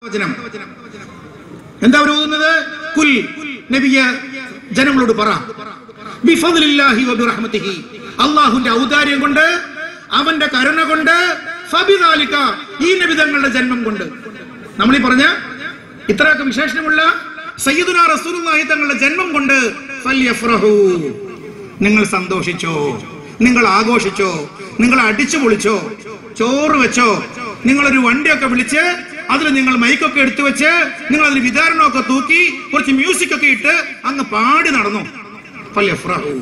വചനം എന്താ അവർ ഓതുന്നത് കുൽ നബിയ ജനങ്ങളോട് പറ ബിഫദ്ലില്ലാഹി വബിറഹ്മതിഹി അള്ളാഹുവിന്റെ ഔദാര്യം കൊണ്ട് അവന്റെ കരുണ കൊണ്ട് ഫബിദാലിക ഈ നബിതങ്ങളുടെ ജന്മം കൊണ്ട് നമ്മൾ ഈ പറഞ്ഞ ഇത്രയൊക്കെ വിശേഷണമുള്ള സയ്യിദുന റസൂലുള്ളാഹി തങ്ങളുടെ ജന്മം കൊണ്ട് ഫല്യഫ്റഹു നിങ്ങൾ സന്തോഷിച്ചോ നിങ്ങൾ ആഘോഷിച്ചോ നിങ്ങൾ അടിച്ചു പൊളിച്ചോ ചോറ് വെച്ചോ നിങ്ങളൊരു വണ്ടിയൊക്കെ വിളിച്ച് അതിൽ നിങ്ങൾ മൈക്കൊക്കെ എടുത്തു വെച്ച് നിങ്ങൾ അതിൽ വിതരണമൊക്കെ തൂക്കി കുറച്ച് മ്യൂസിക് ഒക്കെ ഇട്ട് അങ്ങ് പാടി നടന്നു ഫല്യഫ്റഹു.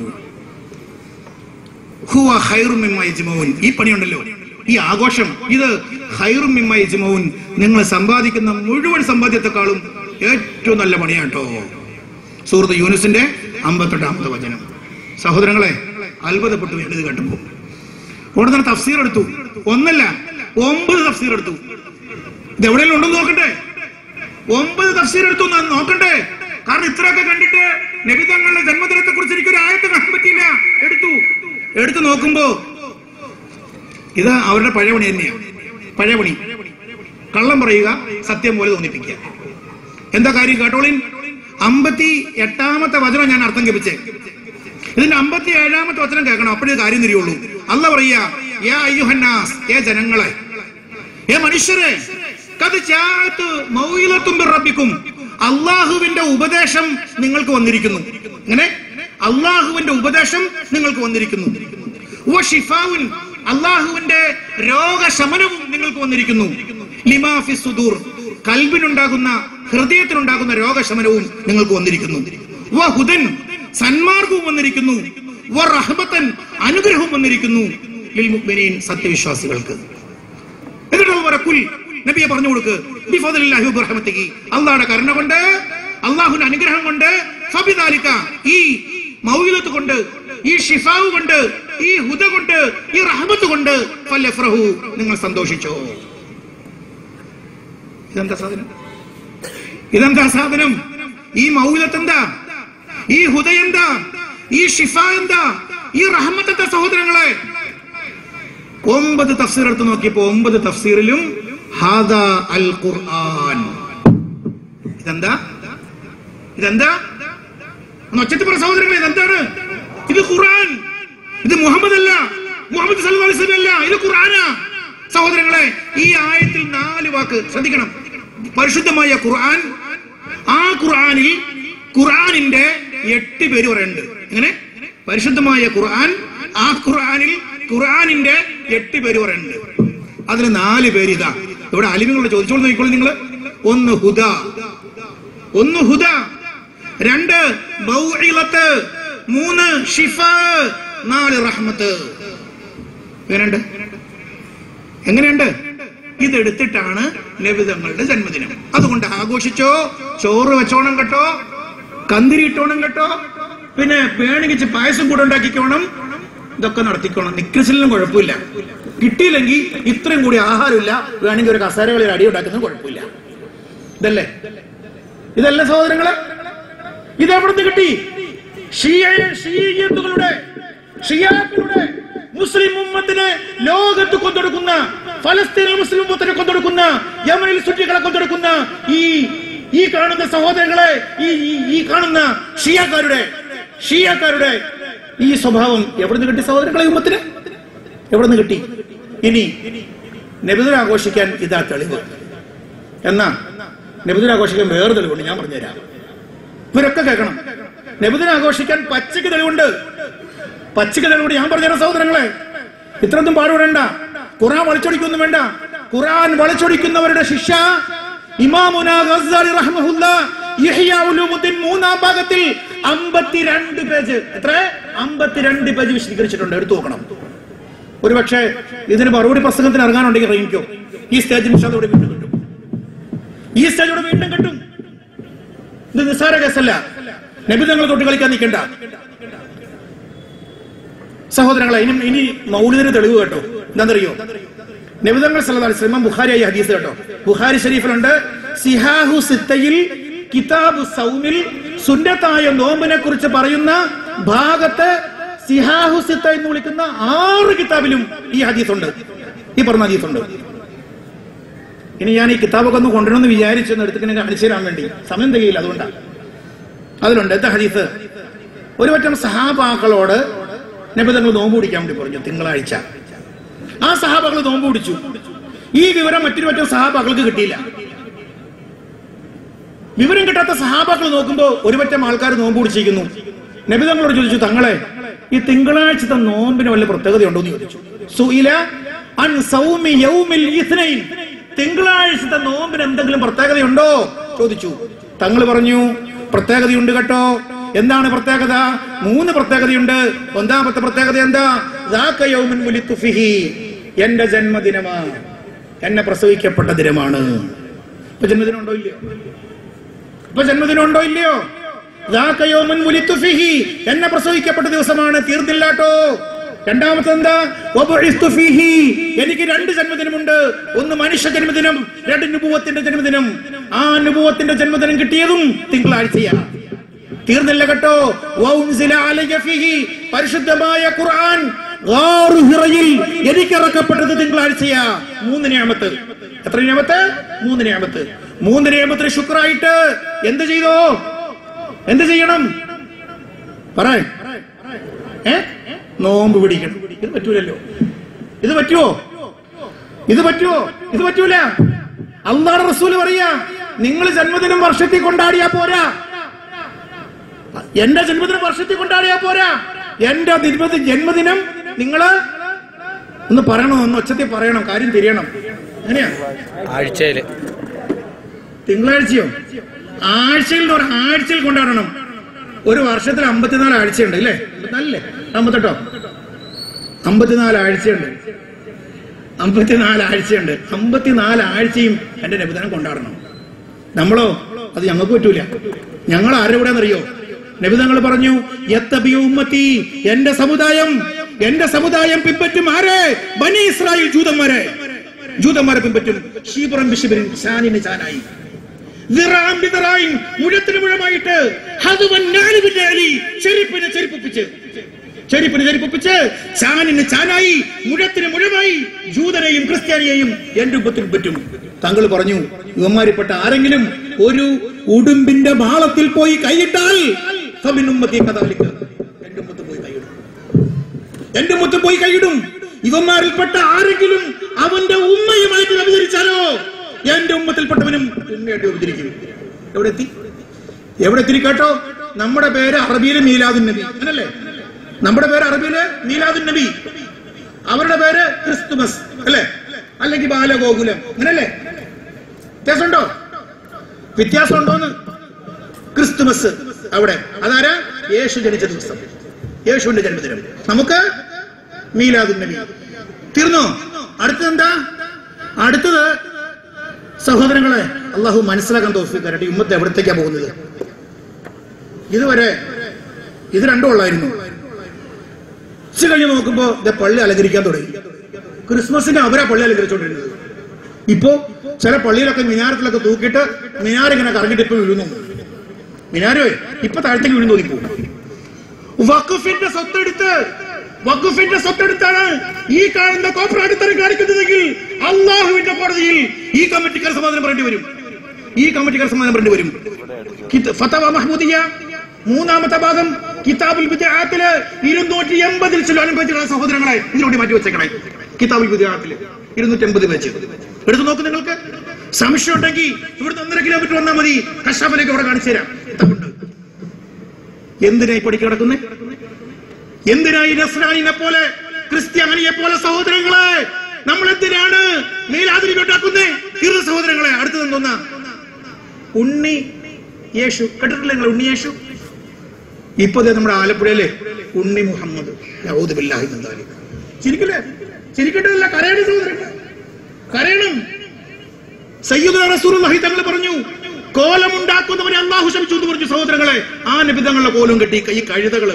ഹുവ ഖൈറും മിമ്മ യജ്മഊൻ. ഈ പണിയുണ്ടല്ലോ ഈ ആഘോഷം ഇത് ഖൈറും മിമ്മ യജ്മഊൻ. നിങ്ങൾ സമ്പാദിക്കുന്ന മുഴുവൻ സമ്പാദ്യത്തെക്കാളും ഏറ്റവും നല്ല പണിയാട്ടോ സൂറത്ത് യൂനുസിന്റെ അമ്പത്തെട്ടാമത്തെ വചനം സഹോദരങ്ങളെ അത്ഭുതപ്പെട്ടു ഞാൻ ഇത് കേട്ടപ്പോ ഉടനെ തന്നെ തഫ്സീർ എടുത്തു ഒന്നല്ല ഒമ്പത് തഫ്സീർ എടുത്തു ഇത് എവിടെയെങ്കിലും ഉണ്ടെന്ന് നോക്കട്ടെ ഒമ്പത് തഫ്സീർ എടുത്തു എന്ന് നോക്കട്ടെ കാരണം ഇത്രയൊക്കെ കണ്ടിട്ട് നബിതങ്ങളുടെ ജന്മദിനത്തെ കുറിച്ച് എനിക്ക് ഒരു ആയത്ത് കാണാൻ പറ്റിയില്ല എടുത്തു എടുത്തു നോക്കുമ്പോ ഇത് അവരുടെ പഴയപണി തന്നെയാണ് പഴയപണി കള്ളം പറയുക സത്യം പോലെ തോന്നിപ്പിക്കുക എന്താ കാര്യം കേട്ടോളിൻ അമ്പത്തി എട്ടാമത്തെ വചനം ഞാൻ അർത്ഥം കൽപ്പിച്ചേ ഇതിന്റെ അമ്പത്തി ഏഴാമത്തെ വചനം കേൾക്കണം അപ്പോഴേ കാര്യം തിരിയുള്ളൂ അല്ല പറയാ യാ അയ്യുഹന്നാസ് ഏ ജനങ്ങളെ ഏ മനുഷ്യരെ കത് ചാത്ത് മൗയിലത്തും റബ്ബിക്കും അള്ളാഹുവിന്റെ ഉപദേശം നിങ്ങൾക്ക് വന്നിരിക്കുന്നു ഇങ്ങനെ അള്ളാഹുവിന്റെ ഉപദേശം നിങ്ങൾക്ക് വന്നിരിക്കുന്നു വ ഷിഫാവുൻ അള്ളാഹുവിന്റെ രോഗശമനവും നിങ്ങൾക്ക് വന്നിരിക്കുന്നു ലിമാഫി സുദൂർ കൽബിനുണ്ടാകുന്ന ഹൃദയത്തിനുണ്ടാകുന്ന രോഗശമനവും നിങ്ങൾക്ക് വന്നിരിക്കുന്നു വ ഹുദൻ സന്മാർഗവും വന്നിരിക്കുന്നു വ റഹ്മത്തൻ അനുഗ്രഹവും വന്നിരിക്കുന്നു ലിൽ മുഅ്മിനീൻ സത്യവിശ്വാസികൾക്ക് എന്നിട്ട് അള്ളാഹ് പറ, കുൽ നബിയെ പറഞ്ഞു കൊടുക്ക് ബിഫദ്ലില്ലാഹി വബിറഹ്മതിഹി അള്ളാഹുടെ കരുണ കൊണ്ട് അള്ളാഹുവിന്റെ അനുഗ്രഹം കൊണ്ട് ഫബിദാലിക ഈ മൗയിലത്ത് കൊണ്ട് ഈ ഷിഫാവ് കൊണ്ട് ഈ ഹുദ കൊണ്ട് ഈ റഹ്മത്ത് കൊണ്ട് ഫല്യഫ്രഹു നിങ്ങൾ സന്തോഷിച്ചോ ഇതെന്താ സാധനം ഇതെന്താ സാധനം ഈ മൗലത്ത് എന്താ ഈ ഹുദ എന്താ ഈ ഷിഫ എന്താ ഈ റഹ്മത്ത് എന്താ സഹോദരങ്ങളെ ഒമ്പത് തഫ്സീർ എടുത്ത് നോക്കിയപ്പോ ഒമ്പത് തഫ്സീറിലും ഹാദ അൽ ഖുർആൻ ഇതെന്താ ഇതെന്താ ഒന്ന് ഒച്ചത്തിൽ പറ സഹോദരങ്ങളെ ഇതെന്താണ് ഇത് ഖുർആൻ ഇത് മുഹമ്മദ് അല്ല മുഹമ്മദ് സല്ലല്ലാഹു അലൈഹി വസല്ലം അല്ല ഇത് ഖുർആനാ സഹോദരങ്ങളെ ഈ ആയത്തിൽ നാല് വാക്ക് ശ്രദ്ധിക്കണം പരിശുദ്ധമായ ഖുർആൻ ആ ഖുർആനിൽ ഖുർആനിന്റെ എട്ട് പേര് പറയുന്നുണ്ട് എങ്ങനെ പരിശുദ്ധമായ ഖുർആൻ ആ ഖുർആനിൽ ഖുർആനിന്റെ എട്ട് പേര് പറയുന്നുണ്ട് അതിൽ നാല് പേര് ഇതാ ഇവിടെ അലിമികളോട് ചോദിച്ചോളൂ നോക്കിക്കോളൂ നിങ്ങൾ ഒന്ന് ഹുദ ഒന്ന് ഹുദ രണ്ട് ബൗഇലത്ത് മൂന്ന് ഷിഫ നാല് റഹ്മത്ത് എങ്ങനെയുണ്ട് എങ്ങനെയുണ്ട് ഇതെടുത്തിട്ടാണ് നബിതങ്ങളുടെ ജന്മദിനം അതുകൊണ്ട് ആഘോഷിച്ചോ ചോറ് വെച്ചോണം കേട്ടോ കന്തിരി ഇട്ടോണം കേട്ടോ പിന്നെ വേണമെങ്കിൽ പായസം കൂടെ ഉണ്ടാക്കിക്കോണം ഇതൊക്കെ നടത്തിക്കോണം നിക്കസിലും കുഴപ്പമില്ല കിട്ടിയില്ലെങ്കിൽ ഇത്രയും കൂടി ആഹാരമില്ല വേണമെങ്കിൽ ഒരു കസേരകളിൽ അടി ഉണ്ടാക്കുന്നത് കുഴപ്പമില്ല ഇതല്ലേ ഇതല്ല സഹോദരങ്ങളെ ഇത് എവിടുന്ന് കിട്ടി ഷിയ- ഷിയ്യത്തുകളുടെ ഷിയാക്കളുടെ മുസ്ലിം ഉമ്മത്തിനെ ലോകത്ത് കൊന്നൊടുക്കുന്ന ഫലസ്തീനിൽ മുസ്ലിം ഉമ്മത്തിനെ കൊന്നൊടുക്കുന്ന യമനിൽ സുറ്റികളെ കൊന്നൊടുക്കുന്ന ഈ ഈ കാണുന്ന സഹോദരങ്ങളെ ഈ ഈ- ഈ കാണുന്ന ഷിയാക്കാരുടെ ഷിയാക്കാരുടെ ഈ സ്വഭാവം എവിടുന്ന് കിട്ടി സഹോദരങ്ങളെ ഈ ഉമ്മത്തിന് എവിടുന്ന് കിട്ടി ഇനി നബിദിന ആഘോഷിക്കാൻ ഇതാ തെളിവ് എന്നാ നബിദിന ആഘോഷിക്കാൻ വേറെ തെളിവുണ്ട് ഞാൻ പറഞ്ഞുതരാം ഇവരൊക്കെ കേൾക്കണം നബിദിന ആഘോഷിക്കാൻ പച്ചക്ക് തെളിവുണ്ട് പച്ചക്ക് തെളിവുണ്ട് ഞാൻ പറഞ്ഞുതരാം സഹോദരങ്ങളെ ഇത്രയൊന്നും പാടുപെടേണ്ട ഖുറാൻ വളച്ചൊടിക്കൊന്നും വേണ്ട ഖുറാൻ വളച്ചൊടിക്കുന്നവരുടെ ശിക്ഷ ഇമാമുന ഗസ്സാലി റഹ്മഹുല്ല ഇഹ്യാ ഉലൂമുദ്ദീൻ മൂന്നാം ഭാഗത്തിൽ അമ്പത്തിരണ്ട് പേജ് എത്ര അമ്പത്തിരണ്ട് പേജ് വിശദീകരിച്ചിട്ടുണ്ട് എടുത്തു നോക്കണം ഒരുപക്ഷെ ഇതിന് മറുപടി പ്രസംഗത്തിന് ഇറങ്ങാനുണ്ടെങ്കിൽ ഇറങ്ങിക്കോ ഈ സ്റ്റേജിൽ ഇവിടെ വീണ്ടും കിട്ടും ഈ സ്റ്റേജ് ഇവിടെ വീണ്ടും കിട്ടും ഇത് നിസ്സാര കേസല്ല നബി തങ്ങൾ തൊട്ട് കളിക്കാൻ നിൽക്കണ്ട സഹോദരങ്ങളെ ഇനി ഇനി മൗലിദിന് തെളിവ് കേട്ടോ എന്താണെന്നറിയോ നബിതങ്ങൾ സല്ലല്ലാഹു ബുഖാരിയായി ഹദീസ് കേട്ടോ ബുഖാരി ഷരീഫിലുണ്ട് സിഹാഹു സിത്തയിൽ കിതാബു സൗമിൽ സുന്നത്തായ നോമ്പിനെ കുറിച്ച് പറയുന്ന ഭാഗത്ത് സിഹാഹു സിത്ത എന്ന് വിളിക്കുന്ന ആറ് കിതാബിലും ഈ ഹദീസ് ഉണ്ട് ഈ പറഞ്ഞ ഹദീസ് ഉണ്ട് ഇനി ഞാൻ ഈ കിതാബൊക്കെ ഒന്ന് കൊണ്ടുവരണമെന്ന് വിചാരിച്ചൊന്ന് എടുത്തിട്ട് കാണിച്ചു തരാൻ വേണ്ടി സമയം തികയില്ല അതുകൊണ്ടാണ് അതിലുണ്ട് എന്താ ഹദീസ് ഒരു പറ്റം സഹാബാക്കളോട് നബിതങ്ങൾ നോമ്പ് പിടിക്കാൻ വേണ്ടി പറഞ്ഞു തിങ്കളാഴ്ച ആ സഹാബാക്കൾ നോമ്പ് പിടിച്ചു ഈ വിവരം മറ്റൊരു പറ്റം സഹാബാക്കൾക്ക് കിട്ടിയില്ല വിവരം കിട്ടാത്ത സഹാബാക്കൾ നോക്കുമ്പോ ഒരു പറ്റം ആൾക്കാർ നോമ്പ് പിടിച്ചിരിക്കുന്നു നബിതങ്ങളോട് ചോദിച്ചു തങ്ങളെ ഈ തിങ്കളാഴ്ചത്തെ നോമ്പിന് വല്ല പ്രത്യേകത ഉണ്ടോ എന്ന് ചോദിച്ചു സുഇല അൻ സൗമി യൗമിൽ ഇസ്നൈൻ തിങ്കളാഴ്ചത്തെ നോമ്പിന് എന്തെങ്കിലും പ്രത്യേകതയുണ്ടോ ചോദിച്ചു തങ്ങൾ പറഞ്ഞു പ്രത്യേകതയുണ്ട് കേട്ടോ എന്താണ് പ്രത്യേകത മൂന്ന് പ്രത്യേകതയുണ്ട് ഒന്നാമത്തെ പ്രത്യേകത എന്താ ദാക യൗമുൻ വുലിത്തു ഫിഹി. എന്റെ ജന്മദിനമാണ് എന്നെ പ്രസവിക്കപ്പെട്ട ദിനമാണ് ഇപ്പൊ ജന്മദിനം ഉണ്ടോ ഇല്ലയോ ഇപ്പൊ ജന്മദിനം ഉണ്ടോ ഇല്ലയോ ദാക യൗമുൻ വുലിത്തു ഫിഹി. എന്നെ പ്രസവിക്കപ്പെട്ട ദിവസമാണ് തീർന്നില്ലാട്ടോ രണ്ടാമത്തെ എന്താ വബുഇസ്തു ഫീഹി. എനിക്ക് രണ്ട് ജന്മദിനമുണ്ട് ഒന്ന് മനുഷ്യ ജന്മദിനം രണ്ട് നുപുവത്തിന്റെ ജന്മദിനം ആ നുപുവത്തിന്റെ ജന്മദിനം കിട്ടിയതും തിങ്കളാഴ്ചയാണ് തീർന്നില്ല കേട്ടോ വൗൻസില അലയ്യ ഫീഹി. പരിശുദ്ധമായ ഖുർആൻ ഗാറു ഹിറയിൽ എനിക്ക് ഇറക്കപ്പെട്ടത് തിങ്കളാഴ്ചയാ മൂന്ന് നിയമത്ത് എത്ര നിയമത്ത് മൂന്ന് നിയമത്ത് മൂന്ന് നിയമത്തിന് ശുക്രായിട്ട് എന്ത് ചെയ്തോ എന്ത് ചെയ്യണം പറ ഏ നോമ്പ് പിടിക്കണം ഇത് പറ്റൂലല്ലോ ഇത് പറ്റുമോ ഇത് പറ്റുമോ ഇത് പറ്റൂല അള്ളാഹ് റസൂല് പറയാ നിങ്ങൾ ജന്മദിനം വർഷത്തിൽ കൊണ്ടാടിയാ പോരാ എന്റെ ജന്മദിനം വർഷത്തിൽ കൊണ്ടാടിയാ പോരാ എന്റെ ജന്മദി- ജന്മദിനം നിങ്ങള് ഒന്ന് പറയണം ഒന്ന് ഒച്ചത്തിൽ പറയണം കാര്യം തിരിയണം എങ്ങനെയാ ആഴ്ചയില് തിങ്കളാഴ്ചയോ ആഴ്ചയിൽ എന്ന് പറഞ്ഞാൽ ആഴ്ചയിൽ കൊണ്ടാടണം ഒരു വർഷത്തിൽ അമ്പത്തിനാല് ആഴ്ചയുണ്ട് അല്ലേ അമ്പത്തിനാലല്ലേ അമ്പത്തെട്ടോ അമ്പത്തിനാല് ആഴ്ചയുണ്ട് അമ്പത്തിനാല് ആഴ്ചയുണ്ട് അമ്പത്തിനാല് ആഴ്ചയും എന്റെ നബിദിനം കൊണ്ടാടണം നമ്മളോ അത് ഞങ്ങൾക്ക് പറ്റൂല ഞങ്ങൾ ആരുടെ കൂടെ അറിയോ നബിതങ്ങൾ പറഞ്ഞു "യത്തബിയ ഉമ്മത്തി എന്റെ സമുദായം എന്റെ സമുദായം പിൻപറ്റും ആരെ ബനി ഇസ്രായേൽ ജൂതന്മാരെ ജൂതന്മാരെ പിൻപറ്റും ഷീബറൻ ബിഷിബിൻ ചാനിന് ചാനായി ദിറാം ബിദറായിൻ മുഴത്തിന് മുഴമായിട്ട് ഹദുവൻ നാലിബിന്റെ അലി ചെരുപ്പിന് ചെരുപ്പിച്ച് ചെരുപ്പിന് ചെരുപ്പിച്ച് ചാനിന് ചാനായി മുഴത്തിന് മുഴമായി ജൂതനെയും ക്രിസ്ത്യാനിയെയും എന്റെ ഉപ്പത്തിൽ പറ്റും താങ്കൾ പറഞ്ഞു ഇവന്മാരിൽപ്പെട്ട ആരെങ്കിലും ഒരു ഉടുമ്പിന്റെ ഭാളത്തിൽ പോയി കൈയിട്ടാൽ ഫമിനുമ്മത്തി കഥാലിക്ക് എന്റെ ഉമ്മത്ത് പോയി കൈയിടും എന്റെ മുത്ത് പോയി കൈയിടും ഇവന്മാരിൽപ്പെട്ട ആരെങ്കിലും അവന്റെ ഉമ്മയുമായിട്ട് വ്യഭിചരിച്ചാലോ എന്റെ ഉമ്മത്തിൽപ്പെട്ടവനും ഉമ്മയായിട്ട് വ്യഭിചരിക്കും എവിടെ എത്തി എവിടെ എത്തി കേട്ടോ നമ്മുടെ പേര് അറബിയിലെ മീലാദുൻ നബി അങ്ങനല്ലേ നമ്മുടെ പേര് അറബിയിലെ മീലാദുൻ നബി അവരുടെ പേര് ക്രിസ്തുമസ് അല്ലേ അല്ലെങ്കിൽ ബാലഗോകുലം അങ്ങനല്ലേ വ്യത്യാസമുണ്ടോ വ്യത്യാസം ഉണ്ടോന്ന് ക്രിസ്തുമസ് അവിടെ അതാരാ യേശു ജനിച്ച ദിവസം യേശുവിന്റെ ജന്മദിനം നമുക്ക് മീലാദുൻ നബി തീർന്നോ അടുത്തത് എന്താ അടുത്തത് സഹോദരങ്ങളെ അള്ളാഹു മനസ്സിലാക്കാൻ തോഫിക്കാരട്ടെ ഈ ഉമ്മത്ത് എവിടത്തേക്കാ പോകുന്നത് ഇതുവരെ ഇത് രണ്ടും ഉള്ളായിരുന്നു ഉച്ച കഴിഞ്ഞ് നോക്കുമ്പോ ഇത് പള്ളി അലങ്കരിക്കാൻ തുടങ്ങി ക്രിസ്മസിന് അവരാ പള്ളി അലങ്കരിച്ചോണ്ടിരുന്നത് ഇപ്പോ ചില പള്ളിയിലൊക്കെ മിനാരത്തിലൊക്കെ തൂക്കിയിട്ട് മിനാർ ഇങ്ങനെ കറങ്ങിട്ട് ഇപ്പൊ വീഴുന്നു മിനാരോ ഇപ്പൊ താഴത്തേക്ക് വീഴുന്നു ഇപ്പോ വഖഫിന്റെ സ്വത്തെടുത്ത് വഖഫിന്റെ സ്വത്തെടുത്താണ് ഈ കാണുന്ന കോപ്രാടിത്തരം കാണിക്കുന്നതെങ്കിൽ അള്ളാഹുവിന്റെ കോടതിയിൽ ഈ കമ്മിറ്റിക്കാർ സമാധാനം പറയേണ്ടി വരും ഈ കമ്മിറ്റിക്കാർ സമാധാനം പറയേണ്ടി വരും കിത- ഫതവ മഹ്മൂദിയ മൂന്നാമത്തെ ഭാഗം കിതാബുൽ ബിദ്ആത്തില് ഇരുന്നൂറ്റി എൺപതിൽ ചില പേജുകളെ സഹോദരങ്ങളെ ഇതിനോട് മാറ്റി വെച്ചേക്കണേ കിതാബുൽ ബിദ്ആത്തില് ഇരുന്നൂറ്റി എൺപത് പേജ് എടുത്തു നോക്ക് നിങ്ങൾക്ക് സംശയം ഉണ്ടെങ്കിൽ ഇവിടുന്ന് ഒന്നര കിലോമീറ്റർ വന്നാൽ മതി കഷാഫിലേക്ക് അവിടെ കാണിച്ചു തരാം കിതാബുണ്ട് എന്തിനായി പഠിക്കി കിടക്കുന്നേ എന്തിനായി നസ്രാനിനെ പോലെ ക്രിസ്ത്യാനിയെ പോലെ സഹോദരങ്ങളെ നമ്മൾ എന്തിനാണ് മേലാതിരി ഉണ്ടാക്കുന്നേ തീർന്ന സഹോദരങ്ങളെ അടുത്ത് നിന്നൊന്ന ഉണ്ണി യേശു കേട്ടിട്ടില്ല നിങ്ങൾ ഉണ്ണി യേശു ഇപ്പൊ ദേ നമ്മുടെ ആലപ്പുഴയിലെ ഉണ്ണി മുഹമ്മദ് യഹൂദ് ബില്ലാഹി മിൻ ദാലിക്. ചിരിക്കില്ലേ ചിരിക്കട്ടില്ല കരയണം സഹോദരങ്ങളെ കരയണം സയ്യിദ് റസൂലുള്ളാഹി തങ്ങൾ പറഞ്ഞു കോലമുണ്ടാക്കുന്നവരെ അള്ളാഹു ശമിച്ചു എന്ന് പറഞ്ഞു സഹോദരങ്ങളെ ആ നിബിധങ്ങളുടെ കോലും കെട്ടി ഈ കഴുതകള്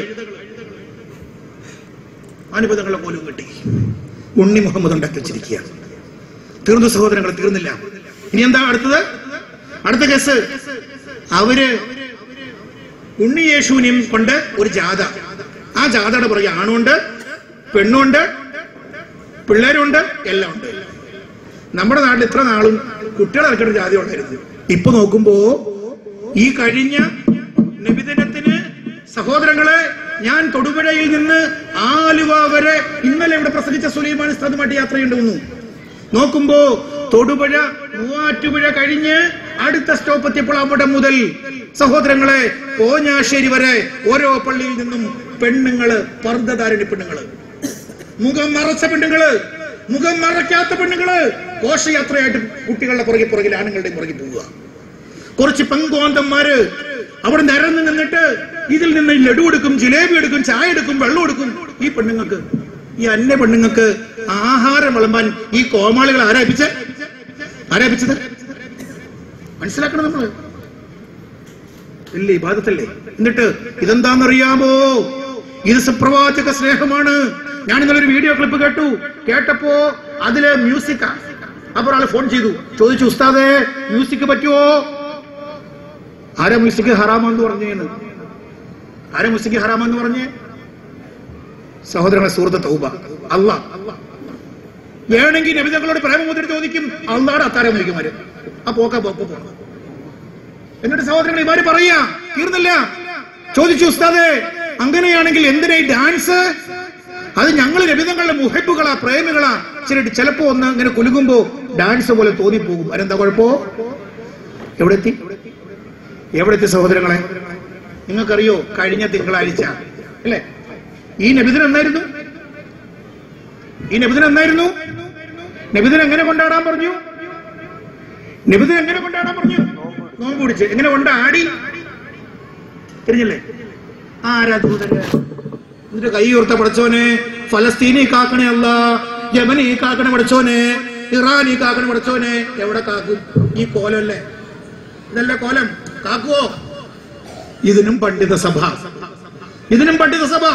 ആ നിബിധങ്ങളുടെ കോലും കെട്ടി ഉണ്ണി മുഹമ്മദ് ഉണ്ടാക്കി വെച്ചിരിക്കുകയാണ് തീർന്നു സഹോദരങ്ങളെ തീർന്നില്ല ഇനി എന്താ അടുത്തത് അടുത്ത കേസ് അവര് ഉണ്ണി യേശുവിനെയും കൊണ്ട് ഒരു ജാഥ ആ ജാഥയുടെ പുറകെ ആണുണ്ട് പെണ്ണുണ്ട് പിള്ളേരുണ്ട് എല്ലാം ഉണ്ട് നമ്മുടെ നാട്ടിൽ ഇത്ര നാളും കുട്ടികളെ കളിക്കേണ്ട ജാതി ഉണ്ടായിരുന്നു ഇപ്പൊ നോക്കുമ്പോ ഈ കഴിഞ്ഞ നബിദിനത്തിന് സഹോദരങ്ങളെ ഞാൻ തൊടുപുഴയിൽ നിന്ന് ആലുവ വരെ ഇന്നലെ ഇവിടെ പ്രസംഗിച്ച സുലൈമാൻ ഉസ്താദുമായിട്ട് യാത്രയുണ്ടെന്നു നോക്കുമ്പോ തൊടുപുഴ മൂവാറ്റുപുഴ കഴിഞ്ഞ് അടുത്ത സ്റ്റോപ്പ് എത്തിയപ്പോൾ അവിടെ മുതൽ സഹോദരങ്ങളെ കോഞ്ഞാശ്ശേരി വരെ ഓരോ പള്ളിയിൽ നിന്നും പെണ്ണുങ്ങള് പർദ്ദധാരണി പെണ്ണുങ്ങള് മുഖം മറച്ച പെണ്ണുങ്ങള് മുഖം മറയ്ക്കാത്ത പെണ്ണുങ്ങള് ഘോഷയാത്രയായിട്ട് കുട്ടികളുടെ പുറകെ പുറകിൽ ആണുങ്ങളുടെ പുറകെ പോവുക കുറച്ച് പെങ്കോന്തന്മാര് അവിടെ നിരന്ന് നിന്നിട്ട് ഇതിൽ നിന്ന് ലഡു എടുക്കും ജിലേബി എടുക്കും ചായ എടുക്കും വെള്ളം എടുക്കും ഈ പെണ്ണുങ്ങൾക്ക് ഈ അന്യ പെണ്ണുങ്ങൾക്ക് ആഹാരം വിളമ്പാൻ ഈ കോമാളികൾ ആരാപിച്ച ആരാപിച്ചത് മനസ്സിലാക്കണം നമ്മള് ഇല്ലേ ബാധത്തല്ലേ എന്നിട്ട് ഇതെന്താണെന്നറിയാമോ ഇത് സുപ്രവാചക സ്നേഹമാണ് ഞാൻ ഇന്നലെ ഒരു വീഡിയോ ക്ലിപ്പ് കേട്ടു കേട്ടപ്പോ അതില് മ്യൂസിക്കാ അപ്പൊ ഒരാൾ ഫോൺ ചെയ്തു ചോദിച്ചു ഉസ്താദേ മ്യൂസിക് പറ്റുമോ ആരാ മ്യൂസിക് ഹറാമെന്ന് പറഞ്ഞേന്ന് ആരാ മ്യൂസിക് ഹറാമെന്ന് പറഞ്ഞേ സഹോദരങ്ങളെ സുഹൃത്ത് തൗബ അല്ല വേണമെങ്കിൽ നബിതങ്ങളോട് പ്രേമം മുദ്ര ചോദിക്കും അള്ളാടെ അത്താരം നോക്കുമാര് ആ പോക്ക പോക്ക് പോണം എന്നിട്ട് സഹോദരങ്ങൾ ഇമാര് പറയാ തീർന്നില്ല ചോദിച്ചു ഉസ്താദേ അങ്ങനെയാണെങ്കിൽ എന്തിനാ ഈ ഡാൻസ് അത് ഞങ്ങൾ രവിതങ്ങളുടെ മുഹബുകളാ പ്രേമികളാ ചില ചിലപ്പോ ഒന്ന് ഇങ്ങനെ കുലുങ്ങുമ്പോ ഡാൻസ് പോലെ തോന്നിപ്പോകും അതിനെന്താ കുഴപ്പോ എവിടെ എത്തി എവിടെ എത്തി സഹോദരങ്ങളെ നിങ്ങൾക്കറിയോ കഴിഞ്ഞ തിങ്കളാഴ്ച അല്ലേ ഈ നബിദിനം എന്നായിരുന്നു ഈ നബിദിനം എന്നായിരുന്നു നബിദിനം എങ്ങനെ കൊണ്ടാടാൻ പറഞ്ഞു നബിദിനം എങ്ങനെ കൊണ്ടാടാൻ പറഞ്ഞു നോമ്പ് പിടിച്ച് എങ്ങനെ കൊണ്ടാടി തിരിഞ്ഞില്ലേ ആരാ ദൂതര് എന്നിട്ട് കൈ ഉയർത്ത പടച്ചോനെ ഫലസ്തീനി കാക്കണേ അല്ല യമനി കാക്കണ പടച്ചോനെ ഇറാനി കാക്കണ പടച്ചോനെ എവിടെ കാക്കും ഈ കോലല്ലേ ഇതല്ലേ കോലം കാക്കുവോ ഇതിനും പണ്ഡിത സഭ ഇതിനും പണ്ഡിത സഭ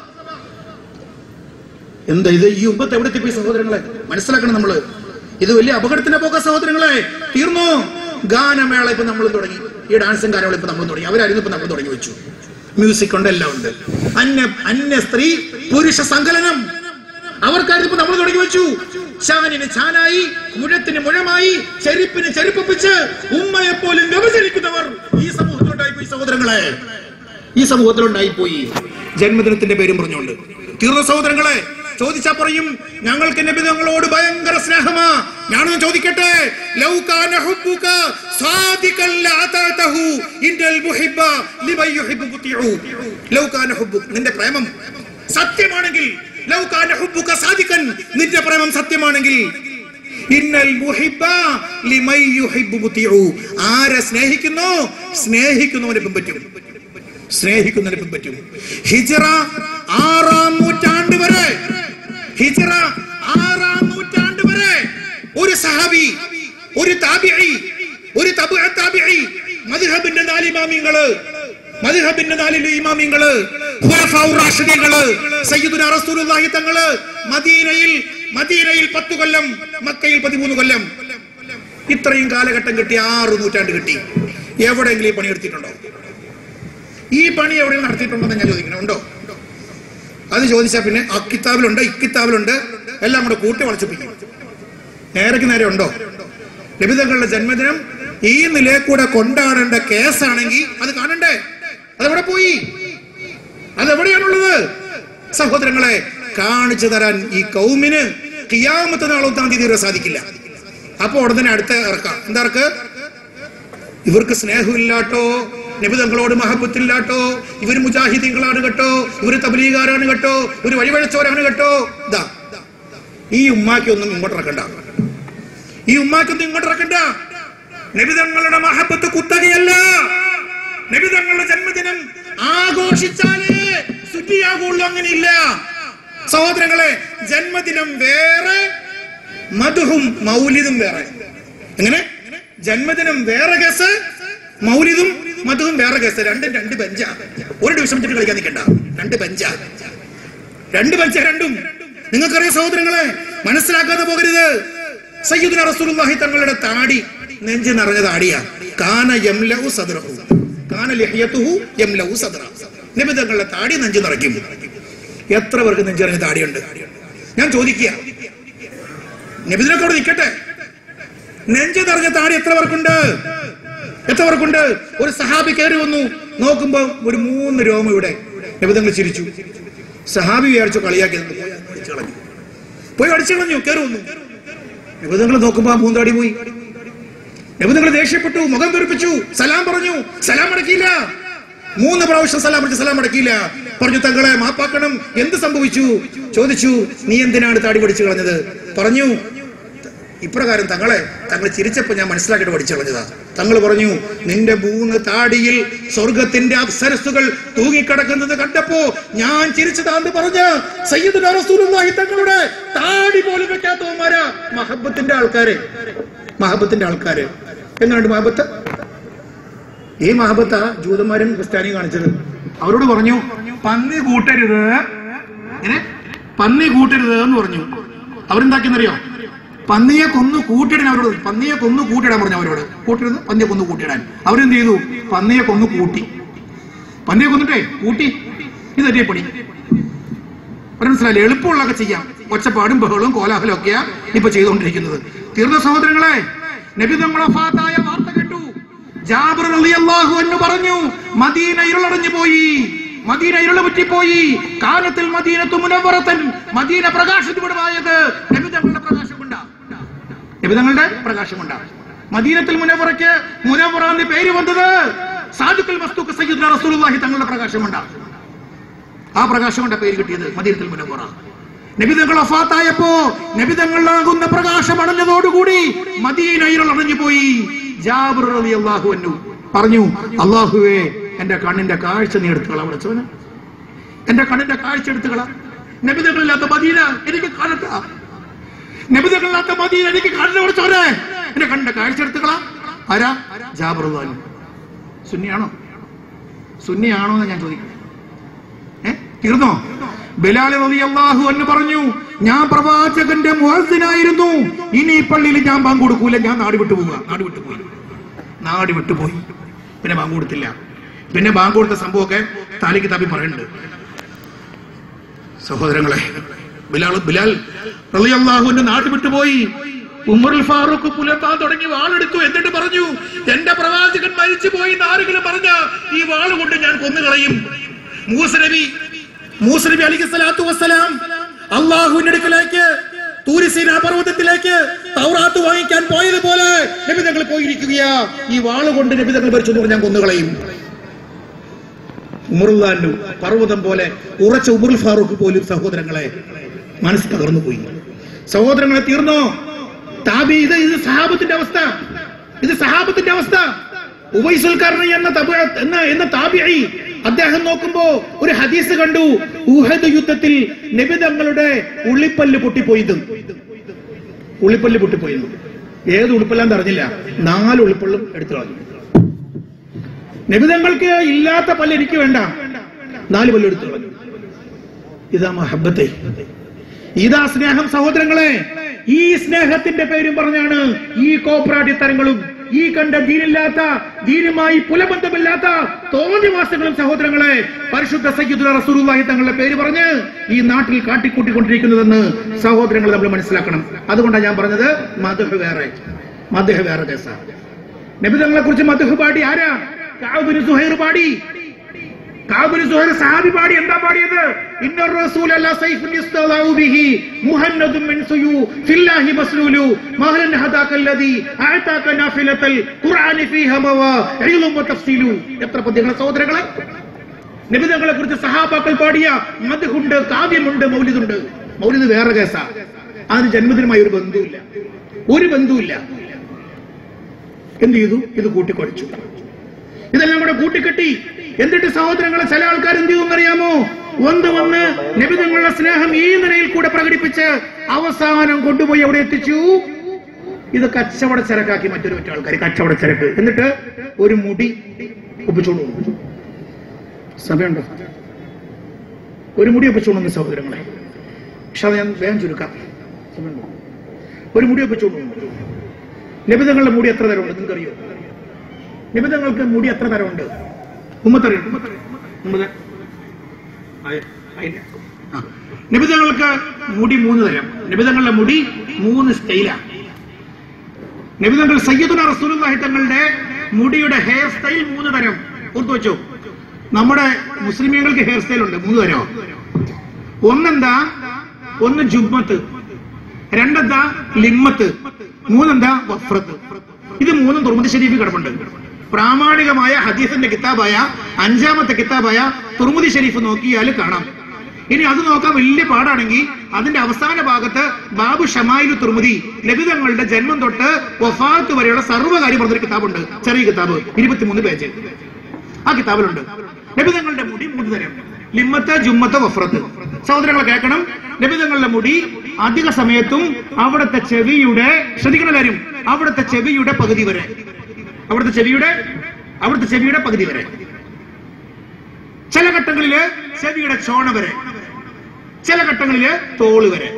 എന്താ ഇത് ഈ ഉമ്പത്ത് എവിടെ എത്തിപ്പോയി സഹോദരങ്ങളെ മനസ്സിലാക്കണം നമ്മള് ഇത് വലിയ അപകടത്തിന്റെ പോക്ക സഹോദരങ്ങളെ തീർന്നു ഗാനമേള ഇപ്പൊ നമ്മൾ തുടങ്ങി ഈ ഡാൻസും ഗാനമേള ഇപ്പൊ നമ്മൾ തുടങ്ങി അവരായിരുന്നു ഇപ്പൊ നമ്മൾ തുടങ്ങി വെച്ചു മ്യൂസിക് ഉണ്ട് എല്ലാം ഉണ്ട് അന്യ അന്യ സ്ത്രീ പുരുഷ സങ്കലനം അവർക്കായിരുന്നു ഇപ്പൊ നമ്മൾ തുടങ്ങി വെച്ചു ചാനിന് ചാനായി മുഴത്തിന് മുഴമായി ചെരുപ്പിന് ചെരുപ്പിച്ച് ഉമ്മയെ പോലും വ്യവചരിക്കുന്നവർ ഈ സമൂഹത്തിലുണ്ടായി പോയി സഹോദരങ്ങളെ ഈ സമൂഹത്തിലുണ്ടായി പോയി ജന്മദിനത്തിന്റെ പേരും പറഞ്ഞുകൊണ്ട് തീർന്ന സഹോദരങ്ങളെ ചോദിച്ചാ പറയും ഞങ്ങൾക്ക് നബി തങ്ങളോട് ഭയങ്കര സ്നേഹമാ ഞാനൊന്ന് ചോദിക്കട്ടെ ലൗ കാന ഹുബ്ബുക സാദിഖൻ ലഅതഅതഹു ഇന്നൽ മുഹിബ്ബ ലിമൻ യുഹിബ്ബു മുതിഉ ലൗ കാന ഹുബ്ബുക നിന്റെ പ്രേമം സത്യമാണെങ്കിൽ ലൗ കാന ഹുബ്ബുക സാദിഖൻ നിന്റെ പ്രേമം സത്യമാണെങ്കിൽ ഇന്നൽ മുഹിബ്ബ ലിമൻ യുഹിബ്ബു മുതിഉ ആരെ സ്നേഹിക്കുന്നു സ്നേഹിക്കുന്നവനെ പിൻപറ്റും സ്നേഹിക്കുന്നതിന് പിൻപറ്റും ഹിജറ ആറാം നൂറ്റാണ്ട് വരെ ഹിജറ ആറാം നൂറ്റാണ്ട് വരെ ഒരു സഹാബി ഒരു താബിഈ ഒരു തബുഅ താബിഈ മദ്ഹബിന്റെ നാല് ഇമാമിങ്ങള് മദ്ഹബിന്റെ നാല് ഇമാമിങ്ങള് ഖുലഫാഉർ റാഷിദീങ്ങള് സയ്യിദുനാ റസൂലുള്ളാഹി തങ്ങള് മദീനയിൽ മദീനയിൽ പത്തു കൊല്ലം മക്കയിൽ പതിമൂന്ന് കൊല്ലം ഇത്രയും കാലഘട്ടം കിട്ടി ആറ് നൂറ്റാണ്ട് കിട്ടി എവിടെയെങ്കിലും ഈ പണിയെടുത്തിട്ടുണ്ടോ ഈ പണി എവിടെയും നടത്തിയിട്ടുണ്ടെന്ന് ഞാൻ ചോദിക്കണം ഉണ്ടോ അത് ചോദിച്ചാൽ പിന്നെ അക്കിത്താബിലുണ്ട് ഇക്കിത്താബിലുണ്ട് എല്ലാം കൂടെ കൂട്ടി വളച്ചൊപ്പിക്കും നേരക്ക് നേരെ ഉണ്ടോ ലഭിതങ്ങളുടെ ജന്മദിനം ഈ നിലയെ കൂടെ കൊണ്ടാടേണ്ട കേസാണെങ്കിൽ അത് കാണണ്ടേ അതെവിടെ പോയി അതെവിടെയാണുള്ളത് സഹോദരങ്ങളെ കാണിച്ചു തരാൻ ഈ കൗമിന് കിയാമത്തെ നാളൊത്താം തീയതി വരെ സാധിക്കില്ല അപ്പൊ ഉടനെ അടുത്ത ഇറക്കാം എന്താ ഇറക്ക് ഇവർക്ക് സ്നേഹമില്ലാട്ടോ നിബിതങ്ങളോട് മഹബത്തില്ലാട്ടോ ഇവര് മുജാഹിദീങ്ങളാണ് കേട്ടോ ഇവര് തബലീകാരാണ് കേട്ടോ ഇവര് വഴിവഴച്ചവരാണ് കേട്ടോ ഇതാ ഈ ഉമ്മാക്കൊന്നും ഇങ്ങോട്ട് ഇറക്കണ്ട ഈ ഉമ്മാക്കൊന്നും ഇങ്ങോട്ട് ഇറക്കണ്ട നബിതങ്ങളുടെ മഹബത്ത് കുത്തകയല്ല നബിതങ്ങളുടെ ജന്മദിനം ആഘോഷിച്ചാലേ ശുദ്ധിയാകുള്ളൂ അങ്ങനെയില്ല സഹോദരങ്ങളെ ജന്മദിനം വേറെ മധുഹും മൗലിദും വേറെ എങ്ങനെ ജന്മദിനം വേറെ കേസ് മൗലിദും മധുവും വേറെ കേസ് രണ്ടും രണ്ട് ബെഞ്ചാ ഒരു ഡിവിഷൻ വെച്ചിട്ട് കളിക്കാൻ നിൽക്കണ്ട രണ്ട് ബെഞ്ചാ രണ്ട് ബെഞ്ച രണ്ടും നിങ്ങൾക്കറിയാം സഹോദരങ്ങളെ മനസ്സിലാക്കാതെ പോകരുത് സയ്യിദുന റസൂലുള്ളാഹി തങ്ങളുടെ താടി നെഞ്ച് നിറഞ്ഞ താടിയാ കാന യംലഉ സദ്റഹു കാന ലഹിയതുഹു യംലഉ സദ്റ നബി തങ്ങളുടെ താടി നെഞ്ച് നിറയ്ക്കും എത്ര പേർക്ക് നെഞ്ച് നിറഞ്ഞ താടിയുണ്ട് ഞാൻ ചോദിക്കുക നബിദിനൊക്കെ അവിടെ നിൽക്കട്ടെ നെഞ്ചു നിറഞ്ഞ താടി എത്ര പേർക്കുണ്ട് എത്ര പേർക്കുണ്ട് ഒരു സഹാബി കയറി വന്നു നോക്കുമ്പോ ഒരു മൂന്ന് രോമം ഇവിടെ നബിതങ്ങൾ ചിരിച്ചു സഹാബി വിചാരിച്ചു കളിയാക്കി അടിച്ചു കളഞ്ഞു പോയി അടിച്ചു കളഞ്ഞു കയറി വന്നു നബിതങ്ങൾ നോക്കുമ്പോ ആ മൂന്നാടി പോയി നബിതങ്ങൾ ദേഷ്യപ്പെട്ടു മുഖം തെറിപ്പിച്ചു സലാം പറഞ്ഞു സലാം അടക്കിയില്ല മൂന്ന് പ്രാവശ്യം സലാം അടിച്ച് സലാം അടക്കിയില്ല പറഞ്ഞു തങ്ങളെ മാപ്പാക്കണം എന്ത് സംഭവിച്ചു ചോദിച്ചു നീ എന്തിനാണ് താടി പഠിച്ചു കളഞ്ഞത് പറഞ്ഞു ഇപ്രകാരം തങ്ങളെ തങ്ങൾ ചിരിച്ചപ്പോ ഞാൻ മനസ്സിലാക്കിയിട്ട് പഠിച്ചു കളഞ്ഞതാ തങ്ങൾ പറഞ്ഞു നിന്റെ മൂന്ന് താടിയിൽ സ്വർഗത്തിന്റെ അപ്സരസ്സുകൾ തൂങ്ങിക്കിടക്കുന്നത് കണ്ടപ്പോ ഞാൻ ചിരിച്ചതാന്ന് പറഞ്ഞ് സയ്യിദ് റസൂലുള്ളാഹി തങ്ങളുടെ താടി പോലും വെക്കാത്തവന്മാരാ മഹബത്തിന്റെ ആൾക്കാര് മഹബത്തിന്റെ ആൾക്കാര് എങ്ങനെയുണ്ട് മഹബത്ത് ഈ മഹബത്ത ജൂതന്മാരും ക്രിസ്ത്യാനിയും കാണിച്ചത് അവരോട് പറഞ്ഞു പന്നി കൂട്ടരുത് ഇങ്ങനെ പന്നി കൂട്ടരുത് എന്ന് പറഞ്ഞു അവരെന്താക്കിയെന്നറിയോ പന്നിയെ കൊന്നു കൂട്ടിടാൻ അവരോട് പറഞ്ഞു. പന്നിയെ കൊന്നു കൂട്ടിടാൻ പറഞ്ഞു അവരോട് കൂട്ടരുത് പന്നിയെ കൊന്നു കൂട്ടിടാൻ അവരെന്ത് ചെയ്തു പന്നിയെ കൊന്നു കൂട്ടി പന്നിയെ കൊന്നിട്ടേ കൂട്ടി ഇത് തെറ്റിയ പണി അവര് മനസ്സിലായില്ലേ എളുപ്പമുള്ളതൊക്കെ ചെയ്യാം ഒച്ചപ്പാടും ബഹളവും കോലാഹലവും ഒക്കെയാ ഇപ്പൊ ചെയ്തുകൊണ്ടിരിക്കുന്നത് തീർന്ന സഹോദരങ്ങളെ നബി തങ്ങളെ ഫാത്തായ വാർത്ത കേട്ടു ജാബിർ റളിയല്ലാഹു അൻഹു പറഞ്ഞു മദീന ഇരുളടഞ്ഞു പോയി മദീന ഇരുള് പറ്റിപ്പോയി കാലത്തിൽ മദീനത്തു മുനവറത്തൻ മദീന പ്രകാശത്തിവിടമായത് നബി തങ്ങളുടെ പ്രകാശം കൊണ്ടാ നബി തങ്ങളുടെ പ്രകാശം കൊണ്ടാ മദീനത്തിൽ മുനവറയ്ക്ക് മുനവറ എന്ന് പേര് വന്നത് സാദുക്കൽ വസ്തുക്ക് സയ്യിദ് റസൂലുള്ളാഹി തങ്ങളുടെ പ്രകാശം കൊണ്ടാ ആ പ്രകാശം കൊണ്ട് പേര് കിട്ടിയത് മദീനത്തിൽ മുനവറ നബിതങ്ങൾ ഒഫാത്തായപ്പോ നബിതങ്ങളാകുന്ന പ്രകാശം അടഞ്ഞതോടുകൂടി മദീനയിൽ അടഞ്ഞു പോയി ജാബിർ റളിയല്ലാഹു അൻഹു പറഞ്ഞു അള്ളാഹുവേ എന്റെ കണ്ണിന്റെ കാഴ്ച നീ എടുത്തുകളാ വിളിച്ചവന് എന്റെ കണ്ണിന്റെ കാഴ്ച എടുത്തുകളാ നബിതകളില്ലാത്ത മദീന എനിക്ക് കാണട്ട നബിതകളില്ലാത്ത മദീന എനിക്ക് കണ്ണിനെ വിളിച്ചവരെ എന്റെ കണ്ണിന്റെ കാഴ്ച എടുത്തുകളാ ആരാ ജാബിർ റളിയല്ലാഹു അൻഹു. സുന്നിയാണോ സുന്നിയാണോ എന്ന് ഞാൻ ചോദിക്കും ഏ? തീർന്നോ ബിലാൽ റളിയല്ലാഹു എന്ന് പറഞ്ഞു ഞാൻ പ്രവാചകന്റെ മുഹസിനായിരുന്നു ഇനി ഈ പള്ളിയിൽ ഞാൻ ബാങ്ക് കൊടുക്കൂല ഞാൻ നാട് വിട്ടു പോവുക നാട് വിട്ടു പോയി നാട് വിട്ടുപോയി പിന്നെ ബാങ്ക് കൊടുത്തില്ല പിന്നെ ബാങ്ക് കൊടുത്ത സംഭവമൊക്കെ താലിക്ക് തപ്പി പറയുന്നുണ്ട് സഹോദരങ്ങളെ ബിലാൽ ബിലാൽ റളിയല്ലാഹുവിന്റെ നാട് വിട്ടുപോയി ഉമറുൽ ഫാറൂഖ് പുലർത്താൻ തുടങ്ങി വാളെടുത്തു എന്നിട്ട് പറഞ്ഞു എന്റെ പ്രവാചകൻ മരിച്ചു പോയി എന്ന് ആരെങ്കിലും പറഞ്ഞ ഈ വാൾ കൊണ്ട് ഞാൻ കൊന്നുകളയും മൂസനബി മൂസനബി അലിഖി സ്വലാത്തു വസ്സലാം അള്ളാഹുവിന്റെ അടുക്കലേക്ക് തൂരിസീന പർവ്വതത്തിലേക്ക് തൗറാത്ത് വാങ്ങിക്കാൻ പോയതുപോലെ നബി തങ്ങൾ പോയിരിക്കുകയാ ഈ വാള് കൊണ്ട് നബി തങ്ങൾ മരിച്ചു എന്ന് പറഞ്ഞ് ഞാൻ കൊന്നുകളയും ഉമറുല്ലാൻഡു പർവ്വതം പോലെ ഉറച്ച ഉമറുൽ ഫാറൂഖ് പോലും സഹോദരങ്ങളെ മനസ്സ് തകർന്നു പോയി സഹോദരങ്ങളെ തീർന്നോ താബി ഇത് ഇത് സഹാബത്തിന്റെ അവസ്ഥ ഇത് സഹാബത്തിന്റെ അവസ്ഥ ഉവൈസുൽ കർണി എന്ന തബ- എന്ന എന്ന താബിഈ അദ്ദേഹം നോക്കുമ്പോ ഒരു ഹദീസ് കണ്ടു ഉഹദ് യുദ്ധത്തിൽ നബി തങ്ങളുടെ ഉള്ളിപ്പല്ല് പൊട്ടിപ്പോയത് ഉള്ളിപ്പല്ല് പൊട്ടിപ്പോയത് ഏത് ഉള്ളിപ്പല്ലാന്ന് അറിഞ്ഞില്ല നാല് ഉള്ളിപ്പല്ലും എടുത്തു കളഞ്ഞു നബിതങ്ങൾക്ക് ഇല്ലാത്ത പല്ല് എനിക്ക് വേണ്ട നാല് പല്ല് എടുത്തു കളഞ്ഞു ഇതാ മഹബത്തെ ഇതാ സ്നേഹം സഹോദരങ്ങളെ ഈ സ്നേഹത്തിന്റെ പേരും പറഞ്ഞാണ് ഈ കോപ്രാടിത്തരങ്ങളും ഈ കണ്ട ദീനില്ലാത്ത ദീനുമായി പുലബന്ധമില്ലാത്ത തോന്നിവാസങ്ങളും സഹോദരങ്ങളെ പരിശുദ്ധ സയ്യിദുൽ റസൂലുള്ളാഹി തങ്ങളുടെ പേര് പറഞ്ഞ് ഈ നാട്ടിൽ കാട്ടിക്കൂട്ടിക്കൊണ്ടിരിക്കുന്നതെന്ന് സഹോദരങ്ങൾ നമ്മൾ മനസ്സിലാക്കണം അതുകൊണ്ടാണ് ഞാൻ പറഞ്ഞത് മധുഹ് വേറെ മധുഹ് വേറെ കേസാണ് നബിതങ്ങളെ കുറിച്ച് മധുഹ് പാടി ആരാ കാബിന് സുഹൈർ പാടി കാബിന് സുഹൈർ സഹാബി പാടി എന്താ പാടിയത് ഇന്ന റസൂൽ അല്ലാ സൈഫുൻ യസ്തദഉ ബിഹി മുഹന്നദും മിൻ സുയു ഫില്ലാഹി മസ്ലൂലു മഹലൻ ഹദാകല്ലദി അഅതാക നാഫിലത്തൽ ഖുർആനി ഫീഹ മവാ ഇൽമും വതഫ്സീലു എത്ര പദ്യങ്ങളെ സഹോദരങ്ങളെ നബിതങ്ങളെ കുറിച്ച് സഹാബാക്കൾ പാടിയ മദ്ഹുണ്ട് കാവ്യമുണ്ട് മൗലിദുണ്ട് മൗലിദ് വേറെ കേസാ അതിന് ജന്മദിനമായി ഒരു ബന്ധുവില്ല ഒരു ബന്ധുവില്ല എന്ത് ചെയ്തു ഇത് കൂട്ടിക്കൊടിച്ചു ഇതെല്ലാം കൂടെ കൂട്ടിക്കെട്ടി എന്നിട്ട് സഹോദരങ്ങളെ ചില ആൾക്കാർ എന്ത് ചെയ്തു അറിയാമോ ഒന്ന് വന്ന് നബിതങ്ങളുടെ സ്നേഹം ഈ നിലയിൽ കൂടെ പ്രകടിപ്പിച്ച് അവസാനം കൊണ്ടുപോയി അവിടെ എത്തിച്ചു ഇത് കച്ചവട ചരക്കാക്കി മറ്റൊരു മറ്റു ആൾക്കാർ കച്ചവട ചരക്ക് എന്നിട്ട് ഒരു മുടി ഒപ്പിച്ചോളൂ സമയമുണ്ടോ ഒരു മുടി ഒപ്പിച്ചോളൂ സഹോദരങ്ങളെ പക്ഷെ അത് ഞാൻ വേഗം ചുരുക്കാം സമയമുണ്ടോ ഒരു മുടി ഒപ്പിച്ചോളൂ നിബിധങ്ങളുടെ മുടി എത്ര തരമുണ്ട് നിങ്ങൾക്കറിയോ നിബിധങ്ങൾക്ക് മുടി എത്ര തരമുണ്ട് ഉമ്മത്തറിയോ ഉമ്മത് നിബിധങ്ങൾക്ക് മുടി മൂന്ന് തരം നിബിധങ്ങളുടെ മുടി മൂന്ന് സ്റ്റൈലാണ് നബിതങ്ങൾ സയ്യദുന റസൂലുള്ളാഹി തങ്ങളുടെ മുടിയുടെ ഹെയർ സ്റ്റൈൽ മൂന്ന് തരം ഓർത്തു വെച്ചോ നമ്മുടെ മുസ്ലിമീങ്ങൾക്ക് ഹെയർ സ്റ്റൈൽ ഉണ്ട് മൂന്ന് തരം ഒന്നെന്താ ഒന്ന് ജുമ്മത്ത് രണ്ടെന്താ ലിമ്മത്ത് മൂന്നെന്താ വഫ്രത്ത് ഇത് മൂന്നും തുറമുദ് ഷരീഫ് കിടപ്പുണ്ട് പ്രാമാണികമായ ഹദീസിന്റെ കിതാബായ അഞ്ചാമത്തെ കിതാബായ തുറമുദി ഷരീഫ് നോക്കിയാൽ കാണാം ഇനി അത് നോക്കാൻ വലിയ പാടാണെങ്കിൽ അതിന്റെ അവസാന ഭാഗത്ത് ബാബു ഷമായിലു തുറമുദി ലഭിതങ്ങളുടെ ജന്മം തൊട്ട് വഫാത്ത് വരെയുള്ള സർവ്വകാര്യം പറഞ്ഞൊരു കിതാബുണ്ട് ചെറിയ കിതാബ് ഇരുപത്തിമൂന്ന് പേജ് ആ കിതാബിലുണ്ട് ലഭിതങ്ങളുടെ മുടി മൂന്ന് തരം ലിമ്മത്ത് ജുമ്മത്ത് വഫ്രത്ത് സഹോദരങ്ങളെ കേൾക്കണം ലഭിതങ്ങളുടെ മുടി അധിക സമയത്തും അവിടുത്തെ ചെവിയുടെ ശ്രദ്ധിക്കണം എല്ലാവരും അവിടുത്തെ ചെവിയുടെ പകുതി വരെ അവിടുത്തെ ചെവിയുടെ അവിടുത്തെ ചെവിയുടെ പകുതി വരെ ചില ഘട്ടങ്ങളില് ചെവിയുടെ ചോണ വരെ ചില ഘട്ടങ്ങളില് തോള് വരെ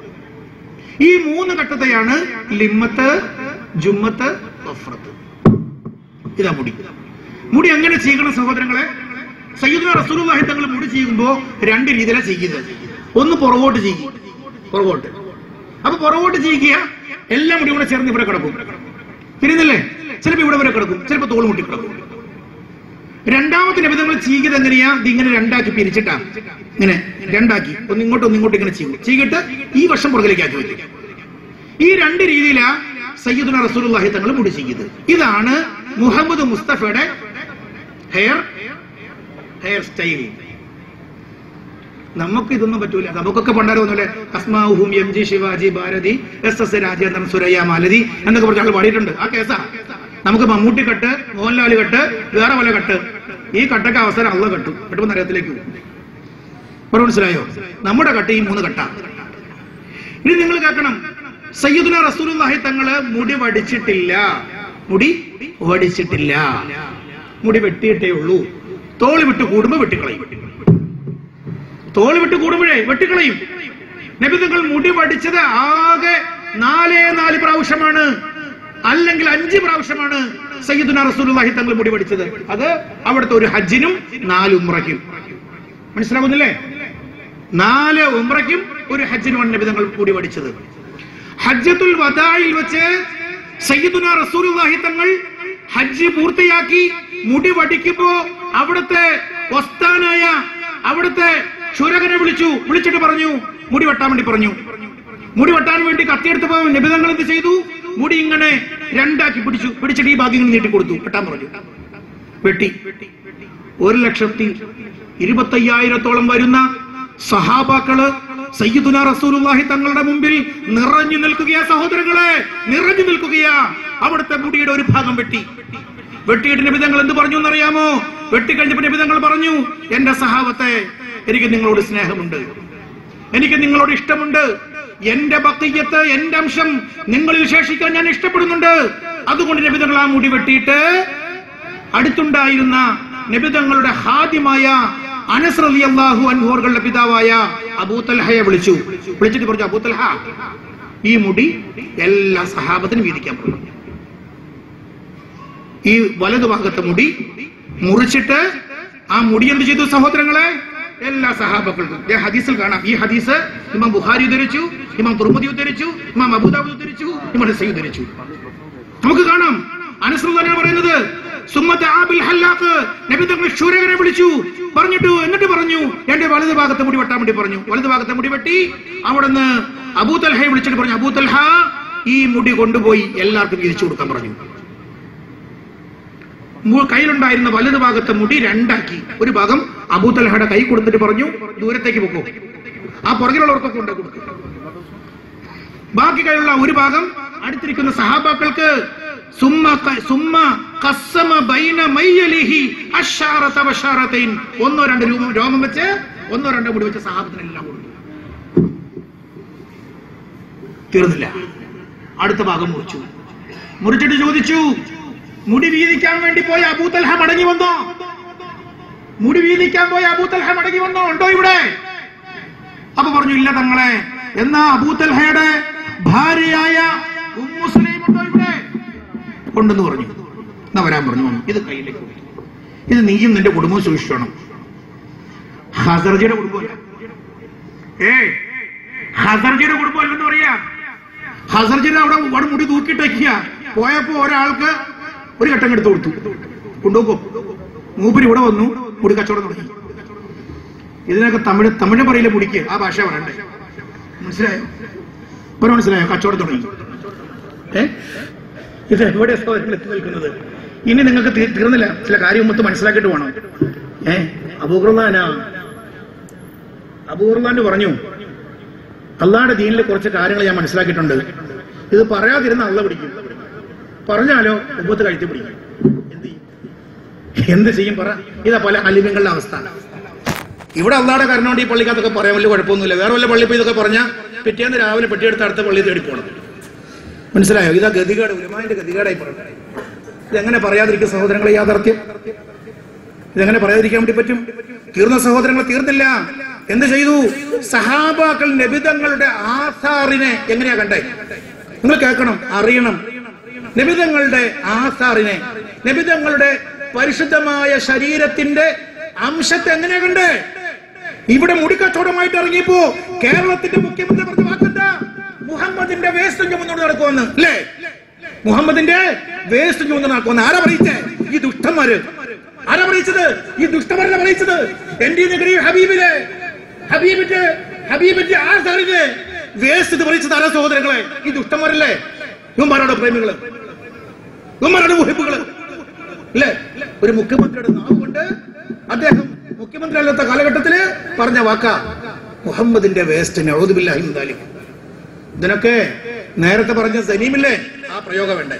ഈ മൂന്ന് ഘട്ടത്തെയാണ് ലിമ്മത്ത് ജുമ്മത്ത് വഫ്രത്ത് ഇതാ മുടി മുടി എങ്ങനെ ചെയ്യണം സഹോദരങ്ങളെ സയ്യിദ്ന റസൂലുള്ളാഹി തങ്ങൾ മുടി ചെയ്യുമ്പോ രണ്ട് രീതിയിലാണ് ചെയ്യുന്നത് ഒന്ന് പുറകോട്ട് ചെയ്യും പുറകോട്ട് അപ്പൊ പുറകോട്ട് ചെയ്യുക എല്ലാം മുടി കൂടെ ചേർന്ന് ഇവിടെ കിടക്കും തിരിഞ്ഞല്ലേ ചിലപ്പോ ഇവിടെ വരെ കിടക്കും ചിലപ്പോ തോൾ മുട്ടി കിടക്കും രണ്ടാമത്തെ നിബിധങ്ങൾ ചെയ്യുന്നത് എങ്ങനെയാ ഇതിങ്ങനെ രണ്ടാക്കി പിരിച്ചിട്ടാ ഇങ്ങനെ രണ്ടാക്കി ഒന്ന് ഇങ്ങോട്ടും ഒന്ന് ഇങ്ങോട്ടും ഇങ്ങനെ ചെയ്യും ചെയ്തിട്ട് ഈ വർഷം പുറകിലേക്ക് ആക്കി വെക്കും ഈ രണ്ട് രീതിയിലാ സയ്യിദുന റസൂലുള്ളാഹി തങ്ങൾ മുടി ചെയ്യുന്നത് ഇതാണ് മുഹമ്മദ് മുസ്തഫയുടെ ഹെയർ ഹെയർ സ്റ്റൈൽ നമുക്ക് ഇതൊന്നും പറ്റൂല നമുക്കൊക്കെ പണ്ടാരൊന്നുമില്ലേ അസ്മാഹും M G Sivaji Bharathi S S Rajendran Suraiya Malathi എന്നൊക്കെ പറഞ്ഞ ആൾ പാടിയിട്ടുണ്ട് ആ കേസാ നമുക്ക് മമ്മൂട്ടി കട്ട് മോഹൻലാൽ കട്ട് വേറെ പല കട്ട് ഈ കട്ടൊക്കെ അവസരം അള്ള കട്ടു കെട്ടുമ്പോൾ നരകത്തിലേക്ക് പോകും ഇവിടെ മനസ്സിലായോ നമ്മുടെ കട്ട് ഈ മൂന്ന് കട്ട ഇനി നിങ്ങൾ കേൾക്കണം സയ്യിദുന റസൂലുള്ളാഹി തങ്ങള് മുടി വടിച്ചിട്ടില്ല മുടി വടിച്ചിട്ടില്ല മുടി വെട്ടിയിട്ടേ ഉള്ളൂ തോളി വിട്ട് കൂടുമ്പോ വെട്ടിക്കളയും തോളി വിട്ട് കൂടുമ്പോഴേ വെട്ടിക്കളയും നബി തങ്ങൾ മുടി വടിച്ചത് ആകെ നാലേ നാല് പ്രാവശ്യമാണ് അല്ലെങ്കിൽ അഞ്ച് പ്രാവശ്യമാണ് സയ്യിദുന റസൂലുള്ളാഹി തങ്ങൾ മുടി വടിച്ചത് അത് അവിടുത്തെ ഒരു ഹജ്ജിനും നാല് ഉമ്രയ്ക്കും മനസ്സിലാകുന്നില്ലേ നാല് ഉമ്രയ്ക്കും ഒരു ഹജ്ജിനുമാണ് നബി തങ്ങൾ മുടി വടിച്ചത് ഹജ്ജത്തുൽ വദായിൽ വെച്ച് സയ്യിദുന റസൂലുള്ളാഹി തങ്ങൾ ഹജ്ജ് പൂർത്തിയാക്കി മുടി വടിക്കുമ്പോ അവിടുത്തെ വസ്താനായ അവിടുത്തെ ക്ഷുരകനെ വിളിച്ചു വിളിച്ചിട്ട് പറഞ്ഞു മുടി വെട്ടാൻ വേണ്ടി പറഞ്ഞു മുടി വെട്ടാൻ വേണ്ടി കത്തിയെടുത്തപ്പോ നിബിധങ്ങൾ എന്ത് ചെയ്തു മുടി ഇങ്ങനെ രണ്ടാക്കി പിടിച്ചു പിടിച്ചിട്ട് ഈ ഭാഗ്യം ഇങ്ങനെ നീട്ടി കൊടുത്തു വെട്ടാൻ പറഞ്ഞു വെട്ടി ഒരു ലക്ഷത്തി ഇരുപത്തയ്യായിരത്തോളം വരുന്ന സഹാബാക്കള് സയ്യിദുന റസൂലുള്ളാഹി തങ്ങളുടെ മുമ്പിൽ നിറഞ്ഞു നിൽക്കുകയാ സഹോദരങ്ങളെ നിറഞ്ഞു നിൽക്കുകയാ അവിടുത്തെ മുടിയുടെ ഒരു ഭാഗം വെട്ടി വെട്ടിയിട്ട് നിബിധങ്ങൾ എന്ത് പറഞ്ഞു എന്നറിയാമോ വെട്ടിക്കഴിഞ്ഞപ്പോ നിബിധങ്ങൾ പറഞ്ഞു എന്റെ സഹാബത്തെ എനിക്ക് നിങ്ങളോട് സ്നേഹമുണ്ട് എനിക്ക് നിങ്ങളോട് ഇഷ്ടമുണ്ട് എന്റെ ഭക്തിയത്ത് എന്റെ അംശം നിങ്ങളിൽ വിശേഷിക്കാൻ ഞാൻ ഇഷ്ടപ്പെടുന്നുണ്ട് അതുകൊണ്ട് നബിതങ്ങൾ ആ മുടി വെട്ടിയിട്ട് അടുത്തുണ്ടായിരുന്ന നബിതങ്ങളുടെ ഹാദ്യമായ അനസ് റളിയല്ലാഹു അൻഹോറുകളുടെ പിതാവായ അബൂത്തൽഹയെ വിളിച്ചു വിളിച്ചിട്ട് പറഞ്ഞു അബൂത്തൽഹ ഈ മുടി എല്ലാ സഹാബത്തിനും വീതിക്കാൻ പറഞ്ഞു ഈ വലതുഭാഗത്തെ മുടി മുറിച്ചിട്ട് ആ മുടി എന്ത് ചെയ്തു സഹോദരങ്ങളെ എല്ലാ സഹാബക്കൾക്കും ദേ ഹദീസിൽ കാണാം ഈ ഹദീസ് ഇമാം ബുഖാരി ഉദ്ധരിച്ചു ഇമാം തുർമുദി ഉദ്ധരിച്ചു ഇമാം അബൂദാബുദ് ഉദ്ധരിച്ചു ഇമാം നസൈ ഉദ്ധരിച്ചു നമുക്ക് കാണാം അനുസൃതനാണ് പറയുന്നത് സുമ്മത്ത് ആബിൽ ഹല്ലാക്ക് നബി തങ്ങൾ ശൂരകരെ വിളിച്ചു പറഞ്ഞിട്ടു എന്നിട്ട് പറഞ്ഞു എന്റെ വലത് ഭാഗത്തെ മുടി വെട്ടാൻ വേണ്ടി പറഞ്ഞു വലത് ഭാഗത്തെ മുടി വെട്ടി അവിടുന്ന് അബൂതൽഹയെ വിളിച്ചിട്ട് പറഞ്ഞു അബൂതൽഹ ഈ മുടി കൊണ്ടുപോയി എല്ലാവർക്കും തിരിച്ചു കൊടുക്കാൻ പറഞ്ഞു മു- കയ്യിലുണ്ടായിരുന്ന വലത് ഭാഗത്തെ മുടി രണ്ടാക്കി ഒരു ഭാഗം അബൂതൽഹയുടെ കൈ കൊടുത്തിട്ട് പറഞ്ഞു ദൂരത്തേക്ക് പൊക്കോ ആ പുറകിലുള്ളവർക്കൊക്കെ കൊണ്ട് കൊടുത്തു ബാക്കി കയ്യിലുള്ള ഒരു ഭാഗം അടുത്തിരിക്കുന്ന സഹാബാക്കൾക്ക് സുമ്മ ക- സുമ്മ കസ്സമ ബൈന മയ്യലിഹി അശ്ശാറത വശാറതൈൻ. ഒന്നോ രണ്ടോ രൂപം രോമം വെച്ച് ഒന്നോ രണ്ടോ മുടി വെച്ച് സഹാബത്തിനെല്ലാം കൊടുത്തു തീർന്നില്ല അടുത്ത ഭാഗം മുറിച്ചു മുറിച്ചിട്ട് ചോദിച്ചു മുടി വീതിക്കാൻ വേണ്ടി പോയ അബൂത്തൽഹ മടങ്ങി വന്നോ മുടി വീതിക്കാൻ പോയ അബൂത്തൽഹ മടങ്ങി വന്നോ ഉണ്ടോ ഇവിടെ അപ്പൊ പറഞ്ഞു ഇല്ല തങ്ങളെ എന്നാ അബൂത്തൽഹയുടെ ഭാര്യയായ ഉമ്മു സുലൈം ഉണ്ടോ ഇവിടെ ഉണ്ടെന്ന് പറഞ്ഞു എന്നാ വരാൻ പറഞ്ഞു വന്നു. ഇത് കയ്യിലേക്ക് കൊടുത്തു. ഇത് നീയും നിന്റെ കുടുംബവും സൂക്ഷിച്ചോണം ഹസർജിയുടെ കുടുംബമല്ല ഏ ഹസർജിയുടെ കുടുംബം അല്ലെന്ന് പറയാ ഹസർജിനെ അവിടെ അവിടെ മുടി തൂക്കിയിട്ട് വയ്ക്കുക പോയപ്പോ ഒരാൾക്ക് ഒരു ഘട്ടം എടുത്തു കൊടുത്തു കൊണ്ടുപോക്കോ മൂപ്പര് ഇവിടെ വന്നു മുടി കച്ചവടം തുടങ്ങി ഇതിനൊക്കെ തമിഴ് തമിഴ് പറയില്ല മുടിക്ക് ആ ഭാഷ പറയണ്ടേ മനസ്സിലായോ ഇപ്പൊ മനസ്സിലായോ കച്ചവടം തുടങ്ങി ഏ ഇത് എവിടെ സഹോദരങ്ങൾ എത്തി നിൽക്കുന്നത് ഇനി നിങ്ങൾക്ക് തീ- തീർന്നില്ല ചില കാര്യം മൊത്തം മനസ്സിലാക്കിയിട്ട് വേണം ഏ അബൂഖുർലാനാ അബൂഖുർലാൻ പറഞ്ഞു അള്ളായുടെ ദീനിൽ കുറച്ച് കാര്യങ്ങൾ ഞാൻ മനസ്സിലാക്കിയിട്ടുണ്ട് ഇത് പറയാതിരുന്ന അള്ള പിടിക്കും പറഞ്ഞാലോ ഉപ്പത്ത് കഴുത്തി പിടിക്കും എന്ത് ചെയ്യും? എന്ത് ചെയ്യും പറ ഇതാ പല അലിമ്യങ്ങളുടെ അവസ്ഥ ഇവിടെ അള്ളാടെ കാരണം കൊണ്ട് ഈ പള്ളിക്കകത്തൊക്കെ പറയാൻ വലിയ കുഴപ്പമൊന്നുമില്ല വേറെ വല്ല പള്ളി പോയി ഇതൊക്കെ പറഞ്ഞാൽ പിറ്റേന്ന് രാവിലെ പെട്ടിയെടുത്ത് അടുത്ത പള്ളി തേടി പോകണം മനസ്സിലായോ ഇതാ ഗതികേട് ഉലമാന്റെ ഗതികേടായി പറയുന്നത് ഇതെങ്ങനെ പറയാതിരിക്കും സഹോദരങ്ങളെ യാഥാർത്ഥ്യം ഇതെങ്ങനെ പറയാതിരിക്കാൻ വേണ്ടി പറ്റും തീർന്ന സഹോദരങ്ങൾ തീർന്നില്ല എന്ത് ചെയ്തു സഹാബാക്കൾ നബിതങ്ങളുടെ ആസാറിനെ എങ്ങനെയാ കണ്ടേ നിങ്ങൾ കേൾക്കണം അറിയണം നബിതങ്ങളുടെ ആസാറിനെ നബിതങ്ങളുടെ പരിശുദ്ധമായ ശരീരത്തിന്റെ അംശത്തെ എങ്ങനെയാ കണ്ടേ ഇവിടെ മുടിക്കച്ചവടമായിട്ട് ഇറങ്ങിയപ്പോ കേരളത്തിന്റെ മുഖ്യമന്ത്രി പറഞ്ഞ വാക്കെന്താ മുഹമ്മദിന്റെ വേസ്റ്റ് ചുമന്നുകൊണ്ട് നടക്കുമെന്ന് അല്ലേ മുഹമ്മദിന്റെ വേസ്റ്റ് ചുമന്ന് നടക്കുമെന്ന് ആരാ പറയിച്ചേ ഈ ദുഷ്ടന്മാര് ആരാ പറയിച്ചത് ഈ ദുഷ്ടന്മാരല്ല പറയിച്ചത് എന്റെ നഗരി ഹബീബിലെ ഹബീബിന്റെ ഹബീബിന്റെ ആ സാറിന്റെ വേസ്റ്റ് ഇത് പറയിച്ചത് ആരാ സഹോദരങ്ങളെ ഈ ദുഷ്ടന്മാരല്ലേ ഇവന്മാരാണോ പ്രേമികള് ഇവന്മാരാണ് മുഹിബുകള് അല്ലേ ഒരു മുഖ്യമന്ത്രിയുടെ നാവ് കൊണ്ട് അദ്ദേഹം മുഖ്യമന്ത്രി അല്ലാത്ത കാലഘട്ടത്തില് പറഞ്ഞ വാക്ക മുഹമ്മദിന്റെ വേസ്റ്റ് നൗദുബില്ലാഹിം ദാലിം ഇതിനൊക്കെ നേരത്തെ പറഞ്ഞ സലീമില്ലേ ആ പ്രയോഗം വേണ്ടേ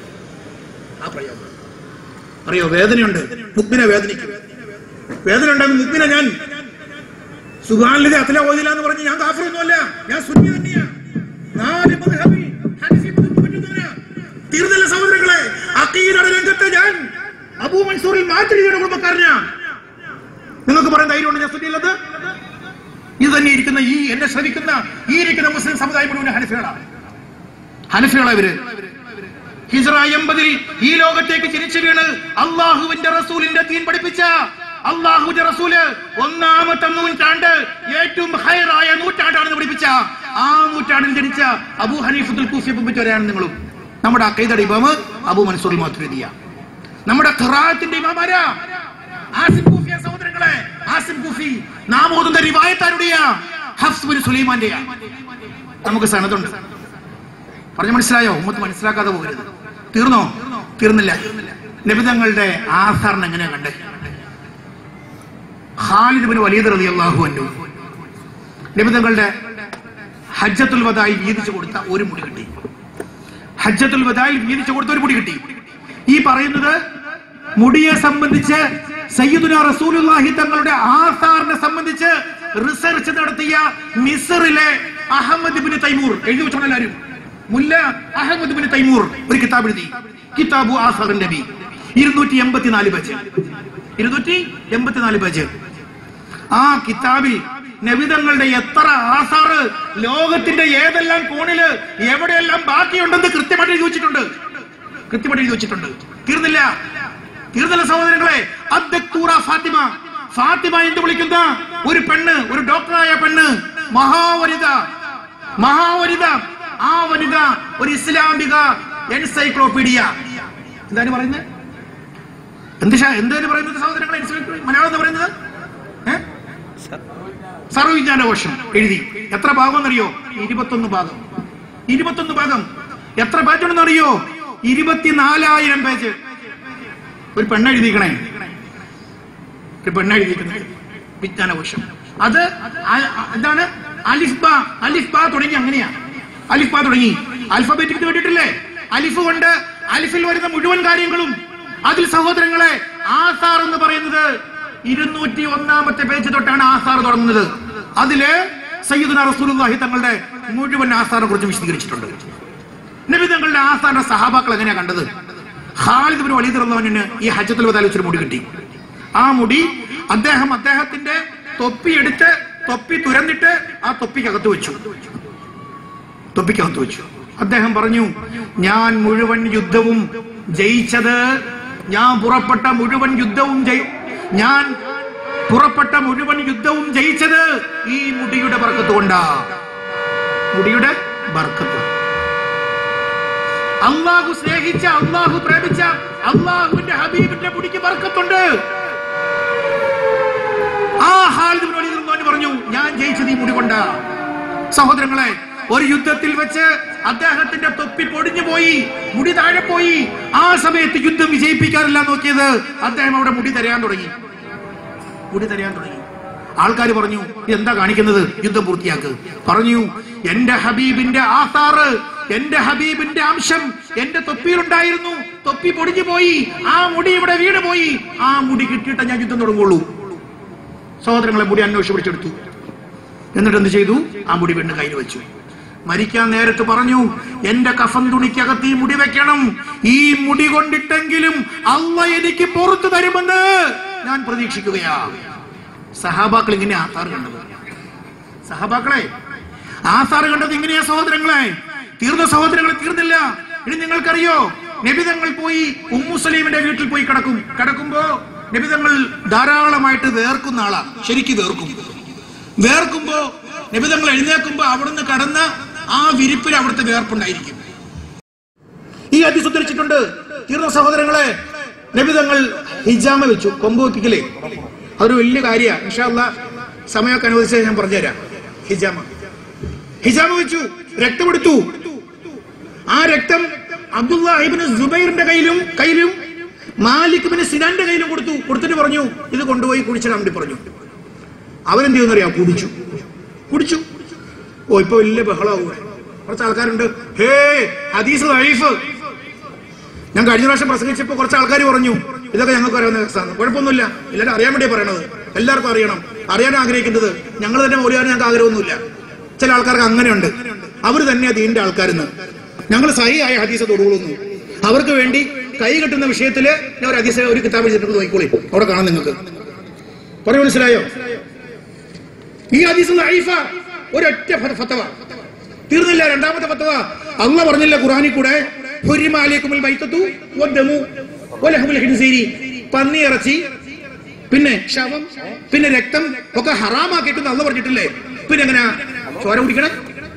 ആ പ്രയോഗം അറിയോ വേദനയുണ്ട് മുഗ്മിനെ വേദനിക്കും വേദന ഉണ്ടാകും മുഗ്മിനെ ഞാൻ സുഖാനിലെ അത്തല ഓതില്ല എന്ന് പറഞ്ഞ് ഞാൻ കാഫറൊന്നുമല്ല ഞാൻ സുന്നി തന്നെയാ നാല് മദ്ഹബി, ഹനഫി മദ്ഹബ് പറ്റുന്നവനാ. തീർന്നില്ല സഹോദരങ്ങളെ അക്കീദയുടെ രംഗത്ത് ഞാൻ അബൂ മൻസൂറിൽ മാറ്റിരിയുടെ കുടുംബക്കാരനാ നിങ്ങൾക്ക് പറയാൻ ധൈര്യമുണ്ട് ഞാൻ സുന്നിയുള്ളത് ഇത് തന്നെ ഇരിക്കുന്ന ഈ എന്നെ ശ്രമിക്കുന്ന ഈ ഇരിക്കുന്ന മുസ്ലിം സമുദായം മുഴുവൻ ഹനഫികളാണ് ഹനഫികളാ ഇവര് ഹിജ്റ എൺപതിൽ ഈ ലോകത്തേക്ക് ചിരിച്ചു വീണ് അള്ളാഹുവിന്റെ റസൂലിന്റെ ദീൻ പഠിപ്പിച്ച അള്ളാഹുവിന്റെ റസൂല് ഒന്നാമത്തെ നൂറ്റാണ്ട് ഏറ്റവും ഹയറായ നൂറ്റാണ്ടാണെന്ന് പഠിപ്പിച്ച ആ നൂറ്റാണ്ടിൽ ജനിച്ച അബു ഹനീഫുൽ കൂഫിയെ പഠിപ്പിച്ചവരെയാണ് നിങ്ങളും നമ്മുടെ അക്കൈദയുടെ ഇമാമ് അബു മൻസൂർ മാതുരിദിയ നമ്മുടെ ഖിറാഅത്തിന്റെ ഇമാമാരാ ആസിം കൂഫിയ സഹോദരങ്ങളെ ആസിം കൂഫി നാം ഓതുന്ന റിവായത്താരുടെയാ ഹഫ്സ് ബിൻ സുലൈമാന്റെയാ നമുക്ക് സനതുണ്ട് പറഞ്ഞു മനസ്സിലായോ ഉമ്മത്ത് മനസ്സിലാക്കാതെ പോകരുത് തീർന്നോ തീർന്നില്ല നബിതങ്ങളുടെ ആധാറിന് എങ്ങനെയാ കണ്ടേ ഖാലിദ് ബിൻ വലീദ് റളിയല്ലാഹു അൻഹു നബിതങ്ങളുടെ ഹജ്ജത്തുൽ വദായി വീതിച്ചു കൊടുത്ത ഒരു മുടി കിട്ടി ഹജ്ജത്തുൽ വദായിൽ വീതിച്ചു കൊടുത്ത ഒരു മുടി കിട്ടി ഈ പറയുന്നത് മുടിയെ സംബന്ധിച്ച് സയ്യിദുന റസൂലുള്ളാഹി തങ്ങളുടെ ആസാറിനെ സംബന്ധിച്ച് റിസർച്ച് നടത്തിയ മിസറിലെ അഹമ്മദ് ബിൻ തൈമൂർ എഴുതി വെച്ചോണം എല്ലാവരും മുല്ല അഹമ്മദ് ബിൻ തൈമൂർ ഒരു കിതാബ് എഴുതി കിതാബു ആസാർ നബി ഇരുന്നൂറ്റി എൺപത്തിനാല് പേജ് ഇരുന്നൂറ്റി എൺപത്തിനാല് പേജ് ആ കിതാബിൽ നബിതങ്ങളുടെ എത്ര ആസാറ് ലോകത്തിന്റെ ഏതെല്ലാം കോണില് എവിടെയെല്ലാം ബാക്കിയുണ്ടെന്ന് കൃത്യമായിട്ട് എഴുതി വെച്ചിട്ടുണ്ട് കൃത്യമായിട്ട് എഴുതി വെച്ചിട്ടുണ്ട് തീർന്നില്ല തീർന്നില്ല സഹോദരങ്ങളെ അദ്ദക്തൂറ ഫാത്തിമ ഫാത്തിമ എന്ന് വിളിക്കുന്ന ഒരു പെണ്ണ് ഒരു ഡോക്ടറായ പെണ്ണ് മഹാവനിത മഹാവനിത ആ വനിത ഒരു ഇസ്ലാമിക എൻസൈക്ലോപീഡിയ എന്താണ് പറയുന്നത് എന്ത് ഷാ- എന്താണ് പറയുന്നത് സഹോദരങ്ങളെ encyclopedia? മലയാളം എന്ന് പറയുന്നത് ഏഹ് സർവവിജ്ഞാനകോശം എഴുതി എത്ര ഭാഗം എന്നറിയോ ഇരുപത്തൊന്ന് ഭാഗം ഇരുപത്തൊന്ന് ഭാഗം എത്ര പേജ് ഉണ്ടെന്ന് അറിയോ ഇരുപത്തിനാലായിരം പേജ് ഒരു പെണ്ണ് എഴുതിക്കണേ ഒരു പെണ്ണ് എഴുതിക്കുന്നത് വിജ്ഞാനകോശം അത് ആ- ആ- എന്താണ് അലിഫ് ബ അലിഫ് ബ തുടങ്ങി അങ്ങനെയാ അലിഫ് ബ തുടങ്ങി അൽഫബറ്റിക് വേണ്ടിയിട്ടില്ലേ അലിഫ് കൊണ്ട് അലിഫിൽ വരുന്ന മുഴുവൻ കാര്യങ്ങളും അതിൽ സഹോദരങ്ങളെ ആസാർ എന്ന് പറയുന്നത് ഇരുന്നൂറ്റി ഒന്നാമത്തെ പേജ് തൊട്ടാണ് ആസാർ തുടങ്ങുന്നത് അതില് സയ്യിദുന റസൂലുള്ളാഹി തങ്ങളുടെ മുഴുവൻ ആസാറിനെ കുറിച്ച് വിശദീകരിച്ചിട്ടുണ്ട് നബി തങ്ങളുടെ ആസാറിന്റെ സഹാബാക്കൾ എങ്ങനെയാ കണ്ടത് ഖാലിദ് ബിൻ വലീദ് റഹ്മാനിന് ഈ ഹജ്ജത്തുൽ വദാൽ വെച്ചൊരു മുടി കിട്ടി ആ മുടി അദ്ദേഹം അദ്ദേഹത്തിന്റെ തൊപ്പി എടുത്ത് തൊപ്പി തുരന്നിട്ട് ആ തൊപ്പിക്കകത്ത് വെച്ചു തൊപ്പിക്കകത്ത് വെച്ചു അദ്ദേഹം പറഞ്ഞു ഞാൻ മുഴുവൻ യുദ്ധവും ജയിച്ചത് ഞാൻ പുറപ്പെട്ട മുഴുവൻ യുദ്ധവും ജയി ഞാൻ പുറപ്പെട്ട മുഴുവൻ യുദ്ധവും ജയിച്ചത് ഈ മുടിയുടെ ബർക്കത്ത് കൊണ്ടാ മുടിയുടെ ബർക്കത്ത് അള്ളാഹു സ്നേഹിച്ച അള്ളാഹു പ്രേമിച്ച അള്ളാഹുവിന്റെ ഹബീബിന്റെ മുടിക്ക് ബർക്കത്തുണ്ട് ആ ഹാലിദ് ഇബ്നു വലീദ് റളിയല്ലാഹു അൻഹു പറഞ്ഞു ഞാൻ ജയിച്ചത് ഈ മുടി കൊണ്ടാ സഹോദരങ്ങളെ ഒരു യുദ്ധത്തിൽ വെച്ച് അദ്ദേഹത്തിന്റെ തൊപ്പി പൊടിഞ്ഞു പോയി മുടി താഴെ പോയി ആ സമയത്ത് യുദ്ധം വിജയിപ്പിക്കാറില്ല നോക്കിയത് അദ്ദേഹം അവിടെ മുടി തരയാൻ തുടങ്ങി മുടി തരയാൻ തുടങ്ങി ആൾക്കാർ പറഞ്ഞു എന്താ കാണിക്കുന്നത് യുദ്ധം പൂർത്തിയാക്ക് പറഞ്ഞു എന്റെ ഹബീബിന്റെ ആസാറ് എന്റെ ഹബീബിന്റെ അംശം എന്റെ തൊപ്പിയിലുണ്ടായിരുന്നു തൊപ്പി പൊടിഞ്ഞു പോയി ആ മുടി ഇവിടെ വീണ് പോയി ആ മുടി കിട്ടിയിട്ട് ഞാൻ യുദ്ധം തുടങ്ങുള്ളൂ സഹോദരങ്ങളെ മുടി അന്വേഷിച്ച് പിടിച്ചെടുത്തു എന്നിട്ട് എന്ത് ചെയ്തു ആ മുടി പെണ്ണ് കയ്യിൽ വെച്ചു മരിക്കാൻ നേരത്ത് പറഞ്ഞു എന്റെ കഫൻ തുണിക്കകത്ത് ഈ മുടി വെക്കണം ഈ മുടി കൊണ്ടിട്ടെങ്കിലും അള്ള എനിക്ക് പുറത്തു തരുമെന്ന് ഞാൻ പ്രതീക്ഷിക്കുകയാ സഹാബാക്കൾ ഇങ്ങനെ ആധാർ കണ്ടത് സഹാബാക്കളെ ആധാർ കണ്ടത് ഇങ്ങനെയാ സഹോദരങ്ങളെ തീർന്ന സഹോദരങ്ങളെ തീർന്നില്ല ഇനി നിങ്ങൾക്കറിയോ നബിതങ്ങൾ പോയി ഉമ്മുസലീമിന്റെ വീട്ടിൽ പോയി കിടക്കും കിടക്കുമ്പോ നബിതങ്ങൾ ധാരാളമായിട്ട് വേർക്കുന്ന ആളാ ശരിക്ക് വേർക്കും വേർക്കുമ്പോ നബിതങ്ങൾ എഴുന്നേക്കുമ്പോ അവിടുന്ന് കടന്ന ആ വിരിപ്പിൽ അവിടുത്തെ വേർപ്പുണ്ടായിരിക്കും ഈ ഹദീസ് ഉദ്ധരിച്ചിട്ടുണ്ട് തീർന്ന സഹോദരങ്ങളെ നബിതങ്ങൾ ഹിജാമ വെച്ചു കൊമ്പ് വെപ്പിക്കലേ അതൊരു വലിയ കാര്യമാണ് ഇൻഷാല്ല സമയമൊക്കെ അനുവദിച്ചാൽ ഞാൻ പറഞ്ഞുതരാം ഹിജാമ ഹിജാമ വെച്ചു രക്തമെടുത്തു ആ രക്തം അബ്ദുല്ലാഹിബിന് ജുബൈറിന്റെ കയ്യിലും കയ്യിലും മാലിക് ബിന് സിനാന്റെ കയ്യിലും കൊടുത്തു കൊടുത്തിട്ട് പറഞ്ഞു ഇത് കൊണ്ടുപോയി കുടിച്ചിടാൻ വേണ്ടി പറഞ്ഞു അവരെന്ത് ചെയ്യുന്നറിയാം കുടിച്ചു കുടിച്ചു ഓ ഇപ്പൊ വലിയ ബഹളാവുക കുറച്ച് ആൾക്കാരുണ്ട് ഹേ ഹദീസ് ലൈഫ് ഞാൻ കഴിഞ്ഞ പ്രാവശ്യം പ്രസംഗിച്ചപ്പോ കുറച്ച് ആൾക്കാർ പറഞ്ഞു ഇതൊക്കെ ഞങ്ങൾക്ക് അറിയാവുന്ന കേസാണ് കുഴപ്പമൊന്നുമില്ല എല്ലാവരും അറിയാൻ വേണ്ടിയാ പറയണത് എല്ലാവർക്കും അറിയണം അറിയാൻ ആഗ്രഹിക്കുന്നത് ഞങ്ങൾ തന്നെ ഓടിയാൻ ഞങ്ങൾക്ക് ആഗ്രഹമൊന്നുമില്ല ചില ആൾക്കാർക്ക് അങ്ങനെയുണ്ട് അവർ തന്നെയാ ദീന്റെ ആൾക്കാരെന്ന് ഞങ്ങൾ സഹിയായ ഹദീസ് തൊടുകൊള്ളുന്നു അവർക്ക് വേണ്ടി കൈ കെട്ടുന്ന വിഷയത്തില് ഞാൻ ഒരു ഹദീസ് ഒരു കിതാബ് ചെയ്തിട്ട് നോക്കിക്കോളി അവിടെ കാണാം നിങ്ങൾക്ക് പറഞ്ഞു മനസ്സിലായോ ഈ ഹദീസ് ലൈഫ ഒരൊറ്റ ഫ- ഫത്തവ തീർന്നില്ല രണ്ടാമത്തെ ഫത്തവ അള്ള പറഞ്ഞില്ല ഖുറാനിൽ കൂടെ ഹുരിമ അലൈക്കുമുൽ മൈത്തത്തു വദ്ദമു വലഹമുൽ ഖിൻസീരി പന്നി ഇറച്ചി പിന്നെ ശവം പിന്നെ രക്തം ഒക്കെ ഹറാമാക്കിയിട്ടെന്ന് അള്ള പറഞ്ഞിട്ടില്ലേ പിന്നെ എങ്ങനെ ചോര കുടിക്കണേ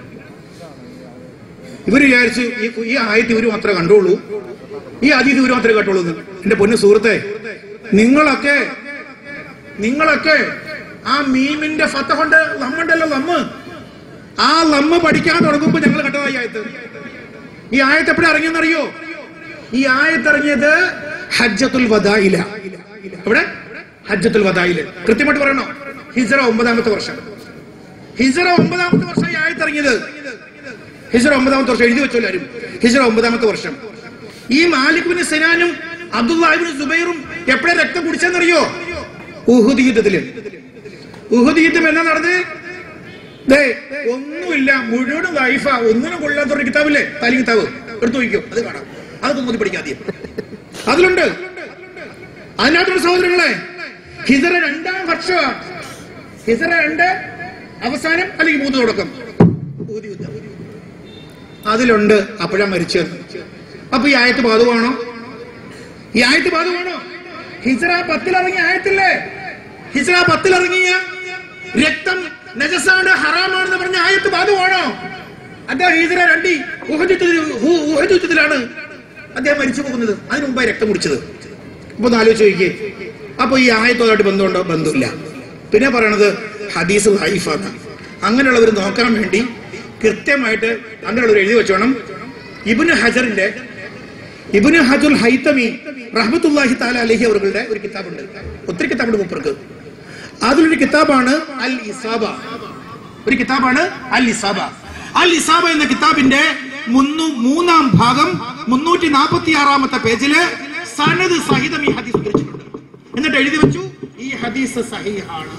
ഇവര് വിചാരിച്ചു ഈ ഈ ആയത്ത് ഇവര് മാത്രമേ കണ്ടോളൂ ഈ ആദ്യത്ത് ഇവര് മാത്രമേ കേട്ടോളൂ എന്ന്. എന്റെ പൊന്നു സുഹൃത്തെ നിങ്ങളൊക്കെ നിങ്ങളൊക്കെ ആ മീമിന്റെ ഫത്ത കൊണ്ട് ലമ്മുണ്ടല്ലോ ലമ്മ് ആ ലമ്മ് പഠിക്കാൻ തുടങ്ങുമ്പോ ഞങ്ങൾ കണ്ടതാ ഈ ആയത്ത് ഈ ആയത്ത് എപ്പോഴും ഇറങ്ങിയെന്നറിയോ ഈ ആയത്ത് ഇറങ്ങിയത് ഹജ്ജത്തുൽ വദായില എവിടെ ഹജ്ജത്തുൽ വദായില് കൃത്യമായിട്ട് പറയണോ ഹിജറ ഒമ്പതാമത്തെ വർഷം ഹിജറ ഒമ്പതാമത്തെ വർഷം ഈ ആയത്ത് ഇറങ്ങിയത് ഹിജറ ഒമ്പതാമത്തെ വർഷം എഴുതി വെച്ചോ എല്ലാവരും ഹിജറ ഒമ്പതാമത്തെ വർഷം ഈ മാലിക് ബിൻ സിനാനും അബ്ദുല്ലാഹിബിൻ സുബൈറും എപ്പോഴാ രക്തം കുടിച്ചെന്നറിയോ ഉഹുദ് യുദ്ധത്തില് ഉഹുദ് യുദ്ധം എന്നാ നടന്നത് ദേ ഒന്നുമില്ല മുഴുവൻ ലൈഫ ഒന്നിനും കൊള്ളാത്ത ഒരു കിതാബില്ലേ താലി കിതാബ് എടുത്തു നോക്കിക്കോ അത് കാണാം അതൊക്കെ നോക്കി പഠിക്കാം ആദ്യം അതിലുണ്ട് അതിനകത്തുള്ള സഹോദരങ്ങളെ ഹിജറ രണ്ടാം വർഷ ഹിജറ രണ്ട് അവസാനം അല്ലെങ്കിൽ മൂന്ന് തുടക്കം ഉഹുദ് യുദ്ധം അതിലുണ്ട് അപ്പോഴാ മരിച്ചത് അപ്പൊ ഈ ആയത്ത് ബാധുവാണോ ഈ ആയത്ത് ബാധുവാണോ ഹിജറ പത്തിലിറങ്ങിയ ആയത്തില്ലേ ഹിജറ പത്തിലിറങ്ങിയ രക്തം നജസാണ് ഹറാമാണെന്ന് പറഞ്ഞ ആയത്ത് ബാധുവാണോ അദ്ദേഹം ഹിജറ രണ്ടി യുദ്ധത്തിലാണ് അദ്ദേഹം മരിച്ചു പോകുന്നത് അതിനു മുമ്പായി രക്തം കുടിച്ചത് അപ്പൊ ഒന്ന് ആലോചിച്ച് നോക്കിയേ അപ്പൊ ഈ ആയത്തോടായിട്ട് ബന്ധമുണ്ടോ ബന്ധമില്ല പിന്നെ പറയണത് ഹദീസ് ലൈഫാണ് അങ്ങനെയുള്ളവർ നോക്കാൻ വേണ്ടി കൃത്യമായിട്ട് അങ്ങനെയുള്ളവർ എഴുതി വെച്ചോണം ഇബിന് ഹജറിന്റെ ഇബിന് ഹജുൽ ഹൈത്തമി റഹ്മത്തുല്ലാഹി താല അലഹി അവരുടെ ഒരു കിതാബുണ്ട് ഒത്തിരി കിതാബുണ്ട് മൂപ്പർക്ക് അതിലൊരു കിതാബാണ് അൽ ഇസാബ ഒരു കിതാബാണ് അൽ ഇസാബ അൽ ഇസാബ എന്ന കിതാബിന്റെ മുന്നു മൂന്നാം ഭാഗം മുന്നൂറ്റി നാൽപ്പത്തി ആറാമത്തെ പേജില് സനത് സഹിതം ഈ ഹദീസ് ഉദ്ധരിച്ചിട്ടുണ്ട് എന്നിട്ട് എഴുതി വെച്ചു ഈ ഹദീസ് സഹിഹാണ്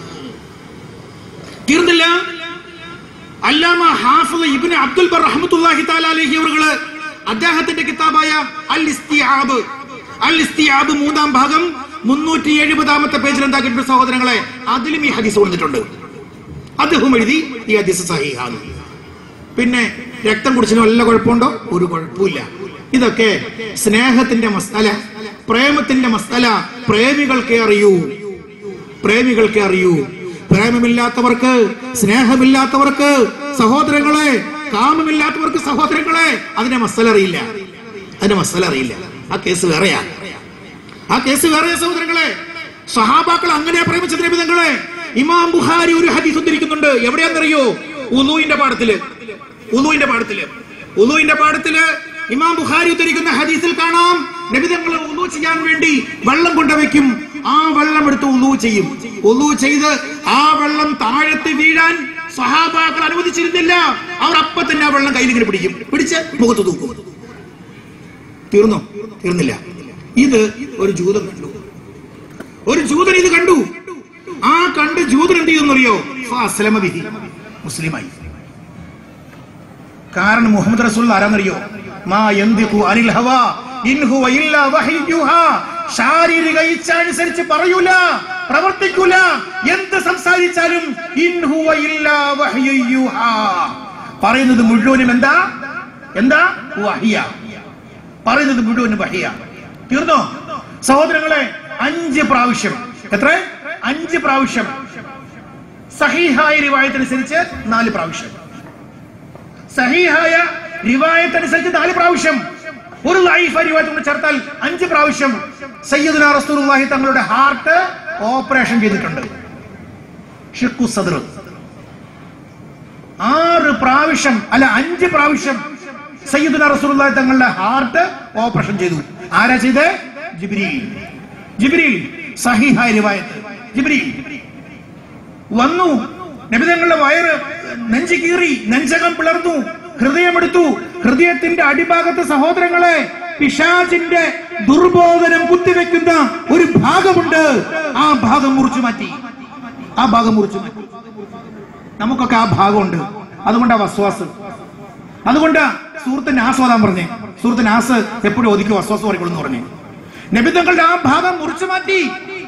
തീർന്നില്ല അല്ലാമ ഹാഫിദ് ഇബ്നു അബ്ദുൽ ബർ റഹ്മത്തുള്ളാഹി തആല അലൈഹി അവറുകള് അദ്ദേഹത്തിന്റെ കിതാബായ അൽ ഇസ്തിയാബ് അൽ ഇസ്തിയാബ് മൂന്നാം ഭാഗം മുന്നൂറ്റി എഴുപതാമത്തെ പേജിൽ എന്താക്കിയിട്ടുണ്ട് സഹോദരങ്ങളെ അതിലും ഈ ഹദീസ് കൊടുത്തിട്ടുണ്ട് അദ്ദേഹം എഴുതി ഈ ഹദീസ് സഹിഹാണ് പിന്നെ രക്തം കുടിച്ചതിന് വല്ല കുഴപ്പമുണ്ടോ ഒരു കുഴപ്പമില്ല ഇതൊക്കെ സ്നേഹത്തിന്റെ മസ്തല പ്രേമത്തിന്റെ മസ്തല പ്രേമികൾക്കേ അറിയൂ പ്രേമികൾക്ക് അറിയൂ പ്രേമമില്ലാത്തവർക്ക് സ്നേഹമില്ലാത്തവർക്ക് സഹോദരങ്ങളെ കാമമില്ലാത്തവർക്ക് സഹോദരങ്ങളെ അതിനെ മസ്തല അറിയില്ല അതിന്റെ മസാല അറിയില്ല ആ കേസ് വേറെയാ ആ കേസ് വേറെയാ സഹോദരങ്ങളെ സഹാബാക്കൾ അങ്ങനെ പ്രേമിച്ചത് നബിതങ്ങളെ ഇമാം ബുഖാരി ഒരു ഹദീസ് ഉദ്ധരിക്കുന്നുണ്ട് എവിടെയാണെന്നറിയോ ഉലൂയിന്റെ പാടത്തില് ഉലൂയിന്റെ പാടത്തില് ഉലൂയിന്റെ പാടത്തില് ഇമാം ബുഖാരി ഉദ്ധരിക്കുന്ന ഹദീസിൽ കാണാം നബിതങ്ങൾ ഉലു ചെയ്യാൻ വേണ്ടി വെള്ളം കൊണ്ടുവയ്ക്കും ആ വെള്ളം എടുത്ത് ഉലു ചെയ്യും ഉലു ചെയ്ത് ആ വെള്ളം താഴത്ത് വീഴാൻ സഹാബാക്കൾ അനുവദിച്ചിരുന്നില്ല അവർ അപ്പൊ തന്നെ ആ വെള്ളം കയ്യിൽ ഇങ്ങനെ പിടിക്കും പിടിച്ച് മുഖത്ത് തൂക്കും തീർന്നോ തീർന്നില്ല ഇത് ഒരു ജൂതൻ കണ്ടു ഒരു ജൂതൻ ഇത് കണ്ടു ആ കണ്ട് ജൂതൻ എന്ത് ചെയ്യുന്നറിയോ ഫഅസ്ലമ ബിഹി. മുസ്ലിമായി കാരണം മുഹമ്മദ് റസൂൽ ആരാന്നറിയോ മാ യന്തിഖു അനിൽ ഹവാ ഇൻ ഹുവ ഇല്ലാ വഹയ്യുഹാ ശാരീരിക ഇച്ഛ അനുസരിച്ച് പറയൂല പ്രവർത്തിക്കൂല എന്ത് സംസാരിച്ചാലും ഇൻ ഹുവ ഇല്ലാ വഹയ്യുഹാ പറയുന്നത് മുഴുവനും എന്താ എന്താ വഹിയ പറയുന്നത് മുഴുവനും വഹിയ തീർന്നോ സഹോദരങ്ങളെ അഞ്ച് പ്രാവശ്യം എത്ര അഞ്ച് പ്രാവശ്യം സഹീഹായ റിവായത്തനുസരിച്ച് നാല് പ്രാവശ്യം സഹീഹായ റിവായത്ത് അനുസരിച്ച് നാല് പ്രാവശ്യം ഒരു ലൈഫ് റിവായത്ത് കൊണ്ട് ചേർത്താൽ അഞ്ച് പ്രാവശ്യം സയ്യിദുന റസൂലുള്ളാഹി തങ്ങളുടെ ഹാർട്ട് ഓപ്പറേഷൻ ചെയ്തിട്ടുണ്ട് ഷിഖു സദർ ആറ് പ്രാവശ്യം അല്ല അഞ്ച് പ്രാവശ്യം സയ്യിദുന റസൂലുള്ളാഹി തങ്ങളുടെ ഹാർട്ട് ഓപ്പറേഷൻ ചെയ്തു ആരാ ചെയ്തേ ജിബ്രീൽ ജിബ്രീൽ സഹീഹായ റിവായത്ത് ജിബ്രീൽ വന്നു നബിതങ്ങളുടെ വയറ് നെഞ്ചു കീറി നെഞ്ചകം പിളർന്നു ഹൃദയമെടുത്തു ഹൃദയത്തിന്റെ അടിഭാഗത്ത് സഹോദരങ്ങളെ പിശാചിന്റെ ദുർബോധനം കുത്തിവെക്കുന്ന ഒരു ഭാഗമുണ്ട് ആ ഭാഗം മുറിച്ചു മാറ്റി ആ ഭാഗം മുറിച്ചു മാറ്റി നമുക്കൊക്കെ ആ ഭാഗമുണ്ട് അതുകൊണ്ടാ വസ്വാസ് അതുകൊണ്ട് സുഹൃത്ത് നാസ് ഓതാൻ പറഞ്ഞേ സുഹൃത്ത് നാസ് എപ്പോഴും ഒതുക്കി വസ്വാസ് പറയപ്പെടുന്നു പറഞ്ഞേ നബിതങ്ങളുടെ ആ ഭാഗം മുറിച്ചു മാറ്റി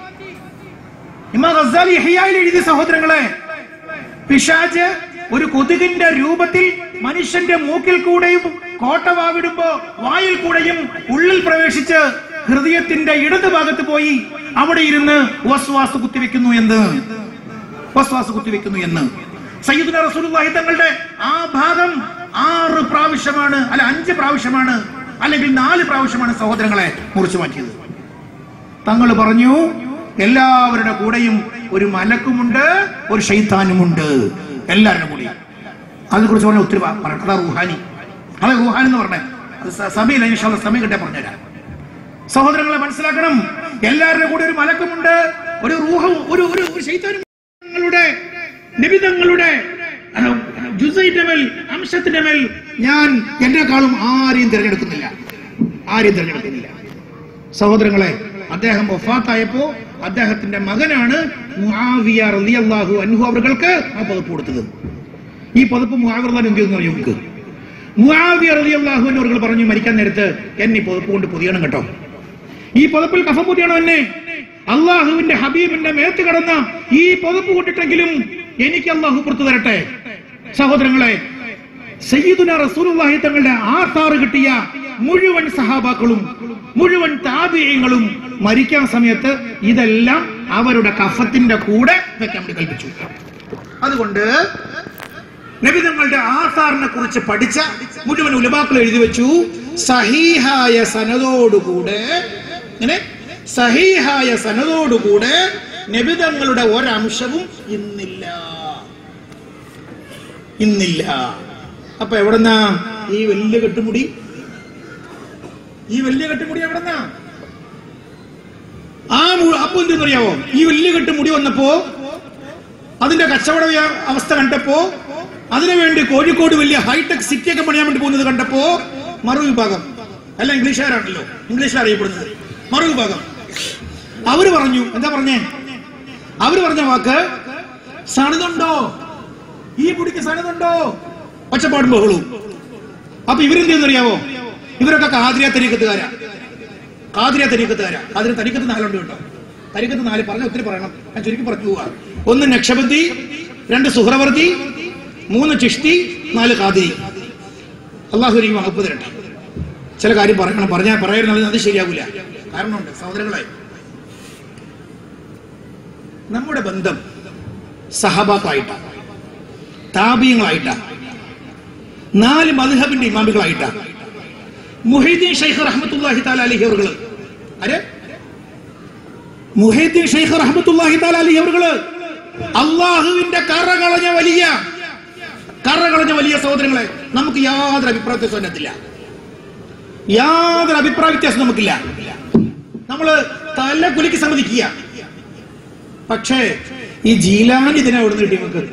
ഇമാം ഗസാലി ഹിയായിൽ എഴുതിയ സഹോദരങ്ങളെ പിശാജ് ഒരു കൊതുകിന്റെ രൂപത്തിൽ മനുഷ്യന്റെ മൂക്കിൽ കൂടെയും കോട്ടവാവിടുമ്പോ വായിൽ കൂടെയും ഉള്ളിൽ പ്രവേശിച്ച് ഹൃദയത്തിന്റെ ഇടത് ഭാഗത്ത് പോയി അവിടെ ഇരുന്ന് വസ്വാസ് കുത്തിവെക്കുന്നു എന്ന് വസ്വാസ് കുത്തിവെക്കുന്നു എന്ന് സയ്യിദുന റസൂലുള്ളാഹി തങ്ങളുടെ ആ ഭാഗം ആറ് പ്രാവശ്യമാണ് അല്ല അഞ്ച് പ്രാവശ്യമാണ് അല്ലെങ്കിൽ നാല് പ്രാവശ്യമാണ് സഹോദരങ്ങളെ മുറിച്ചു മാറ്റിയത് തങ്ങൾ പറഞ്ഞു എല്ലാവരുടെ കൂടെയും ഒരു മലക്കുമുണ്ട് ഒരു ഷെയ്ത്താനുമുണ്ട് എല്ലാവരുടെ കൂടെയും അതിനെ കുറിച്ച് പറഞ്ഞ ഒത്തിരി പ- പറയണം അതാ റുഹാനി അതെ റുഹാനി എന്ന് പറഞ്ഞേ അത് സ- സമയമില്ല ഇൻഷാല്ല സമയം കിട്ടിയാൽ പറഞ്ഞുതരാം സഹോദരങ്ങളെ മനസ്സിലാക്കണം എല്ലാവരുടെ കൂടെ ഒരു മലക്കുമുണ്ട് ഒരു റൂഹും ഒരു ഒരു ഒരു ഷെയ്ത്താനും നിങ്ങളുടെ നിബിതങ്ങളുടെ ജുസൈന്റെ മേൽ അംശത്തിന്റെ മേൽ ഞാൻ എന്നെക്കാളും ആരെയും തിരഞ്ഞെടുക്കുന്നില്ല ആരെയും തിരഞ്ഞെടുക്കുന്നില്ല സഹോദരങ്ങളെ അദ്ദേഹം വഫാത്തായപ്പോ അദ്ദേഹത്തിന്റെ മകനാണ് മുആവിയ റളിയല്ലാഹു അൻഹു അവർക്ക് ആ പതിപ്പ് കൊടുത്തത് ഈ പതിപ്പ് മുആവിറല്ലാൻ എന്ത് ചെയ്യുന്നു അറിയോ നമുക്ക് മുആവിയ റളിയല്ലാഹു അൻഹു അവർ പറഞ്ഞു മരിക്കാൻ നേരത്ത് എന്നെ ഈ പതിപ്പ് കൊണ്ട് പൊതിയണം കേട്ടോ ഈ പതിപ്പിൽ കഫം പൊതിയണം എന്നെ അള്ളാഹുവിന്റെ ഹബീബിന്റെ മേത്ത് കടന്ന ഈ പതിപ്പ് കൊണ്ടിട്ടെങ്കിലും എനിക്ക് അള്ളാഹു പുറത്തു തരട്ടെ സഹോദരങ്ങളെ സയ്യിദുന റസൂലുള്ളാഹി തങ്ങളുടെ ആധാർ കിട്ടിയ മുഴുവൻ സഹാബാക്കളും മുഴുവൻ താപിയങ്ങളും മരിക്കാൻ സമയത്ത് ഇതെല്ലാം അവരുടെ കഫത്തിന്റെ കൂടെ വെക്കാൻ വേണ്ടി കൽപ്പിച്ചു അതുകൊണ്ട് നബിതങ്ങളുടെ ആധാറിനെ കുറിച്ച് പഠിച്ച മുഴുവൻ ഉലമാക്കൾ എഴുതി വെച്ചു സഹീഹായ സനതോടുകൂടെ ഇങ്ങനെ സഹീഹായ സനതോടുകൂടെ നബിതങ്ങളുടെ ഒരംശവും ഇന്നില്ല ഇന്നില്ല അപ്പൊ എവിടെന്നാ ഈ വലിയ കെട്ടുമുടി ഈ വലിയ കെട്ടുമുടി എവിടെന്നാ ആ മു- അപ്പൊ എന്തെന്നറിയാവോ ഈ വലിയ കെട്ടുമുടി വന്നപ്പോ അതിന്റെ കച്ചവട വ്യ- അവസ്ഥ കണ്ടപ്പോ അതിനുവേണ്ടി കോഴിക്കോട് വലിയ ഹൈടെക് സിറ്റി ഒക്കെ പണിയാൻ വേണ്ടി പോകുന്നത് കണ്ടപ്പോ മറുവിഭാഗം അല്ല ഇംഗ്ലീഷുകാരാണല്ലോ ഇംഗ്ലീഷിൽ അറിയപ്പെടുന്നത് മറുവിഭാഗം അവര് പറഞ്ഞു എന്താ പറഞ്ഞേ അവര് പറഞ്ഞ വാക്ക് സണിതുണ്ടോ ഈ പൊടിക്ക് സണിതുണ്ടോ ഒച്ചപ്പാടും ബഹളവും അപ്പൊ ഇവരെന്ത് ചെയ്യുന്നറിയാവോ ഇവരൊക്കെ കാതിരിയ തരീക്കത്തുകാരാ കാതിരിയ തരീക്കത്തുകാരാ കാതിരി തരീക്കത്ത് നാലുണ്ട് കേട്ടോ തരീക്കത്ത് നാല് പറഞ്ഞ ഒത്തിരി പറയണം ഞാൻ ചുരുക്കി പറഞ്ഞു പോവാ ഒന്ന് നക്ഷബന്തി രണ്ട് സുഹ്രവർത്തി മൂന്ന് ചിഷ്തി നാല് കാതിരി അള്ളാഹു എനിക്ക് വകുപ്പ് തരട്ടെ ചില കാര്യം പറയണം പറഞ്ഞാൽ പറയുന്നത് അത് ശരിയാവില്ല കാരണമുണ്ട് സഹോദരങ്ങളെ നമ്മുടെ ബന്ധം സഹബാക്കളായിട്ടാണ് താപീയങ്ങളായിട്ടാണ് നാല് മധുഹബിന്റെ ഇമാമികളായിട്ടാണ് മുഹീദ്ദീൻ ഷെയ്ഖ് റഹ്മത്തുള്ളാഹി തആല അലൈഹി അവറുകള് ആര് മുഹീദ്ദീൻ ഷെയ്ഖ് റഹ്മത്തുള്ളാഹി തആല അലൈഹി അവറുകള് അള്ളാഹുവിന്റെ കറ കളഞ്ഞ വലിയ കറ കളഞ്ഞ വലിയ സഹോദരങ്ങളെ നമുക്ക് യാതൊരു അഭിപ്രായ വ്യത്യാസവും അതിനകത്തില്ല യാതൊരു അഭിപ്രായ വ്യത്യാസം നമുക്കില്ല നമ്മള് തല കുലുക്കി സമ്മതിക്കുക പക്ഷേ ഈ ജീലാനി ഇതിനെ എവിടെ നിന്ന് കിട്ടി നമുക്ക്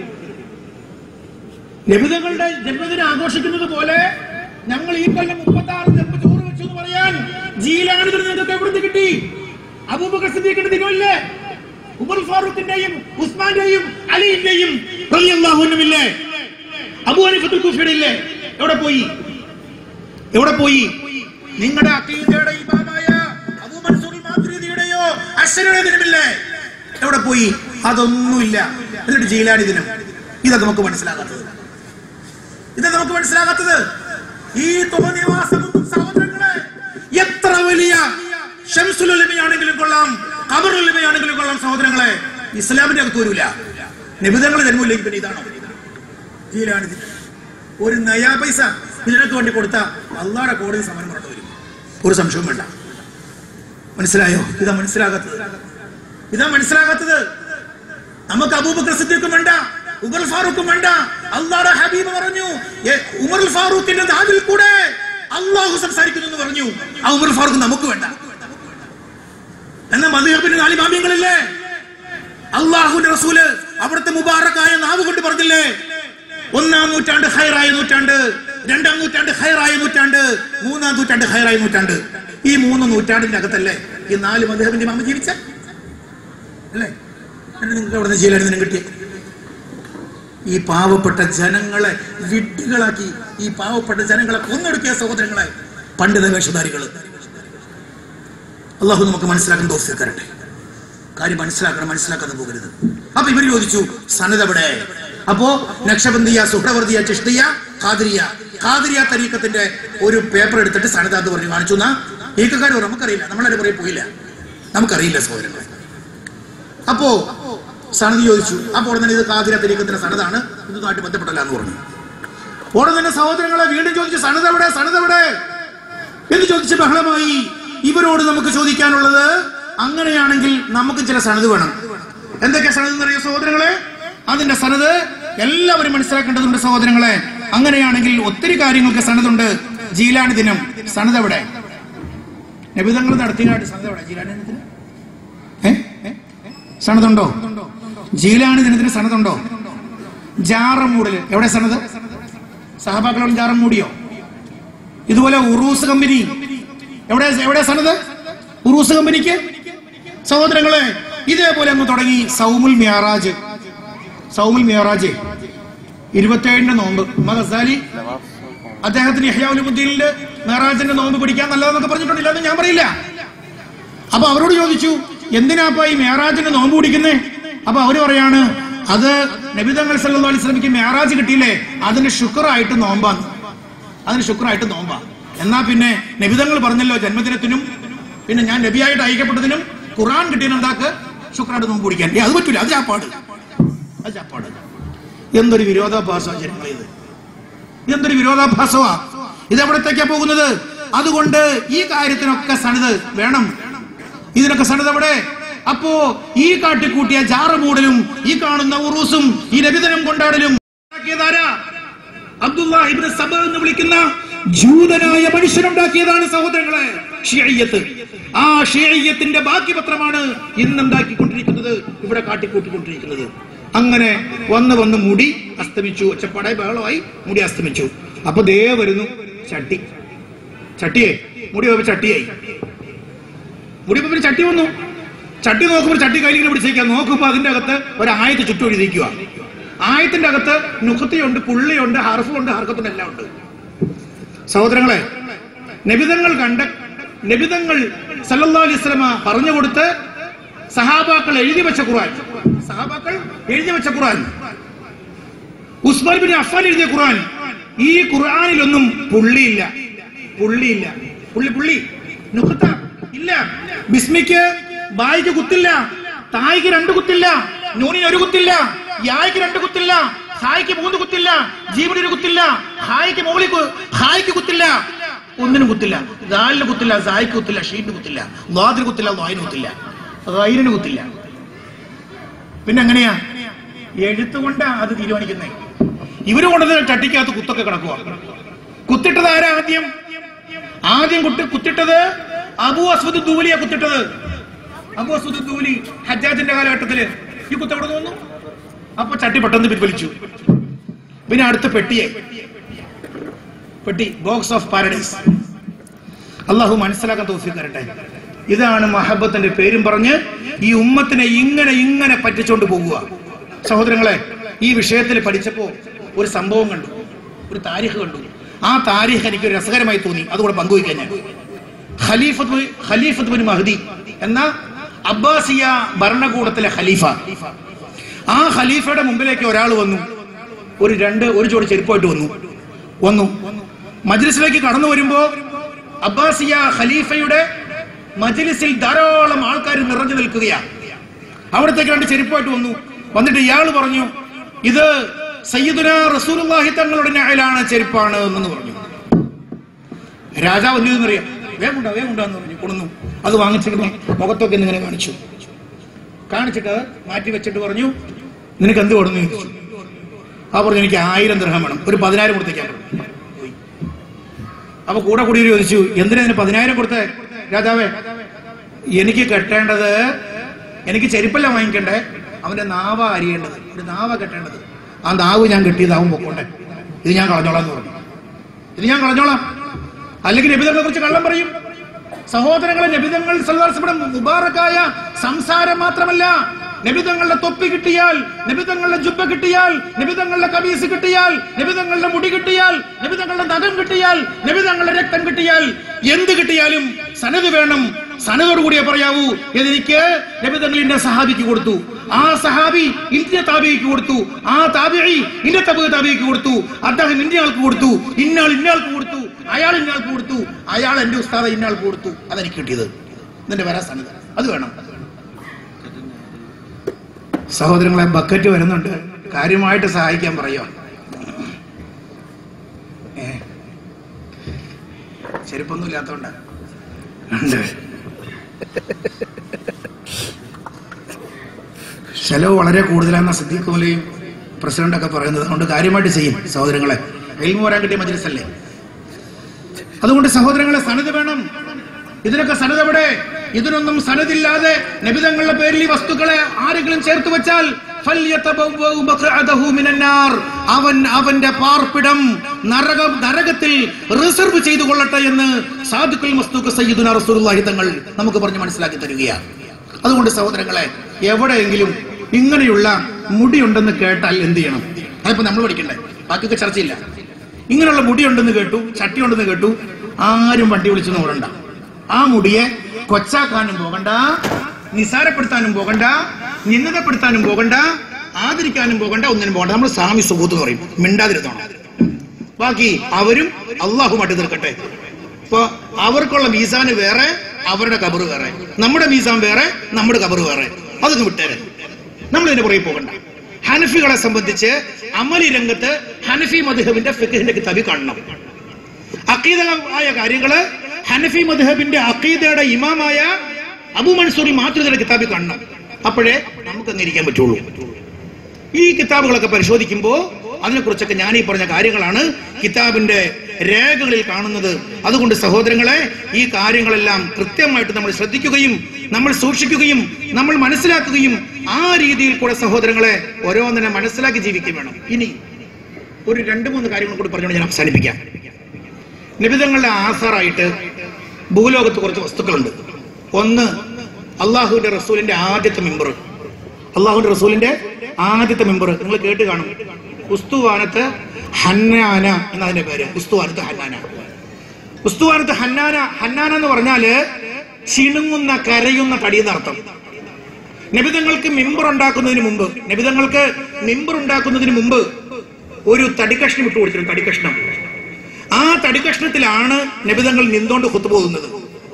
ലഭിതങ്ങളുടെ ജന്മദിനം ആഘോഷിക്കുന്നത് പോലെ ഞങ്ങൾ ഈ കൊല്ലം മുപ്പത്തി ആറ് ജന്മ ചോറ് വെച്ചു എന്ന് പറയാൻ ജീലാനി ഇതിന് നിങ്ങൾക്ക് എവിടെ നിന്ന് കിട്ടി അബൂബക്കർ സിദ്ദീഖിന്റെ ദിനമില്ലേ ഉമർ ഫാറൂഖിന്റെയും ഉസ്മാന്റെയും അലിന്റെയും റളിയല്ലാഹുവിനുമില്ലേ അബൂ ഹനീഫത്തുൽ കൂഫിയുടെ ഇല്ലേ എവിടെ പോയി എവിടെ പോയി നിങ്ങളുടെ അഖീദയുടെ ഇമാമായ അബൂ മൻസൂർ മാതുരിദിയുടെയോ അശ്വരുടെ ദിനമില്ലേ എവിടെ പോയി അതൊന്നുമില്ല എന്നിട്ട് ജീലാനി ദിനം ഇതൊക്കെ നമുക്ക് മനസ്സിലാകാത്തത് ഇത് നമുക്ക് മനസ്സിലാകാത്തത് ഈ തോന്നിയവാസമൊന്നും സഹോദരങ്ങളെ എത്ര വലിയ ഷംസുലുലമയാണെങ്കിലും കൊള്ളാം കബറുലമയാണെങ്കിലും കൊള്ളാം സഹോദരങ്ങളെ ഇസ്ലാമിന്റെ അകത്ത് വരൂല നിബിധങ്ങൾ ജന്മമില്ലെങ്കിൽ പിന്നെ ഇതാണോ ജീലാനി ദിനം ഒരു നയാ പൈസ ഇതിനൊക്കെ വേണ്ടി കൊടുത്ത അള്ളാടെ കോടതി സമരം പറഞ്ഞു വരും ഒരു സംശയവും വേണ്ട മനസ്സിലായോ ഇതാ മനസ്സിലാകാത്തത് ഇതാ മനസ്സിലാകാത്തത് നമുക്ക് അബൂബക്കർ സിദ്ദീഖും വേണ്ട ഉമർ ഫാറൂഖും വേണ്ട അള്ളാടെ ഹബീബ് പറഞ്ഞു "ഏ, ഉമർ ഫാറൂഖിന്റെ നാവിൽ കൂടെ അള്ളാഹു സംസാരിക്കുന്നു എന്ന് പറഞ്ഞു ആ ഉമർ ഫാറൂഖ് നമുക്ക് വേണ്ട എന്നാ മധുഹബിന്റെ നാലിമാമ്യങ്ങളില്ലേ അള്ളാഹുന്റെ റസൂല് അവിടുത്തെ മുബാറക്കായ നാവ് കൊണ്ട് പറഞ്ഞില്ലേ ഒന്നാം നൂറ്റാണ്ട് ഹൈറായ നൂറ്റാണ്ട് രണ്ടാം നൂറ്റാണ്ട് ഹൈറായ നൂറ്റാണ്ട് മൂന്നാം നൂറ്റാണ്ട് ഹൈറായ നൂറ്റാണ്ട് ഈ മൂന്ന് നൂറ്റാണ്ടിന്റെ അകത്തല്ലേ ഈ നാല് മധുഹബിന്റെ മാമ ജീവിച്ച അല്ലേ എന്നിട്ട് നിങ്ങൾക്ക് അവിടെ നിന്ന് ജയിലായിരുന്നു കിട്ടി ഈ പാവപ്പെട്ട ജനങ്ങളെ വിഡ്ഢികളാക്കി ഈ പാവപ്പെട്ട ജനങ്ങളെ കൊന്നൊടുക്കിയ സഹോദരങ്ങളെ പണ്ഡിത വേഷധാരികള് അള്ളാഹു നമുക്ക് മനസ്സിലാക്കാൻ ദോസ്തി തരട്ടെ കാര്യം മനസ്സിലാക്കണം മനസ്സിലാക്കാതെ പോകരുത് അപ്പൊ ഇവർ ചോദിച്ചു സനത് എവിടെ അപ്പോ നക്ഷബന്ദിയ സുഹ്രവർദിയ ചിഷ്ടിയ ഖാദിരിയ ഖാദിരിയ തരീക്കത്തിന്റെ ഒരു പേപ്പർ എടുത്തിട്ട് സനത് എന്ന് പറഞ്ഞു കാണിച്ചു എന്നാ ഈക്കക്കാർ പറഞ്ഞു നമുക്കറിയില്ല നമ്മളതിന്റെ പുറകെ പോയില്ല നമുക്കറിയില്ല സഹോദരങ്ങളെ അപ്പോ സനത് ചോദിച്ചു അപ്പോൾ ഉടനെ ഇത് ഖാദിര തരീക്കത്തിന്റെ സനതാണ് ഇതുമായിട്ട് ബന്ധപ്പെട്ടല്ല എന്ന് പറഞ്ഞു ഉടനെ തന്നെ സഹോദരങ്ങളെ വീണ്ടും ചോദിച്ചു സനത് എവിടെ സനത് എവിടെ എന്ന് ചോദിച്ച് ബഹളമായി ഇവരോട് നമുക്ക് ചോദിക്കാനുള്ളത് അങ്ങനെയാണെങ്കിൽ നമുക്ക് ചില സനത് വേണം എന്തൊക്കെ സനത് എന്നറിയോ സഹോദരങ്ങളെ അതിന്റെ സനത് എല്ലാവരും മനസ്സിലാക്കേണ്ടതുണ്ട് സഹോദരങ്ങളെ അങ്ങനെയാണെങ്കിൽ ഒത്തിരി കാര്യങ്ങൾക്ക് സനതുണ്ട് ജീലാനി ദിനം സനത് എവിടെ നബിതങ്ങൾ നടത്തിയതായിട്ട് സനത് എവിടെ ജീലാനി ദിനത്തിന് ഏ? ഏ? സനതുണ്ടോ ജീലാനി ദിനത്തിന് സനതുണ്ടോ ജാറം മൂടല് എവിടെ സനത് സഹബാക്കളോട് ജാറം മൂടിയോ ഇതുപോലെ ഉറൂസ് കമ്പനി എവിടെ എവിടെ സനത് ഉറൂസ് കമ്പനിക്ക് സഹോദരങ്ങളെ ഇതേപോലെ അങ്ങ് തുടങ്ങി സൗമുൽ മിയാറാജ് സൗമുൽ മിയാറാജ് ഇരുപത്തേഴിന്റെ നോമ്പ് മഹസാലി അദ്ദേഹത്തിന് ഇഹ്യാവുലുദ്ദീനില് മെഹറാജിന്റെ നോമ്പ് പിടിക്കാൻ നല്ലതെന്നൊക്കെ പറഞ്ഞിട്ടുണ്ടില്ല അത് ഞാൻ പറയില്ല അപ്പൊ അവരോട് ചോദിച്ചു എന്തിനാപ്പ ഈ മേറാജിന്റെ നോമ്പ് പിടിക്കുന്നേ അപ്പൊ അവര് പറയാണ് അത് നബിതങ്ങൾ സല്ലല്ലാഹു അലൈഹി വസല്ലമയ്ക്ക് മേറാജ് കിട്ടിയില്ലേ അതിന് ശുക്രായിട്ട് നോമ്പാന്ന് അതിന് ശുക്രായിട്ട് നോമ്പാ എന്നാ പിന്നെ നബിതങ്ങൾ പറഞ്ഞല്ലോ ജന്മദിനത്തിനും പിന്നെ ഞാൻ നബിയായിട്ട് അയക്കപ്പെട്ടതിനും ഖുറാൻ കിട്ടിയ എന്താക്ക് ശുക്രായിട്ട് നോമ്പ് പിടിക്കാൻ ഏ, അത് പറ്റൂല അത് ചാപ്പാട് അത് ചാപ്പാട് എന്തൊരു വിരോധാഭാസമാണ് ജനങ്ങളെ ഇത് ഇതെന്തൊരു വിരോധാഭാസമാ ഇതെവിടത്തേക്കാ പോകുന്നത് അതുകൊണ്ട് ഈ കാര്യത്തിനൊക്കെ സണിത് വേണം ഇതിനൊക്കെ സണിത് എവിടെ അപ്പോ ഈ കാട്ടിക്കൂട്ടിയ ജാറമൂടലും ഈ കാണുന്ന ഉറൂസും ഈ നബിതനം കൊണ്ടാടലും ഉണ്ടാക്കിയതാരാ അബ്ദുല്ലാ ഇബ്നു സബ എന്ന് വിളിക്കുന്ന ജൂതനായ മനുഷ്യനുണ്ടാക്കിയതാണ് സഹോദരങ്ങളെ ഷിയയ്യത്ത് ആ ഷിയയ്യത്തിന്റെ ബാക്കി പത്രമാണ് ഇന്നുണ്ടാക്കിക്കൊണ്ടിരിക്കുന്നത് ഇവിടെ കാട്ടിക്കൂട്ടിക്കൊണ്ടിരിക്കുന്നത് അങ്ങനെ വന്ന് വന്ന് മുടി അസ്തമിച്ചു ഒച്ചപ്പാടായി ബഹളമായി മുടി അസ്തമിച്ചു അപ്പൊ ദേ വരുന്നു ചട്ടി ചട്ടിയെ മുടി പോയപ്പോ ചട്ടിയായി മുടി പോയപ്പോ ചട്ടി വന്നു ചട്ടി നോക്കുമ്പോൾ ചട്ടി കയ്യിലിങ്ങനെ പിടിച്ചേക്കുക നോക്കുമ്പോ അതിന്റെ അകത്ത് ഒരു ആയത്ത് ചുറ്റും എഴുതിക്കുക ആയത്തിന്റെ അകത്ത് നുഖത്തിയുണ്ട് പുള്ളിയുണ്ട് ഹർഫുണ്ട് ഹർക്കത്തുണ്ട് എല്ലാം ഉണ്ട് സഹോദരങ്ങളെ നബിതങ്ങൾ കണ്ട നബിതങ്ങൾ സല്ലല്ലാഹു അലൈഹി വസല്ലമ പറഞ്ഞു കൊടുത്ത് സഹാബാക്കൾ എഴുതി വെച്ച ഖുർആൻ സഹാബാക്കൾ എഴുതി വെച്ച ഖുർആൻ ഉസ്മാൻ ബിൻ അഫ്ഫാൻ എഴുതിയ ഖുർആൻ ഈ ഖുർആനിലൊന്നും പുള്ളിയില്ല പുള്ളിയില്ല പുള്ളി പുള്ളി നുഖത്ത ഇല്ല ബിസ്മിക്ക് ബായിക്ക് കുത്തില്ല തായ്ക്ക് രണ്ട് കുത്തില്ല നൂനിന് ഒരു കുത്തില്ല യായ്ക്ക് രണ്ട് കുത്തില്ല ഹായ്ക്ക് മൂന്ന് കുത്തില്ല ജീവന് ഒരു കുത്തില്ല ഹായ്ക്ക് മുകളിൽ കു- ഹായ്ക്ക് കുത്തില്ല ഒന്നിനും കുത്തില്ല ദാലിന് കുത്തില്ല സായിക്ക് കുത്തില്ല ഷീറ്റിന് കുത്തില്ല ലാദിന് കുത്തില്ല വായിന് കുത്തില്ല റൈലിന് കുത്തില്ല പിന്നെ എങ്ങനെയാ എഴുത്തുകൊണ്ട് അത് തീരുമാനിക്കുന്നേ ഇവര് കൊണ്ടുവന്ന ചട്ടിക്കകത്ത് കുത്തൊക്കെ കിടക്കുക കുത്തിട്ടത് ആരാ ആദ്യം ആദ്യം കുട്ടി കുത്തിട്ടത് അബു അസ്വദ് ദൂലിയാ കുത്തിട്ടത് അബു അസ്വദ് ദൂലി ഹജ്ജാജിന്റെ കാലഘട്ടത്തില് ഈ കുത്ത് എവിടെ തോന്നു അപ്പൊ ചട്ടി പെട്ടെന്ന് പിൻവലിച്ചു പിന്നെ അടുത്ത പെട്ടിയെ പെട്ടി ബോക്സ് ഓഫ് പാരഡൈസ് അള്ളാഹു മനസ്സിലാക്കാൻ തോഫി തരട്ടെ ഇതാണ് മഹബത്തിന്റെ പേരും പറഞ്ഞ് ഈ ഉമ്മത്തിനെ ഇങ്ങനെ ഇങ്ങനെ പറ്റിച്ചോണ്ട് പോകുക സഹോദരങ്ങളെ ഈ വിഷയത്തിൽ പഠിച്ചപ്പോ ഒരു സംഭവം കണ്ടു ഒരു താരിഖ് കണ്ടു ആ താരിഖ് എനിക്ക് ഒരു രസകരമായി തോന്നി അതുകൂടെ പങ്കുവയ്ക്കാൻ ഞാൻ ഖലീഫത്ത് ഖലീഫത്ത് ബിൻ മഹദി എന്ന അബ്ബാസിയ ഭരണകൂടത്തിലെ ഖലീഫ ആ ഖലീഫയുടെ മുമ്പിലേക്ക് ഒരാൾ വന്നു ഒരു രണ്ട് ഒരു ജോഡി ചെരുപ്പായിട്ട് വന്നു വന്നു മജ്ലിസിലേക്ക് കടന്നു വരുമ്പോ അബ്ബാസിയ ഖലീഫയുടെ മജ്ലിസിൽ ധാരാളം ആൾക്കാർ നിറഞ്ഞു നിൽക്കുകയാ അവിടത്തേക്ക് രണ്ട് ചെരുപ്പായിട്ട് വന്നു വന്നിട്ട് ഇയാൾ പറഞ്ഞു ഇത് സയ്യിദുന റസൂലുള്ളാഹി തങ്ങളുടെ നഅലാണ് ചെരുപ്പാണ് എന്ന് പറഞ്ഞു രാജാവ് എന്ത് ചെയ്തെന്നറിയാം വേഗം ഉണ്ടാ വേഗം ഉണ്ടാന്ന് പറഞ്ഞു കൊണ്ടുവന്നു അത് വാങ്ങിച്ചിട്ട് മുഖത്തൊക്കെ ഇങ്ങനെ കാണിച്ചു കാണിച്ചിട്ട് മാറ്റി വെച്ചിട്ട് പറഞ്ഞു നിനക്ക് എന്ത് കൊടുന്നു ചോദിച്ചു ആ പറഞ്ഞു എനിക്ക് ആയിരം ദൃഹം വേണം ഒരു പതിനായിരം കൊടുത്തേക്കാൻ പറഞ്ഞു പോയി. അപ്പൊ കൂടെ കൂടി ചോദിച്ചു എന്തിനാ ഇതിന് പതിനായിരം കൊടുത്തേ രാജാവേ എനിക്ക് കെട്ടേണ്ടത് എനിക്ക് ചെരുപ്പല്ല വാങ്ങിക്കണ്ടേ അവന്റെ നാവ അരിയേണ്ടത് ഒരു നാവ കെട്ടേണ്ടത് ആ നാവ് ഞാൻ കെട്ടിയതാവും പൊക്കോട്ടെ ഇത് ഞാൻ കളഞ്ഞോളാം എന്ന് പറഞ്ഞു ഇത് ഞാൻ കളഞ്ഞോളാം അല്ലെങ്കിൽ നബിതങ്ങളെ കുറിച്ച് കള്ളം പറയും സഹോദരങ്ങളെ നബിതങ്ങൾ സൽവാസപ്പെടെ മുബാറക്കായ സംസാരം മാത്രമല്ല നബിതങ്ങളുടെ തൊപ്പി കിട്ടിയാൽ നബിതങ്ങളുടെ ജുബ്ബ കിട്ടിയാൽ നബിതങ്ങളുടെ കമീസ് കിട്ടിയാൽ നബിതങ്ങളുടെ മുടി കിട്ടിയാൽ നബിതങ്ങളുടെ നഖം കിട്ടിയാൽ നബിതങ്ങളുടെ രക്തം കിട്ടിയാൽ എന്ത് കിട്ടിയാലും സനത് വേണം സനതോട് കൂടിയേ പറയാവൂ ഇതെനിക്ക് നബിതങ്ങൾ ഇന്ന സഹാബിക്ക് കൊടുത്തു ആ സഹാബി ഇന്ത്യ താബിക്ക് കൊടുത്തു ആ താബിഴി ഇന്ന തബ് താബിക്ക് കൊടുത്തു അദ്ദേഹം ഇന്നയാൾക്ക് കൊടുത്തു ഇന്നാൾ ഇന്നയാൾക്ക് കൊടുത്തു അയാൾ ഇന്നയാൾക്ക് കൊടുത്തു അയാൾ എന്റെ ഉസ്താദ ഇന്നയാൾക്ക് കൊടുത്തു അതെനിക്ക് കിട്ടിയത് ഇതിന്റെ വരാ സന്നദ്ധ അത് വേണം സഹോദരങ്ങളെ ബക്കറ്റ് വരുന്നുണ്ട് കാര്യമായിട്ട് സഹായിക്കാൻ പറയുക ഏ ചെരുപ്പൊന്നും ഇല്ലാത്തോണ്ട ഉണ്ട് ചെലവ് വളരെ കൂടുതലാണെന്ന സിദ്ദീഖ് മലയും പ്രസിഡന്റൊക്കെ പറയുന്നത് അതുകൊണ്ട് കാര്യമായിട്ട് ചെയ്യും സഹോദരങ്ങളെ എൽമു വരാൻ കിട്ടിയ മജ്ലിസല്ലേ അതുകൊണ്ട് സഹോദരങ്ങളെ സനത് വേണം ഇതിനൊക്കെ സനത് എവിടെ ഇതിനൊന്നും സനതില്ലാതെ നബിതങ്ങളുടെ പേരിൽ ഈ വസ്തുക്കളെ ആരെങ്കിലും ചേർത്ത് വെച്ചാൽ ഫല്യതബവ്വഉ മഖ്അദഹു മിനന്നാർ. അവൻ അവന്റെ പാർപ്പിടം നരകം നരകത്തിൽ റിസർവ് ചെയ്തു കൊള്ളട്ടെ എന്ന് സാധുക്കൾ മസ്തുക്ക് സയ്യിദുന റസൂലുള്ളാഹി തങ്ങൾ നമുക്ക് പറഞ്ഞ് മനസ്സിലാക്കി തരികയാണ് അതുകൊണ്ട് സഹോദരങ്ങളെ എവിടെയെങ്കിലും ഇങ്ങനെയുള്ള മുടിയുണ്ടെന്ന് കേട്ടാൽ എന്ത് ചെയ്യണം അതിപ്പോ നമ്മൾ പഠിക്കണ്ടേ ബാക്കിയൊക്കെ ചർച്ചയില്ല ഇങ്ങനെയുള്ള മുടിയുണ്ടെന്ന് കേട്ടു ചട്ടിയുണ്ടെന്ന് കേട്ടു ആരും വണ്ടി വിളിച്ചൊന്നും ഓടണ്ട ആ മുടിയെ കൊച്ചാക്കാനും പോകണ്ട നിസാരപ്പെടുത്താനും പോകണ്ട നിന്നതപ്പെടുത്താനും പോകണ്ട ആദരിക്കാനും പോകണ്ട ഒന്നിനും പോകണ്ട നമ്മൾ സാമി സുഹൂത്ത് എന്ന് പറയും മിണ്ടാതിരുന്നോണം ബാക്കി അവരും അള്ളാഹുമായിട്ട് നിൽക്കട്ടെ ഇപ്പൊ അവർക്കുള്ള മീസാന് വേറെ അവരുടെ കബറ് വേറെ നമ്മുടെ മീസാൻ വേറെ നമ്മുടെ കബറ് വേറെ അതൊക്കെ വിട്ടേരെ നമ്മൾ ഇതിന്റെ പുറകെ പോകണ്ട ഹനഫികളെ സംബന്ധിച്ച് അമലി രംഗത്ത് ഹനഫി മധുഹബിന്റെ ഫിഖിന്റെ കിതാബി കാണണം അക്കീദ ആയ കാര്യങ്ങള് ഹനഫി മധുഹബിന്റെ അക്കീദയുടെ ഇമാമായ അബു മൻസൂറി മാതൃകയുടെ കിതാബി കാണണം അപ്പോഴേ നമുക്ക് അംഗീകരിക്കാൻ പറ്റുള്ളൂ ഈ കിതാബുകളൊക്കെ പരിശോധിക്കുമ്പോൾ അതിനെക്കുറിച്ചൊക്കെ ഞാൻ ഈ പറഞ്ഞ കാര്യങ്ങളാണ് കിതാബിന്റെ രേഖകളിൽ കാണുന്നത് അതുകൊണ്ട് സഹോദരങ്ങളെ ഈ കാര്യങ്ങളെല്ലാം കൃത്യമായിട്ട് നമ്മൾ ശ്രദ്ധിക്കുകയും നമ്മൾ സൂക്ഷിക്കുകയും നമ്മൾ മനസ്സിലാക്കുകയും ആ രീതിയിൽ കൂടെ സഹോദരങ്ങളെ ഓരോന്നിനെ മനസ്സിലാക്കി ജീവിക്കുകയും വേണം ഇനി ഒരു രണ്ട് മൂന്ന് കാര്യങ്ങൾ കൂടി പറഞ്ഞുകൊണ്ട് ഞാൻ അവസാനിപ്പിക്കാം നിബിധങ്ങളുടെ ആസാറായിട്ട് ഭൂലോകത്ത് കുറച്ച് വസ്തുക്കളുണ്ട് ഒന്ന് അള്ളാഹുവിന്റെ റസൂലിന്റെ ആദ്യത്തെ മെമ്പർ അള്ളാഹുവിന്റെ റസൂലിന്റെ ആദ്യത്തെ മെമ്പർ നിങ്ങൾ കേട്ട് കാണും ഉസ്തുവാനത്ത് ഹന്നാന എന്നതിന്റെ പേര് ഉസ്തുവാനത്ത് ഹന്നാന ഉസ്തുവാനത്ത് ഹന്നാന ഹന്നാന എന്ന് പറഞ്ഞാല് ചിണുങ്ങുന്ന കരയുന്ന തടി എന്നർത്ഥം നബിതങ്ങൾക്ക് മിമ്പർ ഉണ്ടാക്കുന്നതിന് മുമ്പ് നബിതങ്ങൾക്ക് മിമ്പർ ഉണ്ടാക്കുന്നതിന് മുമ്പ് ഒരു തടിക്കഷ്ണം ഇട്ട് കൊടുത്തിരുന്നു തടിക്കഷ്ണം ആ തടിക്കഷ്ണത്തിലാണ് നബിതങ്ങൾ നിന്നുകൊണ്ട് ഹുത്തുപോകുന്നത്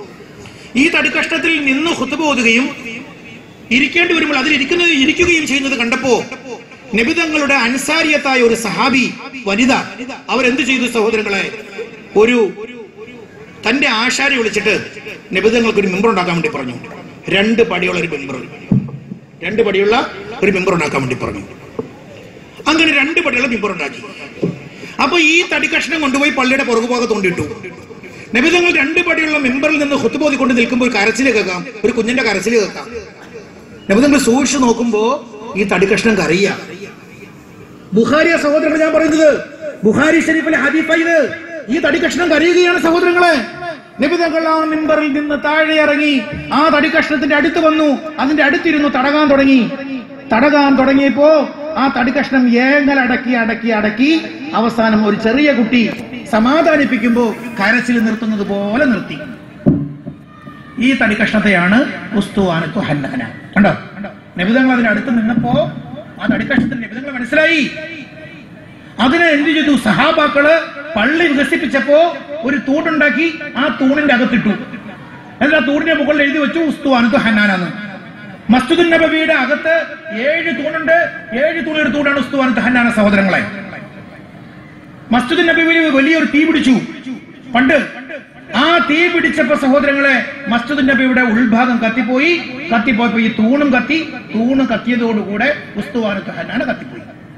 ഈ തടിക്കഷ്ണത്തിൽ നിന്ന് ഹുത്തുപോകുകയും ഇരിക്കേണ്ടി വരുമ്പോൾ അതിൽ ഇരിക്കുന്നത് ഇരിക്കുകയും ചെയ്യുന്നത് കണ്ടപ്പോ നബിതങ്ങളുടെ അൻസാരിയത്തായ ഒരു സഹാബി വനിത അവരെന്ത് ചെയ്തു സഹോദരങ്ങളെ ഒരു തന്റെ ആശാരി വിളിച്ചിട്ട് നിബിധങ്ങൾക്ക് ഒരു മെമ്പർ ഉണ്ടാക്കാൻ വേണ്ടി പറഞ്ഞു രണ്ട് പടിയുള്ള ഒരു മെമ്പർ രണ്ട് പടിയുള്ള ഒരു മെമ്പർ ഉണ്ടാക്കാൻ വേണ്ടി പറഞ്ഞു അങ്ങനെ രണ്ട് പടിയുള്ള മെമ്പർ ഉണ്ടാക്കി അപ്പൊ ഈ തടി കഷ്ണം കൊണ്ടുപോയി പള്ളിയുടെ പുറകു ഭാഗത്ത് കൊണ്ടിട്ടു നബിതങ്ങൾ രണ്ട് പടിയുള്ള മെമ്പറിൽ നിന്ന് ഹുത്തുബോധി കൊണ്ട് നിൽക്കുമ്പോൾ ഒരു കരച്ചിൽ കേൾക്കാം ഒരു കുഞ്ഞിന്റെ കരച്ചിൽ കേൾക്കാം നബിതങ്ങൾ സൂക്ഷിച്ചു നോക്കുമ്പോ ഈ തടി കഷ്ണം കറിയ ബുഹാരിയ സഹോദരങ്ങൾ ഞാൻ പറയുന്നത് ബുഹാരി ഷരീഫിലെ ഹദീഫ ഇത് ഈ തടി കഷ്ണം കരയുകയാണ് സഹോദരങ്ങളെ നബിതങ്ങൾ ആ മെമ്പറിൽ നിന്ന് താഴെ ഇറങ്ങി ആ തടി കഷ്ണത്തിന്റെ അടുത്ത് വന്നു അതിന്റെ അടുത്തിരുന്നു തടകാൻ തുടങ്ങി തടകാൻ തുടങ്ങിയപ്പോ ആ തടി കഷ്ണം ഏങ്ങൽ അടക്കി അടക്കി അടക്കി അവസാനം ഒരു ചെറിയ കുട്ടി സമാധാനിപ്പിക്കുമ്പോ കരച്ചിൽ നിർത്തുന്നത് പോലെ നിർത്തി ഈ തടി കഷ്ണത്തെയാണ് ഉസ്തുവാനത്തു ഹന്നാന കണ്ടോ നബിതങ്ങൾ അതിന്റെ അടുത്ത് നിന്നപ്പോ ആ തടി കഷ്ണത്തിന് നബിതങ്ങൾ മനസ്സിലായി അതിനെ എന്ത് ചെയ്തു സഹാബാക്കള് പള്ളി വികസിപ്പിച്ചപ്പോ ഒരു തൂണുണ്ടാക്കി ആ തൂണിന്റെ അകത്തിട്ടു എന്നിട്ട് ആ തൂണിന്റെ മുകളിൽ എഴുതി വെച്ചു ഉസ്തുവാനത്തു ഹന്നാനെന്ന് മസ്ജിദുൻ നബവിയുടെ അകത്ത് ഏഴ് തൂണുണ്ട് ഏഴ് തൂണിയുടെ തൂണാണ് ഉസ്തുവാനത്തു ഹന്നാന സഹോദരങ്ങളെ മസ്ജിദുൻ നബിയിൽ വലിയൊരു തീ പിടിച്ചു പണ്ട് ആ തീ പിടിച്ചപ്പോ സഹോദരങ്ങളെ മസ്ജിദുൻ നബിയുടെ ഉൾഭാഗം കത്തിപ്പോയി കത്തിപ്പോയപ്പോ ഈ തൂണും കത്തി തൂണ് കത്തിയതോടുകൂടെ ഉസ്തുവാനത്ത് ഹന്നാന കത്തിപ്പോയി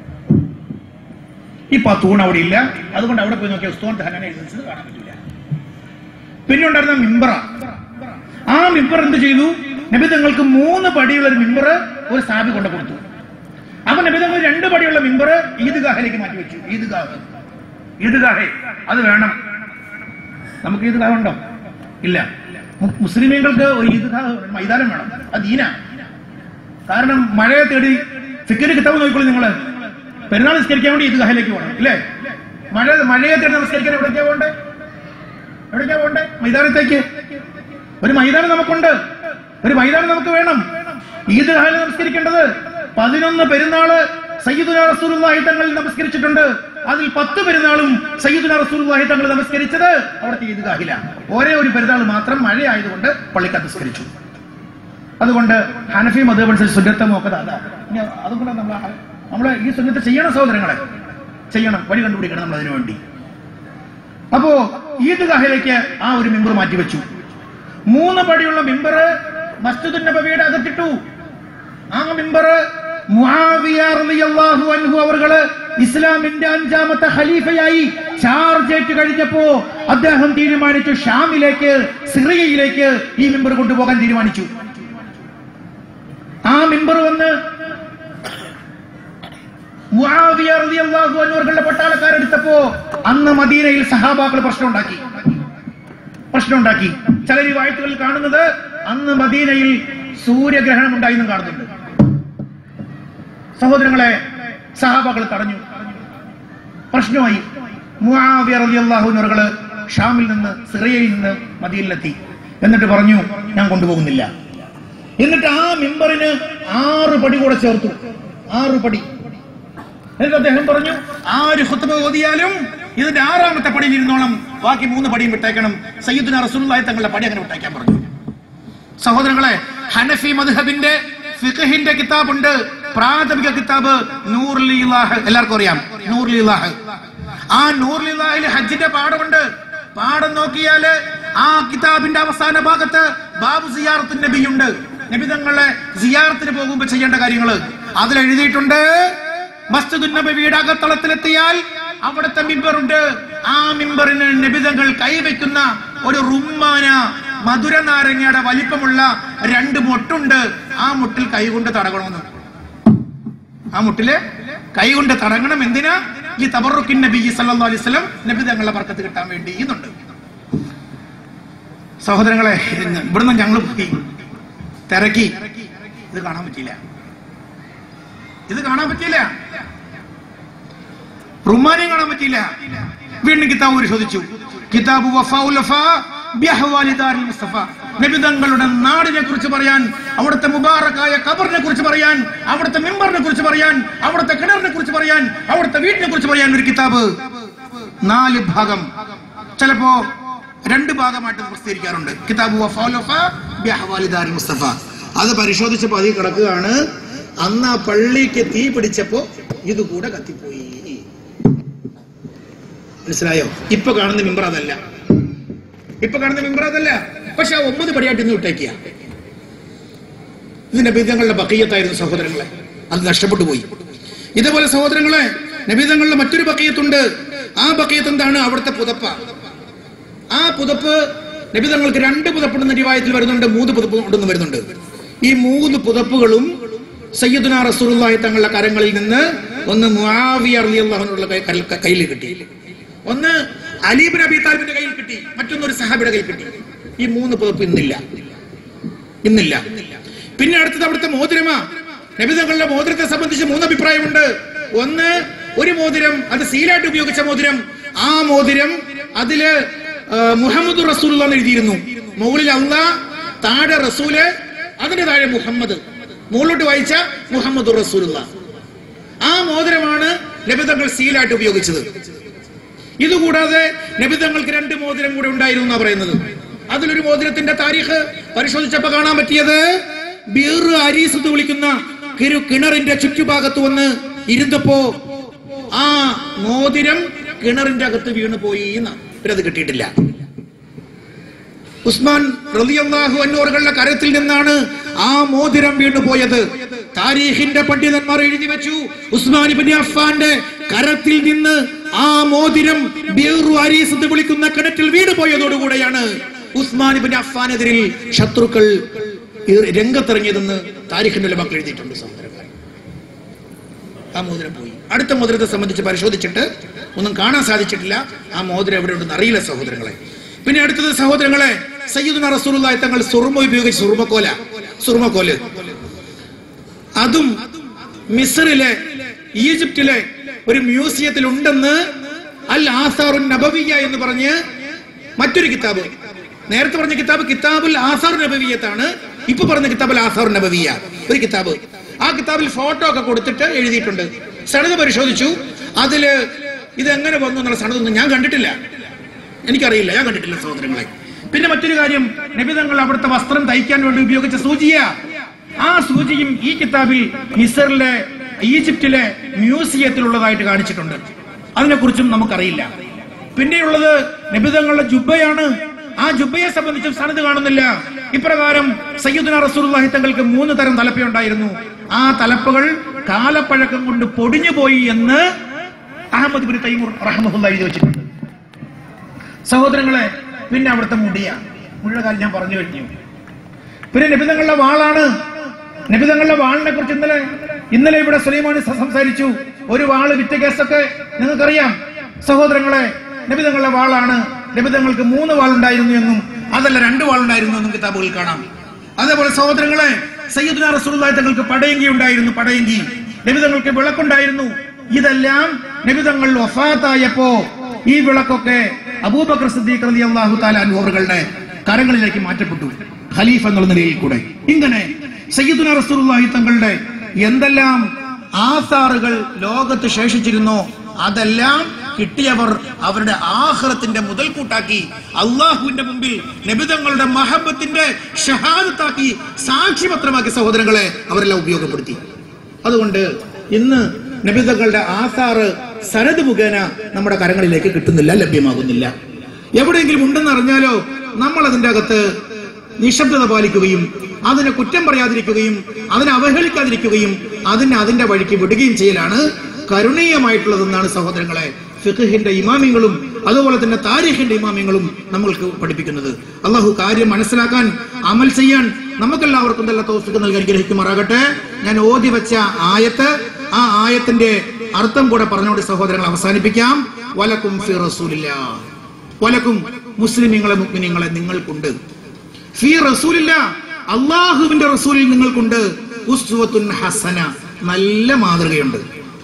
ഇപ്പൊ ആ തൂൺ അവിടെ ഇല്ല അതുകൊണ്ട് അവിടെ പോയി നോക്കിയാൽ ഉസ്തുവാനത്ത് ഹന്നാന എഴുതിച്ചത് കാണാൻ പറ്റില്ല പിന്നെ ഉണ്ടായിരുന്ന മിമ്പറ ആ മിമ്പർ എന്ത് ചെയ്തു നബിതങ്ങൾക്ക് മൂന്ന് പടിയുള്ള ഒരു മിമ്പർ ഒരു സാബി കൊണ്ടു കൊടുത്തു അപ്പൊ നബിതങ്ങൾ രണ്ട് പടിയുള്ള മിമ്പർ ഈദ്ഗാഹിലേക്ക് മാറ്റി വെച്ചു ഈദ്ഗാഹ് ഈദ്ഗാഹേ അത് വേണം നമുക്ക് ഈദ്ഗാഹ് ഉണ്ടോ ഇല്ല മു- മുസ്ലിമീങ്ങൾക്ക് ഒരു ഈദ്ഗാഹ് മൈതാനം വേണം അത് ദീന കാരണം മഴയെ തേടി ഫിക്കര് കിട്ടാവ് നോക്കിക്കോളൂ നിങ്ങള് പെരുന്നാൾ നിസ്കരിക്കാൻ വേണ്ടി ഈദ്ഗാഹിലേക്ക് പോകണം ഇല്ലേ മഴ മഴയെ തേടി നമസ്കരിക്കാൻ എവിടേക്കാ പോകണ്ടേ എവിടേക്കാ പോകണ്ടേ മൈതാനത്തേക്ക് ഒരു മൈതാനം നമുക്കുണ്ട് ഒരു മൈതാനം നമുക്ക് വേണം ഈദ്ഗാഹിൽ നമസ്കരിക്കേണ്ടത് പതിനൊന്ന് പെരുന്നാള് സയ്യിദുന റസൂലുള്ളാഹി തങ്ങൾ നമസ്കരിച്ചിട്ടുണ്ട് അതിൽ പത്ത് പെരുന്നാളും സയ്യിദുന റസൂലുള്ളാഹി തങ്ങൾ നമസ്കരിച്ചത് അവിടുത്തെ ഈദ്ഗാഹിലാണ് ഒരേ ഒരു പെരുന്നാൾ മാത്രം മഴയായതുകൊണ്ട് പള്ളിക്കത്ത് നിസ്കരിച്ചു അതുകൊണ്ട് ഹനഫി മതമനുസരിച്ച് സുന്നത്തമൊക്കെ അതാ ഇനി അതുകൊണ്ട് നമ്മൾ നമ്മൾ ഈ സുന്നത്ത് ചെയ്യണം സഹോദരങ്ങളെ ചെയ്യണം വഴി കണ്ടുപിടിക്കണം നമ്മൾ അതിനു വേണ്ടി അപ്പോ ഈദ്ഗാഹിലേക്ക് ആ ഒരു മെമ്പർ മാറ്റിവെച്ചു മൂന്ന് പടിയുള്ള മെമ്പർ മസ്ജിദുൻ നബവിയുടെ അകത്തിട്ടു ആ മെമ്പർ അൻഹു അവർകള് ഇസ്ലാമിന്റെ അഞ്ചാമത്തെ ഖലീഫയായി ചാർജ് ഏറ്റു കഴിഞ്ഞപ്പോ അദ്ദേഹം തീരുമാനിച്ചു ഷാമിലേക്ക് സിറിയയിലേക്ക് ഈ മെമ്പർ കൊണ്ടുപോകാൻ തീരുമാനിച്ചു ആ മെമ്പർ വന്ന് മുആവിയ റളിയല്ലാഹു അൻഹു അവരുടെ പട്ടാളക്കാരെടുത്തപ്പോ അന്ന് മദീനയിൽ സഹാബാക്കൾ പ്രശ്നമുണ്ടാക്കി പ്രശ്നമുണ്ടാക്കി ചില വാഴ്ത്തുകളിൽ കാണുന്നത് അന്ന് മദീനയിൽ സൂര്യഗ്രഹണം ഉണ്ടായെന്നും കാണുന്നുണ്ട് സഹോദരങ്ങളെ സഹാബാക്കൾ തടഞ്ഞു പ്രശ്നമായി മുആവിയ റളിയല്ലാഹു അൻഹുകള് ഷാമിൽ നിന്ന് സിറിയയിൽ നിന്ന് മദീനിലെത്തി എന്നിട്ട് പറഞ്ഞു ഞാൻ കൊണ്ടുപോകുന്നില്ല എന്നിട്ട് ആ മിമ്പറിന് ആറ് പടി കൂടെ ചേർത്തു ആറ് പടി എന്നിട്ട് അദ്ദേഹം പറഞ്ഞു ആര് ഹുത്തുബ ഓതിയാലും ഇതിന്റെ ആറാമത്തെ പടിയിൽ ഇരുന്നോളം ബാക്കി മൂന്ന് പടിയും വിട്ടേക്കണം സയ്യിദ്ന റസൂലുള്ളാഹി തങ്ങളുടെ പടി അങ്ങനെ വിട്ടേക്കാൻ പറഞ്ഞു സഹോദരങ്ങളെ ഹനഫി മദ്ഹബിന്റെ ഫിഖഹിന്റെ കിതാബുണ്ട് പ്രാഥമിക കിതാബ് നൂറുലില്ലാഹ് എല്ലാവർക്കും അറിയാം നൂറുലില്ലാഹ് ആ നൂറുലില്ലാഹിൽ ഹജ്ജിന്റെ പാഠമുണ്ട് പാഠം നോക്കിയാല് ആ കിതാബിന്റെ അവസാന ഭാഗത്ത് ബാബു സിയാറത്ത് നബിയുണ്ട് നബി തങ്ങളെ സിയാറത്തിന് പോകുമ്പോൾ ചെയ്യേണ്ട കാര്യങ്ങള് അതിൽ എഴുതിയിട്ടുണ്ട് മസ്ജിദുൻ നബിയുടെ അകത്തളത്തിലെത്തിയാൽ അവിടുത്തെ മിമ്പറുണ്ട് ആ മിമ്പറിന് നബിതങ്ങൾ കൈവയ്ക്കുന്ന ഒരു റുമ്മാന മധുര നാരങ്ങയുടെ വലിപ്പമുള്ള രണ്ട് മുട്ടുണ്ട് ആ മുട്ടിൽ കൈകൊണ്ട് തടകണമെന്ന് ആ മുട്ടില് കൈകൊണ്ട് തടങ്ങണം എന്തിനാ ഈ തബറുക്കിൻ നബി സല്ലല്ലാഹു അലൈഹി വസല്ലം നബി തങ്ങളുടെ ബർക്കത്ത് കിട്ടാൻ വേണ്ടി എന്നുണ്ട് സഹോദരങ്ങളെ ഇത് ഇവിടുന്ന് ഞങ്ങൾ പോയി തിരക്കി ഇത് കാണാൻ പറ്റിയില്ല ഇത് കാണാൻ പറ്റിയില്ല റുമാനെയും കാണാൻ പറ്റിയില്ല വീണ്ടും കിതാബ് പരിശോധിച്ചു കിതാബ് വഫാഉൽ വഫാ ബിഅഹ്വാലി ദാരിൽ മുസ്തഫ നബി തങ്ങളുടെ നാടിനെ കുറിച്ച് പറയാൻ അവിടുത്തെ മുബാറക്കായ ഖബറിനെ കുറിച്ച് പറയാൻ അവിടുത്തെ മെമ്പറിനെ കുറിച്ച് പറയാൻ അവിടുത്തെ കിണറിനെ കുറിച്ച് പറയാൻ അവിടുത്തെ വീട്ടിനെ കുറിച്ച് പറയാൻ ഒരു കിതാബ് നാല് ഭാഗം ചിലപ്പോ രണ്ട് ഭാഗമായിട്ട് പ്രസിദ്ധീകരിക്കാറുണ്ട് കിതാബ് വഫാഉൽ വഫാ ബിഅഹ്വാലി ദാരിൽ മുസ്തഫ അത് പരിശോധിച്ചപ്പോൾ അതിൽ കിടക്കുകയാണ് അന്ന് ആ പള്ളിക്ക് തീ പിടിച്ചപ്പോ ഇത് കൂടെ കത്തിപ്പോയി മനസ്സിലായോ ഇപ്പൊ കാണുന്ന മെമ്പർ അതല്ല ഇപ്പൊ കാണുന്ന മെമ്പർ അതല്ല പക്ഷെ ആ ഒമ്പത് പടിയായിട്ട് ഇന്ന് വിട്ടേക്കുക ഇത് നബീതങ്ങളുടെ ബക്കയ്യത്തായിരുന്നു സഹോദരങ്ങളെ അത് നഷ്ടപ്പെട്ടു പോയി ഇതേപോലെ സഹോദരങ്ങളെ നബീതങ്ങളുടെ മറ്റൊരു ബക്കയ്യത്തുണ്ട് ആ ബക്കയ്യത്ത് എന്താണ് അവിടുത്തെ പുതപ്പ ആ പുതപ്പ് നബിതങ്ങൾക്ക് രണ്ട് പുതപ്പുണ്ടെന്ന റിവായത്തിൽ വരുന്നുണ്ട് മൂന്ന് പുതപ്പ് ഉണ്ടെന്ന് വരുന്നുണ്ട് ഈ മൂന്ന് പുതപ്പുകളും സയ്യിദുന റസൂലുള്ളാഹി തങ്ങളുടെ കരങ്ങളിൽ നിന്ന് ഒന്ന് മുആവിയ റളിയല്ലാഹുവിനുള്ള കയ്യിൽ കിട്ടി ഒന്ന് അലീബ് നബി താലിബിന്റെ കയ്യിൽ കിട്ടി മറ്റൊന്ന് ഒരു സഹാബിയുടെ കയ്യിൽ കിട്ടി ഈ മൂന്ന് പുതപ്പ് ഇന്നില്ല ഇന്നില്ല പിന്നെ അടുത്തത് അവിടുത്തെ മോതിരമാ നബിതങ്ങളുടെ മോതിരത്തെ സംബന്ധിച്ച് മൂന്ന് അഭിപ്രായമുണ്ട് ഒന്ന് ഒരു മോതിരം അത് സീലായിട്ട് ഉപയോഗിച്ച മോതിരം ആ മോതിരം അതില് ആ, മുഹമ്മദ് റസൂൽ എന്ന് എഴുതിയിരുന്നു മുകളിൽ അല്ല താഴെ റസൂല് അതിന്റെ താഴെ മുഹമ്മദ് മുകളിലോട്ട് വായിച്ച മുഹമ്മദ് റസൂലുള്ള ആ മോതിരമാണ് നബിതങ്ങൾ സീലായിട്ട് ഉപയോഗിച്ചത് ഇതുകൂടാതെ നബിതങ്ങൾക്ക് രണ്ട് മോതിരം കൂടെ ഉണ്ടായിരുന്നു എന്നാ പറയുന്നത് അതിലൊരു മോതിരത്തിന്റെ താരീഖ് പരിശോധിച്ചപ്പോ കാണാൻ പറ്റിയത് ബീർ അരീസ് എന്ന് വിളിക്കുന്ന കിരു കിണറിന്റെ ചുറ്റുഭാഗത്ത് വന്ന് ഇരുന്നപ്പോ ആ മോതിരം കിണറിന്റെ അകത്ത് വീണു പോയി എന്ന് ഇവരത് കിട്ടിയിട്ടില്ല ഉസ്മാൻ റളിയല്ലാഹു അന്നോറുകളുടെ കരത്തിൽ നിന്നാണ് ആ മോതിരം വീണു പോയത് താരീഖിന്റെ പണ്ഡിതന്മാർ എഴുതി വെച്ചു ഉസ്മാൻ ഇബ്നു അഫ്ഫാന്റെ കരത്തിൽ നിന്ന് ആ മോതിരം ബീറു അരീസ് എന്ന് വിളിക്കുന്ന കിണറ്റിൽ വീണു പോയതോടുകൂടെയാണ് ഉസ്മാൻ ഇബ്നു അഫ്ഫാനെതിരിൽ ശത്രുക്കൾ ഈ രംഗത്തിറങ്ങിയതെന്ന് താരീഖിന്റെ ഉലമാക്കൾ എഴുതിയിട്ടുണ്ട് സഹോദരന്മാർ ആ മോതിരം പോയി അടുത്ത മോതിരത്തെ സംബന്ധിച്ച് പരിശോധിച്ചിട്ട് ഒന്നും കാണാൻ സാധിച്ചിട്ടില്ല ആ മോതിരം എവിടെ ഉണ്ടെന്ന് അറിയില്ല സഹോദരങ്ങളെ പിന്നെ അടുത്തത് സഹോദരങ്ങളെ സയ്യിദുന റസൂലുള്ളാഹി തങ്ങൾ സുറുമ ഉപയോഗിച്ച് സുറുമക്കോല സുറുമക്കോല് അതും മിസറിലെ ഈജിപ്തിലെ ഒരു മ്യൂസിയത്തിൽ ഉണ്ടെന്ന് അൽ ആസാറുൻ നബവിയ എന്ന് പറഞ്ഞ് മറ്റൊരു കിതാബ് നേരത്തെ പറഞ്ഞ കിതാബ് കിതാബുൽ ആസാർ നബവിയത്താണ് ഇപ്പൊ പറഞ്ഞ കിതാബുൽ ആസാർ നബവിയ ഒരു കിതാബ് ആ കിതാബിൽ ഫോട്ടോ ഒക്കെ കൊടുത്തിട്ട് എഴുതിയിട്ടുണ്ട് സണത് പരിശോധിച്ചു അതില് ഇത് എങ്ങനെ വന്നു എന്നുള്ള സണതൊന്നും ഞാൻ കണ്ടിട്ടില്ല എനിക്കറിയില്ല ഞാൻ കണ്ടിട്ടില്ല സഹോദരങ്ങളെ പിന്നെ മറ്റൊരു കാര്യം നബിതങ്ങൾ അവിടുത്തെ വസ്ത്രം തയ്ക്കാൻ വേണ്ടി ഉപയോഗിച്ച സൂചിയ ആ സൂചിയും ഈ കിതാബിൽ മിസറിലെ ഈജിപ്തിലെ മ്യൂസിയത്തിലുള്ളതായിട്ട് കാണിച്ചിട്ടുണ്ട് അതിനെക്കുറിച്ചും നമുക്കറിയില്ല പിന്നെയുള്ളത് നബിതങ്ങളുടെ ജുബയാണ് ആ ജുബയെ സംബന്ധിച്ചും സനത് കാണുന്നില്ല ഇപ്രകാരം സയ്യിദുന റസൂലുള്ളാഹി തങ്ങൾക്ക് മൂന്ന് തരം തലപ്പയുണ്ടായിരുന്നു ആ തലപ്പകൾ കാലപ്പഴക്കം കൊണ്ട് പൊടിഞ്ഞു പോയി എന്ന് അഹമ്മദ് ബിൻ തൈമൂർ റഹ്മഹുല്ല എഴുതി വെച്ചിട്ടുണ്ട് സഹോദരങ്ങളെ പിന്നെ അവിടുത്തെ മുടിയ മുഴുവൻ കാര്യം ഞാൻ പറഞ്ഞു കഴിഞ്ഞു പിന്നെ നിബിധങ്ങളുടെ വാളാണ് നിബിധങ്ങളുടെ വാളിനെ കുറിച്ച് ഇന്നലെ ഇന്നലെ ഇവിടെ സുലൈമാൻ സ- സംസാരിച്ചു ഒരു വാള് വിറ്റ കേസൊക്കെ നിങ്ങൾക്കറിയാം സഹോദരങ്ങളെ നിബിധങ്ങളുടെ വാളാണ് നിബിധങ്ങൾക്ക് മൂന്ന് വാളുണ്ടായിരുന്നു എന്നും അതല്ല രണ്ട് വാളുണ്ടായിരുന്നു എന്നും കിതാബുകളിൽ കാണാം അതേപോലെ സഹോദരങ്ങളെ സയ്യിദ്ന റസൂലുള്ളാഹി തങ്ങൾക്ക് പടയങ്കി ഉണ്ടായിരുന്നു പടയങ്കി നബിതങ്ങൾക്ക് വിളക്കുണ്ടായിരുന്നു ഇതെല്ലാം നബിതങ്ങൾ വഫാത്തായപ്പോ ഈ വിളക്കൊക്കെ അബൂബക്കർ സിദ്ദീഖ് റളിയല്ലാഹു തആല അൻഹു അവരുടെ കരങ്ങളിലേക്ക് മാറ്റപ്പെട്ടു ഖലീഫ എന്നുള്ള നിലയിൽ കൂടെ ഇങ്ങനെ സയ്യിദുന റസൂലുള്ളാഹി തങ്ങളുടെ എന്തെല്ലാം ആസാറുകൾ ലോകത്ത് ശേഷിച്ചിരുന്നോ അതെല്ലാം കിട്ടിയവർ അവരുടെ ആഹ്റത്തിന്റെ മുതൽക്കൂട്ടാക്കി അള്ളാഹുവിന്റെ മുമ്പിൽ നബിതങ്ങളുടെ മഹബത്തിന്റെ ഷഹാദത്താക്കി സാക്ഷിപത്രമാക്കി സഹോദരങ്ങളെ അവരെല്ലാം ഉപയോഗപ്പെടുത്തി അതുകൊണ്ട് ഇന്ന് നബിതകളുടെ ആസാറ് സനത് മുഖേന നമ്മുടെ കരങ്ങളിലേക്ക് കിട്ടുന്നില്ല ലഭ്യമാകുന്നില്ല എവിടെയെങ്കിലും ഉണ്ടെന്ന് അറിഞ്ഞാലോ നമ്മൾ അതിന്റെ അകത്ത് നിശബ്ദത പാലിക്കുകയും അതിനെ കുറ്റം പറയാതിരിക്കുകയും അതിനെ അവഹേളിക്കാതിരിക്കുകയും അതിനെ അതിന്റെ വഴിക്ക് വിടുകയും ചെയ്യലാണ് കരുണീയമായിട്ടുള്ളതെന്നാണ് സഹോദരങ്ങളെ ഫിഖഹിന്റെ ഇമാമിങ്ങളും അതുപോലെ തന്നെ താരിഖിന്റെ ഇമാമിങ്ങളും നമ്മൾക്ക് പഠിപ്പിക്കുന്നത് അള്ളാഹു കാര്യം മനസ്സിലാക്കാൻ അമൽ ചെയ്യാൻ നമുക്കെല്ലാവർക്കും നല്ല തോഫിക്ക് നൽകി അനുഗ്രഹിക്കുമാറാകട്ടെ ഞാൻ ഓതി വെച്ച ആയത്ത് ആ ആയത്തിന്റെ അർത്ഥം കൂടെ പറഞ്ഞുകൊണ്ട് സഹോദരങ്ങൾ അവസാനിപ്പിക്കാം വലക്കും ഫി റസൂലില്ല വലക്കും മുസ്ലിമീങ്ങളെ മുഗ്മിനീങ്ങളെ നിങ്ങൾക്കുണ്ട് ഫി റസൂലില്ല അള്ളാഹുവിന്റെ റസൂലിൽ നിങ്ങൾക്കുണ്ട് ഉസ്വത്തുൻ ഹസന നല്ല മാതൃകയുണ്ട്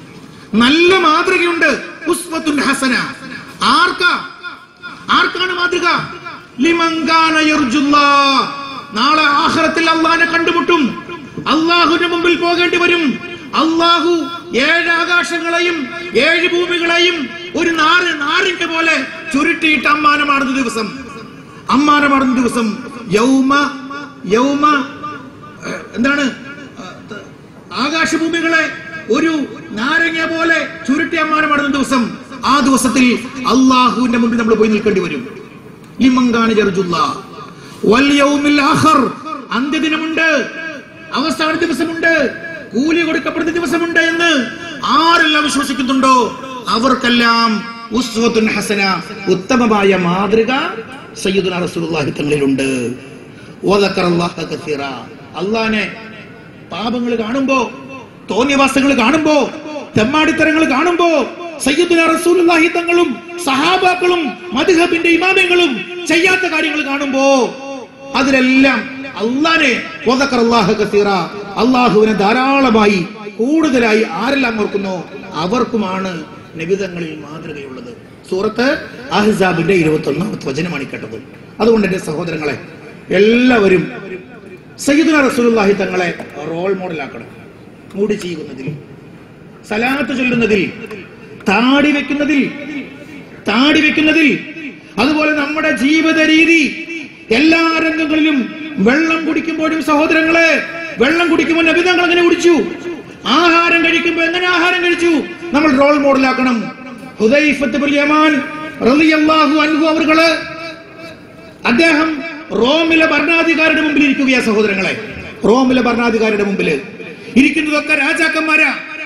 നല്ല മാതൃകയുണ്ട് ഉസ്വത്തുൻ ഹസന ആർക്കാ ആർക്കാണ് മാതൃക ലിമങ്കാന യർജുല്ലാ നാളെ ആഖിറത്തിൽ അള്ളാഹിനെ കണ്ടുമുട്ടും അള്ളാഹുവിന്റെ മുമ്പിൽ പോകേണ്ടി വരും അള്ളാഹു ഏഴ് ആകാശങ്ങളെയും ഏഴ് ഭൂമികളെയും ഒരു നാറ് നാറിന്റെ പോലെ ചുരുട്ടിയിട്ട് അമ്മാനമാടുന്ന ദിവസം അമ്മാനമാടുന്ന ദിവസം യൗമ യൗമ ഏഹ്, എന്താണ് ഏഹ്, ആകാശഭൂമികളെ ഒരു നാരങ്ങ പോലെ ചുരുട്ടി അമ്മാനമാടുന്ന ദിവസം ആ ദിവസത്തിൽ അള്ളാഹുവിന്റെ മുമ്പിൽ നമ്മൾ പോയി നിൽക്കേണ്ടി വരും ലിമങ്കാണ് ജർജുല്ല വൽ യൗമിൽ ആഖർ അന്ത്യദിനമുണ്ട് അവസാന ദിവസമുണ്ട് കൂലി കൊടുക്കപ്പെടുന്ന ദിവസമുണ്ട് എന്ന് ആരെല്ലാം വിശ്വസിക്കുന്നുണ്ടോ അവർക്കെല്ലാം ഉസ്വത്തുൻ ഹസന ഉത്തമമായ മാതൃക സയ്യിദുന റസൂലുള്ളാഹി തങ്ങളിലുണ്ട് വദക്കറല്ലാഹ കസീറ അള്ളാനെ പാപങ്ങൾ കാണുമ്പോ തോന്നിയവാസങ്ങൾ കാണുമ്പോ തെമ്മാടിത്തരങ്ങൾ കാണുമ്പോ സയ്യിദുന റസൂലുള്ളാഹി തങ്ങളും സഹാബാക്കളും മദ്ഹബിന്റെ ഇമാമങ്ങളും ചെയ്യാത്ത കാര്യങ്ങൾ കാണുമ്പോ അതിലെല്ലാം അള്ളാനെ വദക്കറല്ലാഹ കസീറ അള്ളാഹുവിനെ ധാരാളമായി കൂടുതലായി ആരെല്ലാം ഓർക്കുന്നോ അവർക്കുമാണ് നിബിതങ്ങളിൽ മാതൃകയുള്ളത് സൂറത്ത് അഹ്സാബിന്റെ ഇരുപത്തി ഒന്നാമത്തെ വചനമാണ് ഈ കേട്ടത് അതുകൊണ്ട് എന്റെ സഹോദരങ്ങളെ എല്ലാവരും സയ്യിദുന റസൂലുള്ളാഹി തങ്ങളെ റോൾ മോഡലാക്കണം മൂടി ചെയ്യുന്നതിൽ സലാത്ത് ചൊല്ലുന്നതിൽ താടി വെക്കുന്നതിൽ താടി വെക്കുന്നതിൽ അതുപോലെ നമ്മുടെ ജീവിത രീതി എല്ലാ രംഗങ്ങളിലും വെള്ളം കുടിക്കുമ്പോഴും സഹോദരങ്ങളെ വെള്ളം കുടിക്കുമ്പോൾ നബിതങ്ങൾ എങ്ങനെ കുടിച്ചു ആഹാരം കഴിക്കുമ്പോൾ എങ്ങനെ ആഹാരം കഴിച്ചു നമ്മൾ റോൾ മോഡലാക്കണം ഹുദൈഫത്ത് ബിൻ യമാൻ റളിയല്ലാഹു അൻഹു അവർകള് അദ്ദേഹം റോമിലെ ഭരണാധികാരിയുടെ മുമ്പിൽ ഇരിക്കുകയാ സഹോദരങ്ങളെ റോമിലെ ഭരണാധികാരിയുടെ മുമ്പിൽ ഇരിക്കുന്നതൊക്കെ രാജാക്കന്മാരാ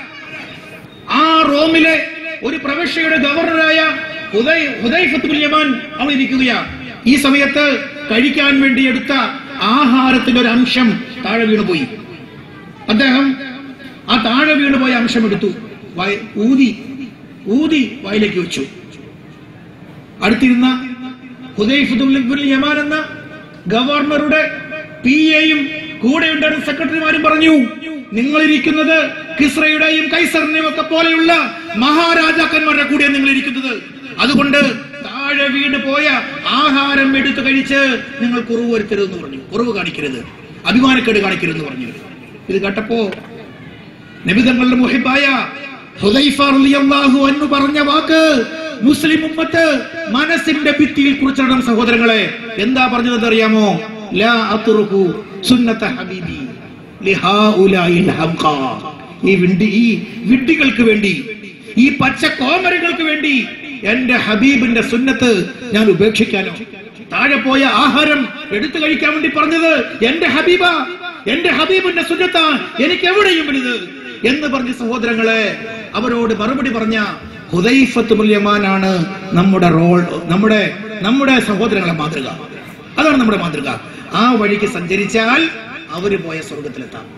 ആ റോമിലെ ഒരു പ്രവിശ്യയുടെ ഗവർണറായ ഹുദൈ- ഹുദൈഫത്ത് ബിൻ യമാൻ അവൾ ഇരിക്കുകയാ ഈ സമയത്ത് കഴിക്കാൻ വേണ്ടി എടുത്ത ആഹാരത്തിന്റെ ഒരു അംശം താഴെ വീണുപോയി അദ്ദേഹം ആ താഴെ വീണുപോയ അംശം എടുത്തു വായ- ഊതി ഊതി വായിലേക്ക് വെച്ചു അടുത്തിരുന്ന ഹുദൈഫത്തുൽ ഇബ്നുൽ യമാൻ എന്ന ഗവർണറുടെ പി എയും കൂടെ ഉണ്ടായിരുന്ന സെക്രട്ടറിമാരും പറഞ്ഞു നിങ്ങൾ ഇരിക്കുന്നത് കിസ്രയുടെയും കൈസറിന്റെയും ഒക്കെ പോലെയുള്ള മഹാരാജാക്കന്മാരുടെ കൂടെയാണ് നിങ്ങൾ ഇരിക്കുന്നത് അതുകൊണ്ട് താഴെ വീണ് പോയ ആഹാരം എടുത്തു കഴിച്ച് നിങ്ങൾ കുറവ് വരുത്തരുതെന്ന് പറഞ്ഞു കുറവ് കാണിക്കരുത് അഭിമാനക്കേട് കാണിക്കരുതെന്ന് പറഞ്ഞു ഇത് കേട്ടപ്പോ നബിതങ്ങളുടെ മുഹിബായ ഹുദൈഫ റളിയല്ലാഹു അൻഹു പറഞ്ഞ വാക്ക് മുസ്ലിം ഉമ്മത്ത് മനസ്സിന്റെ ഭിത്തിയിൽ കുറിച്ചിടണം സഹോദരങ്ങളെ എന്താ പറഞ്ഞത് അറിയാമോ ലാ അത്റുകു സുന്നത ഹബീബി ലിഹാഉലാഇൽ ഹംഖാ ഈ വിണ്ടി ഈ വിഡ്ഢികൾക്ക് വേണ്ടി ഈ പച്ച കോമരങ്ങൾക്ക് വേണ്ടി എന്റെ ഹബീബിന്റെ സുന്നത്ത് ഞാൻ ഉപേക്ഷിക്കാനോ താഴെ പോയ ആഹാരം എടുത്തു കഴിക്കാൻ വേണ്ടി പറഞ്ഞത് എന്റെ ഹബീബ എന്റെ ഹബീബിന്റെ സുന്നത്ത എനിക്ക് എവിടെയും വലുത് എന്ന് പറഞ്ഞ സഹോദരങ്ങളെ അവരോട് മറുപടി പറഞ്ഞ ഹുദൈഫത്ത് മുല്യമാനാണ് നമ്മുടെ റോൾ നമ്മുടെ നമ്മുടെ സഹോദരങ്ങളെ മാതൃക അതാണ് നമ്മുടെ മാതൃക ആ വഴിക്ക് സഞ്ചരിച്ചാൽ അവര് പോയ സ്വർഗത്തിലെത്താം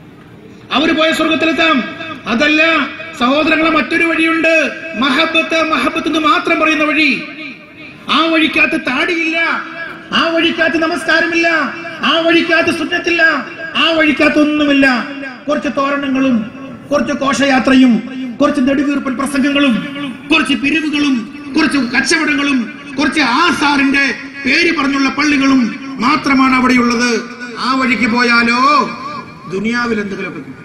അവര് പോയ സ്വർഗത്തിലെത്താം അതല്ല സഹോദരങ്ങളെ മറ്റൊരു വഴിയുണ്ട് മഹബത്ത് മഹബത്ത് എന്ന് മാത്രം പറയുന്ന വഴി ആ വഴിക്കകത്ത് താടിയില്ല ആ വഴിക്കകത്ത് നമസ്കാരമില്ല ആ വഴിക്കകത്ത് സുന്നത്തില്ല ആ വഴിക്കകത്ത് ഒന്നുമില്ല കുറച്ച് തോരണങ്ങളും കുറച്ച് ഘോഷയാത്രയും കുറച്ച് നെടുവീർപ്പൻ പ്രസംഗങ്ങളും കുറച്ച് പിരിവുകളും കുറച്ച് കച്ചവടങ്ങളും കുറച്ച് ആസാറിന്റെ പേര് പറഞ്ഞുള്ള പള്ളികളും മാത്രമാണ് അവിടെയുള്ളത് ആ വഴിക്ക് പോയാലോ ദുനിയാവിൽ എന്തെങ്കിലുമൊക്കെ കിട്ടും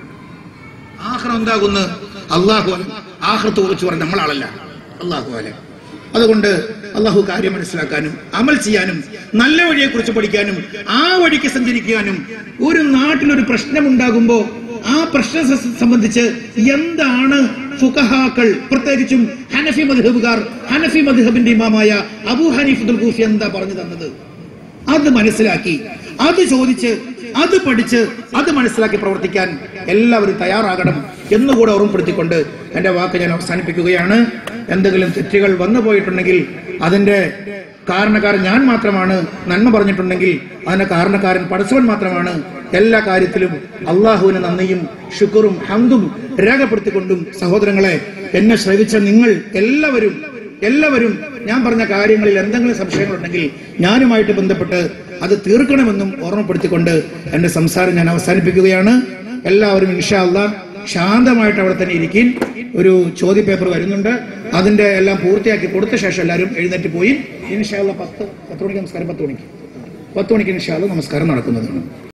ആഹ്റം എന്താകുന്നു അള്ളാഹു ആഹ്റത്തെ കുറിച്ച് പറഞ്ഞ നമ്മളാളല്ല അള്ളാഹു അല്ലെ അതുകൊണ്ട് അള്ളാഹു കാര്യം മനസ്സിലാക്കാനും അമൽ ചെയ്യാനും നല്ല വഴിയെ കുറിച്ച് പഠിക്കാനും ആ വഴിക്ക് സഞ്ചരിക്കാനും ഒരു നാട്ടിലൊരു പ്രശ്നമുണ്ടാകുമ്പോ ആ പ്രശ്നം സ- സംബന്ധിച്ച് എന്താണ് ഫുഖഹാക്കൾ പ്രത്യേകിച്ചും ഹനഫി മദ്ഹബുകാർ ഹനഫി മദ്ഹബിന്റെ ഇമാമായ അബൂ ഹനീഫുൽ കൂഫി എന്താ പറഞ്ഞു തന്നത് അത് മനസ്സിലാക്കി അത് ചോദിച്ച് അത് പഠിച്ച് അത് മനസ്സിലാക്കി പ്രവർത്തിക്കാൻ എല്ലാവരും തയ്യാറാകണം എന്നുകൂടെ ഓർമ്മപ്പെടുത്തിക്കൊണ്ട് എന്റെ വാക്ക് ഞാൻ അവസാനിപ്പിക്കുകയാണ് എന്തെങ്കിലും തെറ്റുകൾ വന്നു പോയിട്ടുണ്ടെങ്കിൽ അതിന്റെ കാരണക്കാരൻ ഞാൻ മാത്രമാണ് നന്മ പറഞ്ഞിട്ടുണ്ടെങ്കിൽ അതിന്റെ കാരണക്കാരൻ പടച്ചവൻ മാത്രമാണ് എല്ലാ കാര്യത്തിലും അള്ളാഹുവിന് നന്ദിയും ശുക്റും ഹന്തും രേഖപ്പെടുത്തിക്കൊണ്ടും സഹോദരങ്ങളെ എന്നെ ശ്രവിച്ച നിങ്ങൾ എല്ലാവരും എല്ലാവരും ഞാൻ പറഞ്ഞ കാര്യങ്ങളിൽ എന്തെങ്കിലും സംശയങ്ങളുണ്ടെങ്കിൽ ഞാനുമായിട്ട് ബന്ധപ്പെട്ട് അത് തീർക്കണമെന്നും ഓർമ്മപ്പെടുത്തിക്കൊണ്ട് എന്റെ സംസാരം ഞാൻ അവസാനിപ്പിക്കുകയാണ് എല്ലാവരും ഇൻഷാ അല്ലാ ശാന്തമായിട്ട് അവിടെ തന്നെ ഇരിക്കും ഒരു ചോദ്യ പേപ്പർ വരുന്നുണ്ട് അതിന്റെ എല്ലാം പൂർത്തിയാക്കി കൊടുത്ത ശേഷം എല്ലാവരും എഴുന്നേറ്റ് പോയി ഇൻഷാ അല്ലാ പത്ത് പത്ത് മണിക്ക് നമസ്കാരം പത്ത് മണിക്ക് പത്ത് മണിക്ക് ഇൻഷാ അല്ലാ നമസ്കാരം നടക്കുന്നതാണ്